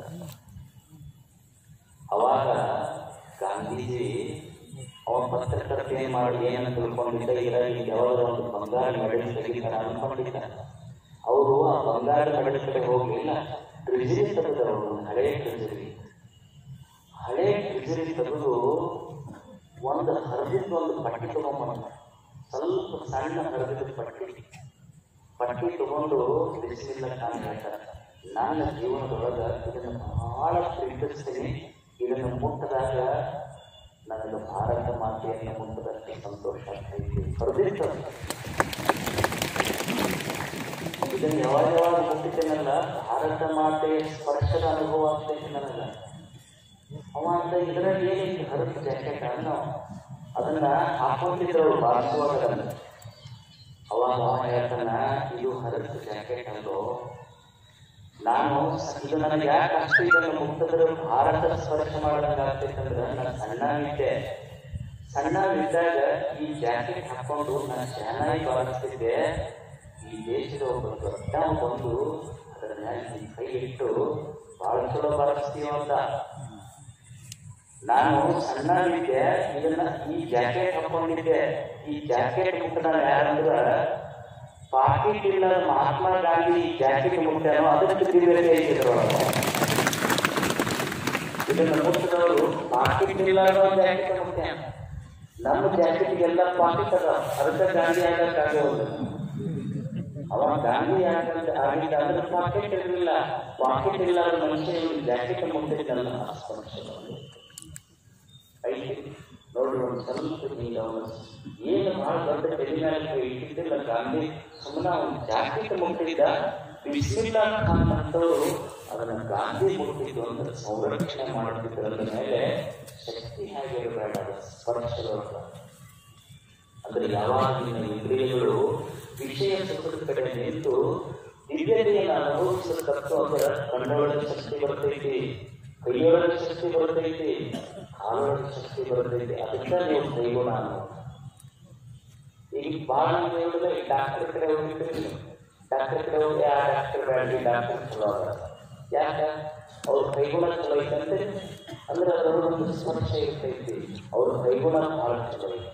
ಅವಾಗ ಗಾಂಧೀಜಿ ಅವನ ಪತ್ರಕರ್ತೆ ಮಾಡಿ ಏನಂತ ತಿಳ್ಕೊಂಡಿದ್ದ ಇದರಲ್ಲಿ ಯಾವಾಗ ಒಂದು ಬಂಗಾರ ಮೆಡಲ್ ತೆಗಿತಾರ ಅನ್ಕೊಂಡಿದ್ದ ಅವರು ಆ ಬಂಗಾರ ಮೆಡಲ್ ಕಡೆ ಹೋಗ್ಲಿಲ್ಲ ಟ್ರಿಜರಿ ತೆಗೆದ್ರು ಅವರು ಹಳೆ ಟ್ರಿಜರಿ ಹಳೆ ಟ್ರಿಜರಿ ತೆಗೆದು ಒಂದು ಹರಿದಿದ್ದು ಒಂದು ಪಟ್ಟಿ ತಗೊಂಡ್ಬಂದ ಸ್ವಲ್ಪ ಸಣ್ಣ ಹರಿದಿದ್ದ ಪಟ್ಟಿ ಪಟ್ಟಿ ತಗೊಂಡು ಬಿಸಿಲಿಲ್ಲ ನಾನು ಹೇಳ್ತಾರೆ ನನ್ನ ಜೀವನದೊಳಗ ಇದನ್ನು ಬಹಳ ಪ್ರೀತಿಸ್ತೀನಿ ಇದನ್ನು ಮುಟ್ಟದಾಗ ನನಗೆ ಭಾರತ ಮಾತೆಯನ್ನು ಮುಟ್ಟದಷ್ಟು ಸಂತೋಷ ಆಗ್ತೈತಿ ಹರಿದಿರ್ತದೆ ಇದನ್ನು ಯಾವಾಗ ಯಾವಾಗ ಮುಟ್ಟಿದ್ದೇನಲ್ಲ ಭಾರತ ಮಾತೆಯ ಸ್ಪರ್ಶದ ಅನುಭವ ಆಗ್ತೈತಿ ನನಗೆ ಅವ ಅಂತ ಇದರಲ್ಲಿ ಏನೈತಿ ಹರಿದ ಜಾಕೆಟ್ ಅನ್ನೋ ಅದನ್ನ ಹಾಕೊಂಡಿದ್ರು ಅವ್ರು ಬಾರಿಸುವಾಗ ಅದನ್ನ. ಅವಾಗ ಅವ ಹೇಳ್ತಾನ ಇದು ಹರಿದ ಜಾಕೆಟ್ ಅಂದು ನಾನು ಸ- ಇದು ನನಗೆ ಯಾಕೆ ಅಷ್ಟು ಇದನ್ನು ಮುಟ್ಟಿದ್ರೆ ಭಾರತ ಸ್ಪರ್ಶ ಮಾಡೋದಂಗ ಆಗ್ತೈತಂದ್ರೆ ನಾನು ಸಣ್ಣ ಇದ್ದೆ ಸಣ್ಣ ಇದ್ದಾಗ ಈ ಜಾಕೆಟ್ ಹಾಕೊಂಡು ನಾನು ಚೆನ್ನಾಗಿ ಬಾರಿಸ್ತಿದ್ದೆ ಈ ದೇಶದ ಒಬ್ಬ ದೊಡ್ಡ ಬಂದು ಅದರ ಮ್ಯಾಲೆ ಈ ಕೈ ಇಟ್ಟು ಬಹಳ ಚಲೋ ಬಳಸ್ತೀವ ಅಂತ ನಾನು ಸಣ್ಣವಿದ್ದೆ ಇದನ್ನ ಈ ಜಾಕೆಟ್ ಹಾಕೊಂಡಿದ್ದೆ ಈ ಜಾಕೆಟ್ ಮುಟ್ಟ ನಾನು ಯಾರಂದ್ರ ಪಾಕಿಟ್ ಇಲ್ಲ ಮಹಾತ್ಮ ಗಾಂಧಿ ಜಾಕೆಟ್ ಮುಟ್ಟಾನೋ ಅದಕ್ಕೆ ತಿರುಗಿ ಇದ್ರು ಇದನ್ನ ಮುಟ್ಟಿದವರು ಪಾಕಿಟ್ ಇಲ್ಲ ಜಾಕೆಟ್ ಮುಟ್ಟ್ಯಾನ ನಮ್ಮ ಜಾಕೆಟ್ಗೆಲ್ಲ ಪಾಕಿಟ್ ಅದ ಅದಕ್ಕೆ ಗಾಂಧಿ ಆಗಕ್ಕಾಗೋದು ಅವ ಗಾಂಧಿ ಯಾಕಂತ ಆಗಿದ್ದ ಅಂದ್ರೆ ಪಾಕೆಟ್ ಇರಲಿಲ್ಲ ಪಾಕೆಟ್ ಇಲ್ಲದ ಮನುಷ್ಯ ಜಾಕೆಟ್ ಮುಟ್ಟಿದ್ದಲ್ಲ ಸ್ಪರ್ಶಗಳು ಐತಿ ನೋಡ್ರಿ ಒಂದು ಸ್ವಲ್ಪ ಹಿಂಗ ಅವನು ಏನು ಬಹಳ ದೊಡ್ಡ ತೆಲಿಮ್ಯಾಲ ಇಟ್ಟಿದ್ದಿಲ್ಲ ಗಾಂಧಿ ಸುಮ್ಮನೆ ಅವನು ಜಾಕೆಟ್ ಮುಟ್ಟಿದ್ದ ಬಿಸಿಮಿಲ್ಲಾ ಖಾನ್ ಅಂತವರು ಅದನ್ನ ಗಾಂಧಿ ಮುಟ್ಟಿದ್ದು ಅಂತ ಸಂರಕ್ಷಣೆ ಮಾಡುತ್ತಿದ್ದರ ಮೇಲೆ ಶಕ್ತಿ ಹೇಗೆ ಇರಬೇಡ ಸ್ಪರ್ಶಗಳು ಅಂದ್ರೆ ಯಾವಾಗಿನ ಇಂದ್ರಿಯಗಳು ವಿಷಯ ಸುಖದ ಕಡೆ ನಿಂತು ದಿವ್ಯತೆಯನ್ನು ಅನುಭವಿಸತಕ್ಕ ಅದರ ಕಣ್ಣೊಳಗೆ ಶಕ್ತಿ ಬರ್ತೈತಿ ಕೈಯೊಳಗೆ ಶಕ್ತಿ ಬರ್ತೈತಿ ಕಾಲೊಳಗೆ ಶಕ್ತಿ ಬರ್ತೈತಿ ಅದಕ್ಕೆ ನೀವು ಕೈಗುಣ ಅನ್ನೋದು ಈಗ ಬಹಳ ಹೇಳಿದ್ರೆ ಡಾಕ್ಟರ್ ಕಡೆ ಹೋಗಿರ್ತೀರಿ ಡಾಕ್ಟರ್ ಕಡೆ ಹೋಗಿ ಆ ಡಾಕ್ಟರ್ ಬೇಡ ಡಾಕ್ಟರ್ ಚಲೋ ಅದ ಯಾಕೆ ಅವ್ರ ಕೈಗುಣ ಚಲೋ ಐತಂತೆ ಅಂದ್ರೆ ಅದರ ಒಂದು ಸ್ಪರ್ಶ ಇರ್ತೈತಿ ಅವ್ರ ಕೈಗುಣ ಬಹಳ ಚಲೋ ಐತಿ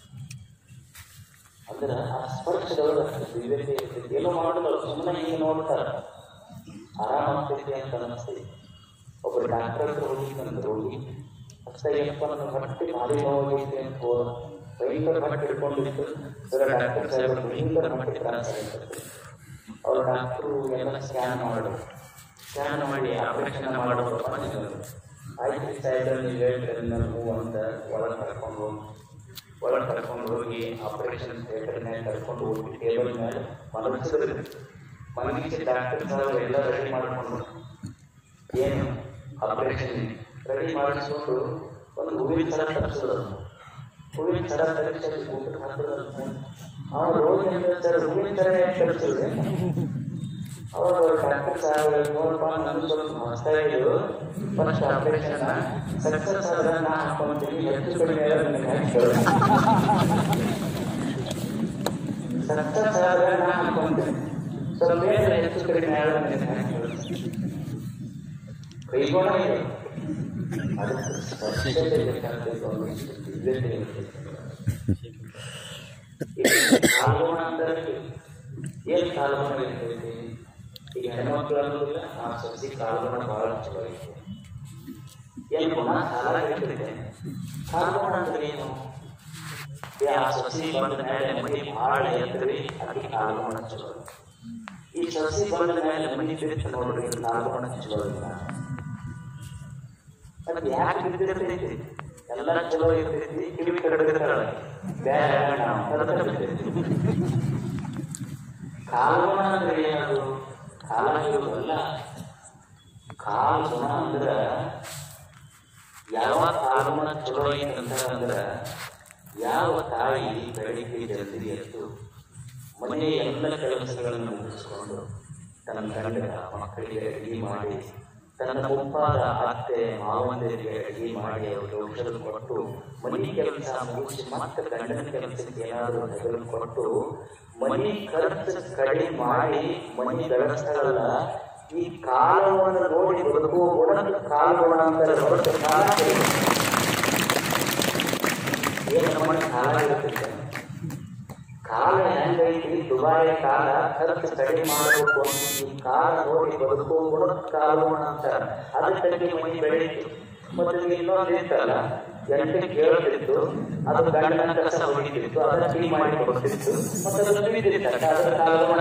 ಅಂದ್ರೆ ಆ ಸ್ಪರ್ಶದೊಳಗೆ ಅಷ್ಟು ದಿವ್ಯತೆ ಇರ್ತೈತಿ ಏನೋ ಮಾಡೋದು ಸುಮ್ಮನೆ ಹಿಂಗೆ ನೋಡ್ತಾರ ಆರಾಮಾಗ್ತೈತಿ ಅಂತ ಅನಿಸ್ತೈತಿ ಒಬ್ಬರು ಡಾಕ್ಟರ್ ಹತ್ರ ಹೋಗಿದ್ದಂತ ರೋಗಿ ಅಷ್ಟಯ್ಯಪ್ಪ ನನ್ನ ಹೊಟ್ಟೆ ಭಾರಿ ನೋವಾಗೈತೆ ಅಂತ ಹೋದ ಭಯಂಕರ ಹೊಟ್ಟೆ ಹಿಡ್ಕೊಂಡಿತ್ತು ಸರ ಡಾಕ್ಟರ್ ಸಾಹೇಬರು ಭಯಂಕರ ಹೊಟ್ಟೆ ತ್ರಾಸ ಆಯ್ತು ಅವ್ರು ಡಾಕ್ಟ್ರು ಎಲ್ಲ ಸ್ಕ್ಯಾನ್ ಮಾಡೋದು ಸ್ಕ್ಯಾನ್ ಮಾಡಿ ಆಪರೇಷನ್ ಮಾಡೋದು ಆಯ್ತು ಸಾಹೇಬ್ರೆ ನೀವು ಹೇಳ್ತಾರೆ ನಾನು ಅಂತ ಒಳಗೆ ಕರ್ಕೊಂಡು ಹೋಗಿ ಒಳಗೆ ಕರ್ಕೊಂಡು ಹೋಗಿ ಆಪರೇಷನ್ ಥಿಯೇಟರ್ನಾಗ ಕರ್ಕೊಂಡು ಹೋಗಿ ಟೇಬಲ್ ಮೇಲೆ ಮಲಗಿಸಿದ್ರಿ ಮಲಗಿಸಿ ಡಾಕ್ಟರ್ ಸಾಹೇಬ್ ಎಲ್ಲ ರೆಡಿ ಮಾಡ್ಕೊಂಡು ಏನು ಆಪರೇಷನ್ ರೆಡಿ ಮಾಡಿಸ್ಕೊಂಡು ಒಂದು ಹೂವಿನ ಸರ ತರಿಸೋದು ಹೂವಿನ ಸರ ತರಿಸಿ ಊಟಕ್ಕೆ ಹಾಕೋದು ಅವ್ರು ರೋಗಿ ಅಂತ ಸರ್ ಹೂವಿನ ಸರ ಯಾಕೆ ತರಿಸಿದ್ರೆ ಅವರು ಡಾಕ್ಟರ್ ಸಾಹೇಬ್ ನೋಡಪ್ಪ ನಮ್ಗೆ ಸ್ವಲ್ಪ ಹೊಸ್ತಾ ಇದು ಫಸ್ಟ್ ಆಪರೇಷನ್ ಸಕ್ಸಸ್ ಆದ್ರೆ ನಾ ಹಾಕೊಂತೀನಿ ಹೆಚ್ಚು ಕಡಿಮೆ ಆದ್ರೆ ನನಗೆ ಹಾಕಿ ಕೇಳು. ಸಕ್ಸಸ್ ಆದ್ರೆ ನಾ ಹಾಕೊಂತೀನಿ ಸ್ವಲ್ಪ ಮೇಲೆ ಹೆಚ್ಚು ಕಡಿಮೆ ಆದ್ರೆ ನನಗೆ ಹಾಕಿ ಕೇಳು. ಕೈಗೋಣ ಇದು ಅದಕ್ಕೆ ಸ್ಪರ್ಶತೆ ಬೇಕಾಗ್ತೈತೆ ಒಂದು ದಿವ್ಯತೆ ಇರ್ತೈತೆ. ಇದು ಕಾಲ್ಗುಣ ಅಂತಾರೆ ಏನು ಕಾಲ್ಗುಣ ಇರ್ತೈತಿ ಈಗ ಹೆಣ್ಮಕ್ಳು ಅನ್ನೋದಿಲ್ಲ ಆ ಸಸಿ ಕಾಲ್ಗುಣ ಬಹಳ ಚಲೋ ಐತೆ ಏನು ಗುಣ ಕಾಲ ಇರ್ತೈತೆ ಕಾಲ್ಗುಣ ಅಂದ್ರೆ ಏನು ಏ, ಆ ಸಸಿ ಬಂದ ಮೇಲೆ ಮನಿ ಬಹಳ ಎತ್ತರಿ ಅದಕ್ಕೆ ಕಾಲ್ಗುಣ ಚಲೋ ಈ ಸಸಿ ಬಂದ ಮೇಲೆ ಮನಿ ಬಿತ್ತು ನೋಡ್ರಿ ಕಾಲ್ಗುಣ ಚಲೋ ಇಲ್ಲ ಅದು ಯಾಕೆ ಬಿದ್ದಿರ್ತೈತಿ ಎಲ್ಲ ಚಲೋ ಇರ್ತೈತಿ ಕಿವಿ ಕಡಗಿರ್ತಾಳೆ ಬೇಡ ಅದಕ್ಕೆ ಬಿದ್ದೈತಿ ಕಾಲಗುಣ ಅಂದ್ರೆ ಏನದು ಕಾಲ ಇರುವುದಲ್ಲ ಕಾಲ ಗುಣ ಅಂದ್ರ ಯಾವ ಕಾಲಗುಣ ಚಲೋ ಐತಂತ ಅಂದ್ರ ಯಾವ ತಾಯಿ ಬೆಳಿಗ್ಗೆ ಜಲ್ದಿ ಎದ್ದು ಮನೆಯ ಎಲ್ಲ ಕೆಲಸಗಳನ್ನು ಮುಗಿಸ್ಕೊಂಡು ತನ್ನ ಗಂಡ ಮಕ್ಕಳಿಗೆ ಅಡಿಗೆ ಮಾಡಿ ತನ್ನ ಮುಪ್ಪಾದ ಅತ್ತೆ ಮಾವಂದಿರಿಗೆ ಅಡಿಗೆ ಮಾಡಿ ಅವ್ರಿಗೆ ಔಷಧ ಕೊಟ್ಟು ಮನೆ ಕೆಲಸ ಮುಗಿಸಿ ಮತ್ತೆ ಗಂಡನ ಕೆಲಸಕ್ಕೆ ಏನಾದರೂ ಹೆಗಲು ಕೊಟ್ಟು ಮನೆ ಖರ್ಚು ಕಡಿಮೆ ಮಾಡಿ ಮನೆ ಬೆಳೆಸ್ತಾಳಲ್ಲ ಈ ಕಾಲವನ್ನು ನೋಡಿ ಬದುಕುವ ಗುಣಕ್ಕೆ ಕಾಲಗುಣ ಅಂತಾರೆ ಹೊರತು ಕಾಲ ಏನು ನಮ್ಮ ಕಾಲ ಇರ್ತೈತೆ ಕಾಲ ಹೆಂಗೈತಿ ದುಬಾರಿ ಕಾಲ ಖರ್ಚು ಕಡಿಮೆ ಮಾಡಬೇಕು ಅಂತ ಈ ಕಾಲ ನೋಡಿ ಬದುಕುವ ಗುಣ ಕಾಲಗುಣ ಅಂತಾರೆ ಅದಕ್ಕೆ ಮನಿ ಬೆಳೀತು ಮತ್ತೆ ಇನ್ನೊಂದು ಇತ್ತಲ್ಲ ಎಂಟಕ್ಕೆ ಕೇಳ್ತಿತ್ತು ಅದು ಗಂಡನ ಕಸ ಹೊಡಿತಿತ್ತು ಅದನ್ನ ಕ್ಲೀನ್ ಮಾಡಿ ಕೊಡ್ತಿತ್ತು ಮತ್ತೆ ಅದು ಬಿದ್ದಿತ್ತು ಅದರ ಕಾಲಗುಣ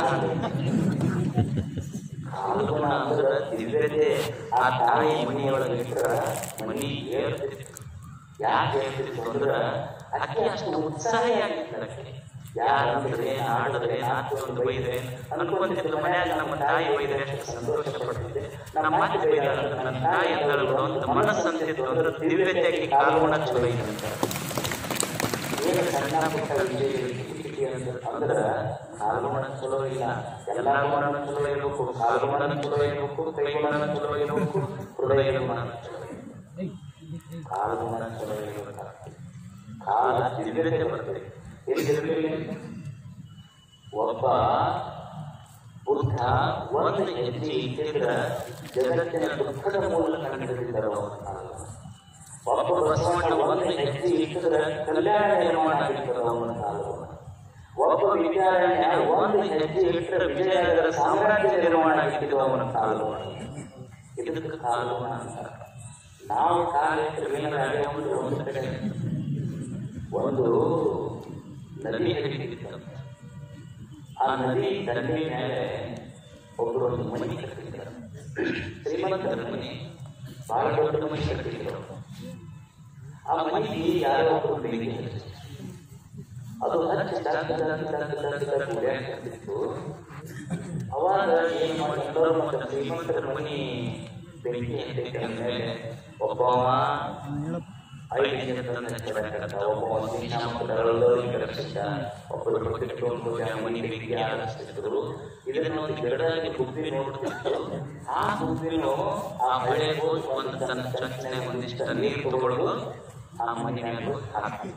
ಕಾಲಗುಣ ಅಂದ್ರೆ ದಿವ್ಯತೆ ಆ ತಾಯಿ ಮನೆಯೊಳಗೆ ಇಟ್ಟರ ಮನಿ ಹೇಳ್ತಿತ್ತು ಯಾಕೆ ಹೇಳ್ತಿತ್ತು ಅಂದ್ರೆ ಅಕ್ಕಿ ಅಷ್ಟು ಉತ್ಸಾಹಿಯಾಗಿತ್ತು ಅಕ್ಕಿ ಯಾರಂದ್ರೆ ಆಡಿದ್ರೆ ನಾಲ್ಕು ಬೈದ್ರೆ ಅನ್ಕೊಂತಿದ್ರು ಮನ್ಯಾಗ ನಮ್ಮ ತಾಯಿ ಬೈದ್ರೆ ಎಷ್ಟು ಸಂತೋಷ ಪಡ್ತಿದ್ದೆ ನಮ್ಮ ಅತ್ತೆ ಬೈದಾಳ ನನ್ನ ತಾಯಿ ಅಂದಳು ಅಂತ ಮನಸ್ಸು ಅಂತಿತ್ತು ಅಂದ್ರೆ ದಿವ್ಯತೆಯಾಗಿ ಕಾಲ್ಗುಣ ಚಲೋ ಇದೆ ಅಂತ ಏನು ಸಣ್ಣ ಪುಟ್ಟ ವಿಷಯ ಕಿಟಕಿಟಿ ಅಂದ್ರೆ ಅಂದ್ರೆ ಕಾಲ್ಗುಣ ಚಲೋ ಇಲ್ಲ ಎಲ್ಲ ಗುಣ ಚಲೋ ಇರಬೇಕು ಕಾಲ್ಗುಣ ಚಲೋ ಇರಬೇಕು ಕೈಗುಣ ಚಲೋ ಇರಬೇಕು ಹೃದಯ ಗುಣ ಚಲೋ ಇರಬೇಕು ಕಾಲ್ಗುಣ ಚಲೋ ಇರಬೇಕು ಕಾಲ ದಿವ್ಯತೆ ಬರ್ತದೆ ಎಲ್ಲಿರಲಿಲ್ಲ ಒಬ್ಬ ಬುದ್ಧ ಒಂದು ಹೆಜ್ಜೆ ಇಟ್ಟಿದ್ರ ಜಗತ್ತಿನ ದುಃಖದ ಮೂಲ ಕಂಡಿದ್ದರು ಒಬ್ಬ ಬಸವಣ್ಣ ಒಂದು ಹೆಜ್ಜೆ ಇಟ್ಟಿದ್ರ ಕಲ್ಯಾಣ ನಿರ್ಮಾಣ ಆಗಿರ್ತದ ಅವನ ಕಾಲವನ್ನು ಒಬ್ಬ ವಿದ್ಯಾರಣ್ಯ ಒಂದು ಹೆಜ್ಜೆ ಇಟ್ಟರೆ ವಿಜಯನಗರ ಸಾಮ್ರಾಜ್ಯ ನಿರ್ಮಾಣ ಆಗಿದ್ದು ಅವನ ಕಾಲವನ್ನು ಇದಕ್ಕೆ ಕಾಲವನ್ನು ಅಂತಾರೆ ನಾವು ಕಾಲ ಇಟ್ಟರೆ ಒಂದು ಒಂದು ಕಡೆ ಒಂದು ನದಿ ಹರಿತಿತ್ತು ಆ ನದಿ ದಂಡೆ ಮೇಲೆ ಒಬ್ಬರು ಒಂದು ಮನೆ ಕಟ್ಟಿದ್ರು ಶ್ರೀಮಂತರ ಮನೆ ಬಹಳ ದೊಡ್ಡ ಮನೆ ಕಟ್ಟಿದ್ರು ಆ ಮನೆಗೆ ಯಾರೋ ಒಬ್ಬರು ಬೆಂಕಿ ಹಚ್ಚಿದ್ರು. ಅದು ಹಚ್ಚಿ ದಗ್ ದಗ್ ದಗ್ ದಗ್ ದಗ್ ಉರಿಯಾಕತ್ತಿತ್ತು. ಅವಾಗ ಏನು ಮಾಡಿದ್ರು ಮತ್ತೆ ಶ್ರೀಮಂತರ ಮನೆ ಬೆಂಕಿ ಹತ್ತೈತೆ ಅಂದ್ಮೇಲೆ ಒಬ್ಬವ ಐದು ಜನರನ್ನ ಹಚ್ಚಬೇಕಾಗತ್ತ ಒಬ್ಬ ಒಂದು ಶ್ರೀಮಂತರೆಲ್ಲರೂ ಕರೆಸಿದ್ದ ಒಬ್ಬರು ರೊಟ್ಟಿ ತಗೊಂಡು ಹೋಗಿ ಆ ಮನೆ ಬೆಂಕಿ ಆರಿಸ್ತಿದ್ರು ಇದನ್ನ ಒಂದು ಗಿಡದಾಗಿ ಗುಬ್ಬಿ ನೋಡ್ತಿತ್ತು ಆ ಗುಬ್ಬಿನು ಆ ಮಳೆ ಹೋಗಿ ಒಂದು ತನ್ನ ಚಂಚನೆ ಒಂದಿಷ್ಟ ನೀರು ತಗೊಂಡು ಆ ಮನೆ ಮೇಲೆ ಹಾಕ್ತಿತ್ತು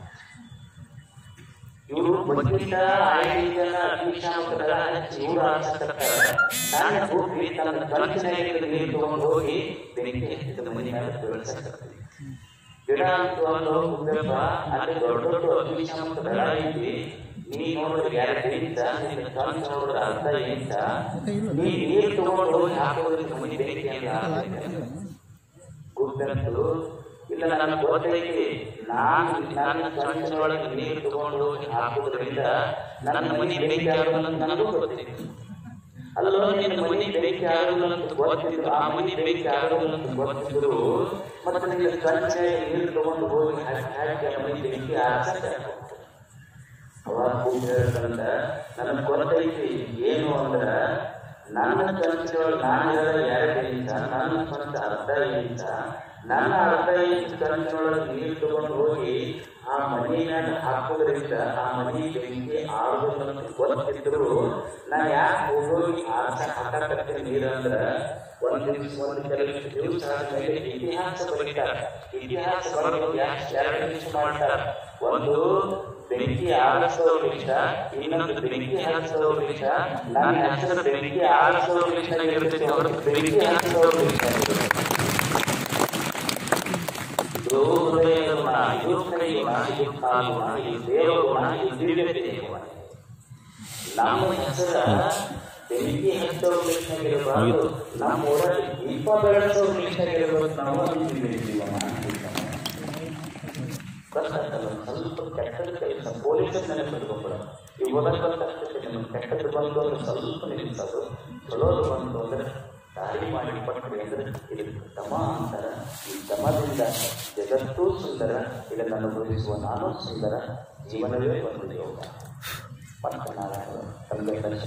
ಇವರು ಬಡ್ಡಿತ ಐದು ಜನ ಅಗ್ನಿಶಾಮಕರ ಹಚ್ಚಿ ಇವರು ಆರಿಸ್ತಾರೆ ನಾನು ಗುಬ್ಬಿ ತನ್ನ ಚಂಚನೆಯಲ್ಲಿ ನೀರು ತಗೊಂಡು ಹೋಗಿ ಬೆಂಕಿ ಹಚ್ಚಿದ ಮನೆ ಮೇಲೆ ಬೀಳಿಸ್ತಾರೆ ಗಿಡ ಅಂತ ಒಂದು ಗುಬ್ಬೆಪ್ಪ ಅಲ್ಲಿ ದೊಡ್ಡ ದೊಡ್ಡ ಅಗ್ನಿಶಾಮಕ ದಳ ಐತಿ ನೀ ನೋಡಿದ್ರೆ ಎರಡು ಇಂಚ ನಿನ್ನ ಚಂಚ ನೋಡಿದ್ರೆ ಅರ್ಧ ಇಂಚ ನೀ ನೀರು ತಗೊಂಡು ಹೋಗಿ ಹಾಕೋದ್ರಿಂದ ಮನೆ ಬೆಂಕಿ ಅಂತ ಆಗುತ್ತೆ. ಗುಬ್ಬೆಂತಲು ಇಲ್ಲ ನನಗೆ ಗೊತ್ತೈತಿ ನಾನು ನನ್ನ ಚಂಚನೊಳಗೆ ನೀರು ತಗೊಂಡು ಹೋಗಿ ಹಾಕೋದ್ರಿಂದ ನನ್ನ ಮನೆ ಬೆಂಕಿ ಆಗೋಲ್ಲ ಅಂತ ನನಗೂ ಗೊತ್ತೈತಿ ಅಲ್ಲೋ ನಿನ್ನ ಮನೆ ಬೆಂಕಿ ಆಗೋಲ್ಲ ಅಂತ ಗೊತ್ತಿದ್ರು ಆ ಮನೆ ಬೆಂಕಿ ಆಗೋಲ್ಲ ಅಂತ ಗೊತ್ತಿದ್ರು ಮತ್ತೆ ನಿನ್ನ ಚಂಚೆ ನೀರು ತಗೊಂಡು ಹೋಗಿ ಹಾಕಿ ಹಾಕಿ ಆ ಮನೆ ಬೆಂಕಿ ಆರಿಸ್ತಾರೆ ಅವಾಗ ಕೂಗಿ ಹೇಳ್ತಾರಂತ ನನಗೆ ಗೊತ್ತೈತಿ ಏನು ಅಂದ್ರ ನನ್ನ ಚಂಚೊಳಗೆ ನಾನು ಹೇಳೋ ಎರಡು ಇಂಚ ನನ್ನ ಸ್ವಂತ ಅರ್ಧ ಇಂಚ ನನ್ನ ಅರ್ಧ ಇಂಚ ಚಂಚೊಳಗೆ ನೀರು ತಗೊಂಡು ಹೋಗಿ ಆ ಮನೆ ಮೇಲೆ ಹಾಕೋದ್ರಿಂದ ಆ ಮನೆ ಬೆಂಕಿ ಆಗೋದಿಲ್ಲ ಅಂತ ಗೊತ್ತಿದ್ರು ನಾ ಯಾಕೆ ಹೋಗಿ ಆರ್ಸ ಹಾಕಕತ್ತೀನಿ ನೀರು ಅಂದ್ರ ಒಂದು ದಿವಸ ಒಂದು ಕೆಲವು ದಿವಸ ಆದ್ಮೇಲೆ ಇತಿಹಾಸ ಬರೀತಾರೆ ಇತಿಹಾಸ ಬರೋದು ಯಾಕೆ ಎರಡು ನಿಮಿಷ ಮಾಡ್ತಾರೆ ಒಂದು ಬೆಂಕಿ ಆರಿಸೋರ್ ಇಷ್ಟ ಇನ್ನೊಂದು ಬೆಂಕಿ ಹರಿಸೋರ್ ಇಷ್ಟ ನನ್ನ ಹೆಸರು ಬೆಂಕಿ ಆರಿಸೋರ್ ಇಷ್ಟ ಇರ್ತೈತೆ ಹೊರತು ಬೆಂಕಿ ಹರಿಸೋರ್ ಇಷ್ಟ ಇದು ಹೃದಯದ ಗುಣ ಇದು ಕೈ ಗುಣ ಇದು ಕಾಲು ಗುಣ ಇದು ದೇವ ಗುಣ ಇದು ದಿವ್ಯತೆ ಗುಣ ನಮ್ಮ ಹೆಸರ ಬೆಂಕಿ ಹಚ್ಚೋರ್ ಲಿಸ್ಟ್ನಾಗಿರಬಾರ್ದು ನಮ್ಮ ಊರಲ್ಲಿ ದೀಪ ಬೆಳೆಸೋರ್ ಲಿಸ್ಟ್ನಾಗಿರ್ಬೇಕು ನಾವು ಅಂತಿದ್ದೀವಿ ಜೀವನ ಗೊತ್ತಾಗ್ತಲ್ಲ ಸ್ವಲ್ಪ ಕೆಟ್ಟದ ಕೆಲಸ ಪೊಲೀಸರ ನೆನಪಿಟ್ಕೊಂಡ್ಬಿಡ ಈ ಓದಕ್ಕಂತಷ್ಟೇ ನಿಮ್ಗೆ ಕೆಟ್ಟದ್ದು ಬಂತು ಅಂದ್ರೆ ಸ್ವಲ್ಪ ನಿಲ್ಲಿಸೋದು ಚಲೋದು ಬಂತು ಅಂದ್ರೆ ದಾರಿ ಮಾಡಿ ಕೊಟ್ಟರೆ ಅಂದ್ರೆ ಇದಕ್ಕೆ ದಮ ಅಂತಾರ ಈ ದಮದಿಂದ ಜಗತ್ತೂ ಸುಂದರ ಇದನ್ನು ಅನುಭವಿಸುವ ನಾನು ಸುಂದರ ಜೀವನವೇ ಒಂದು ಯೋಗ ಪಟ್ಟಣ ತಂದೆ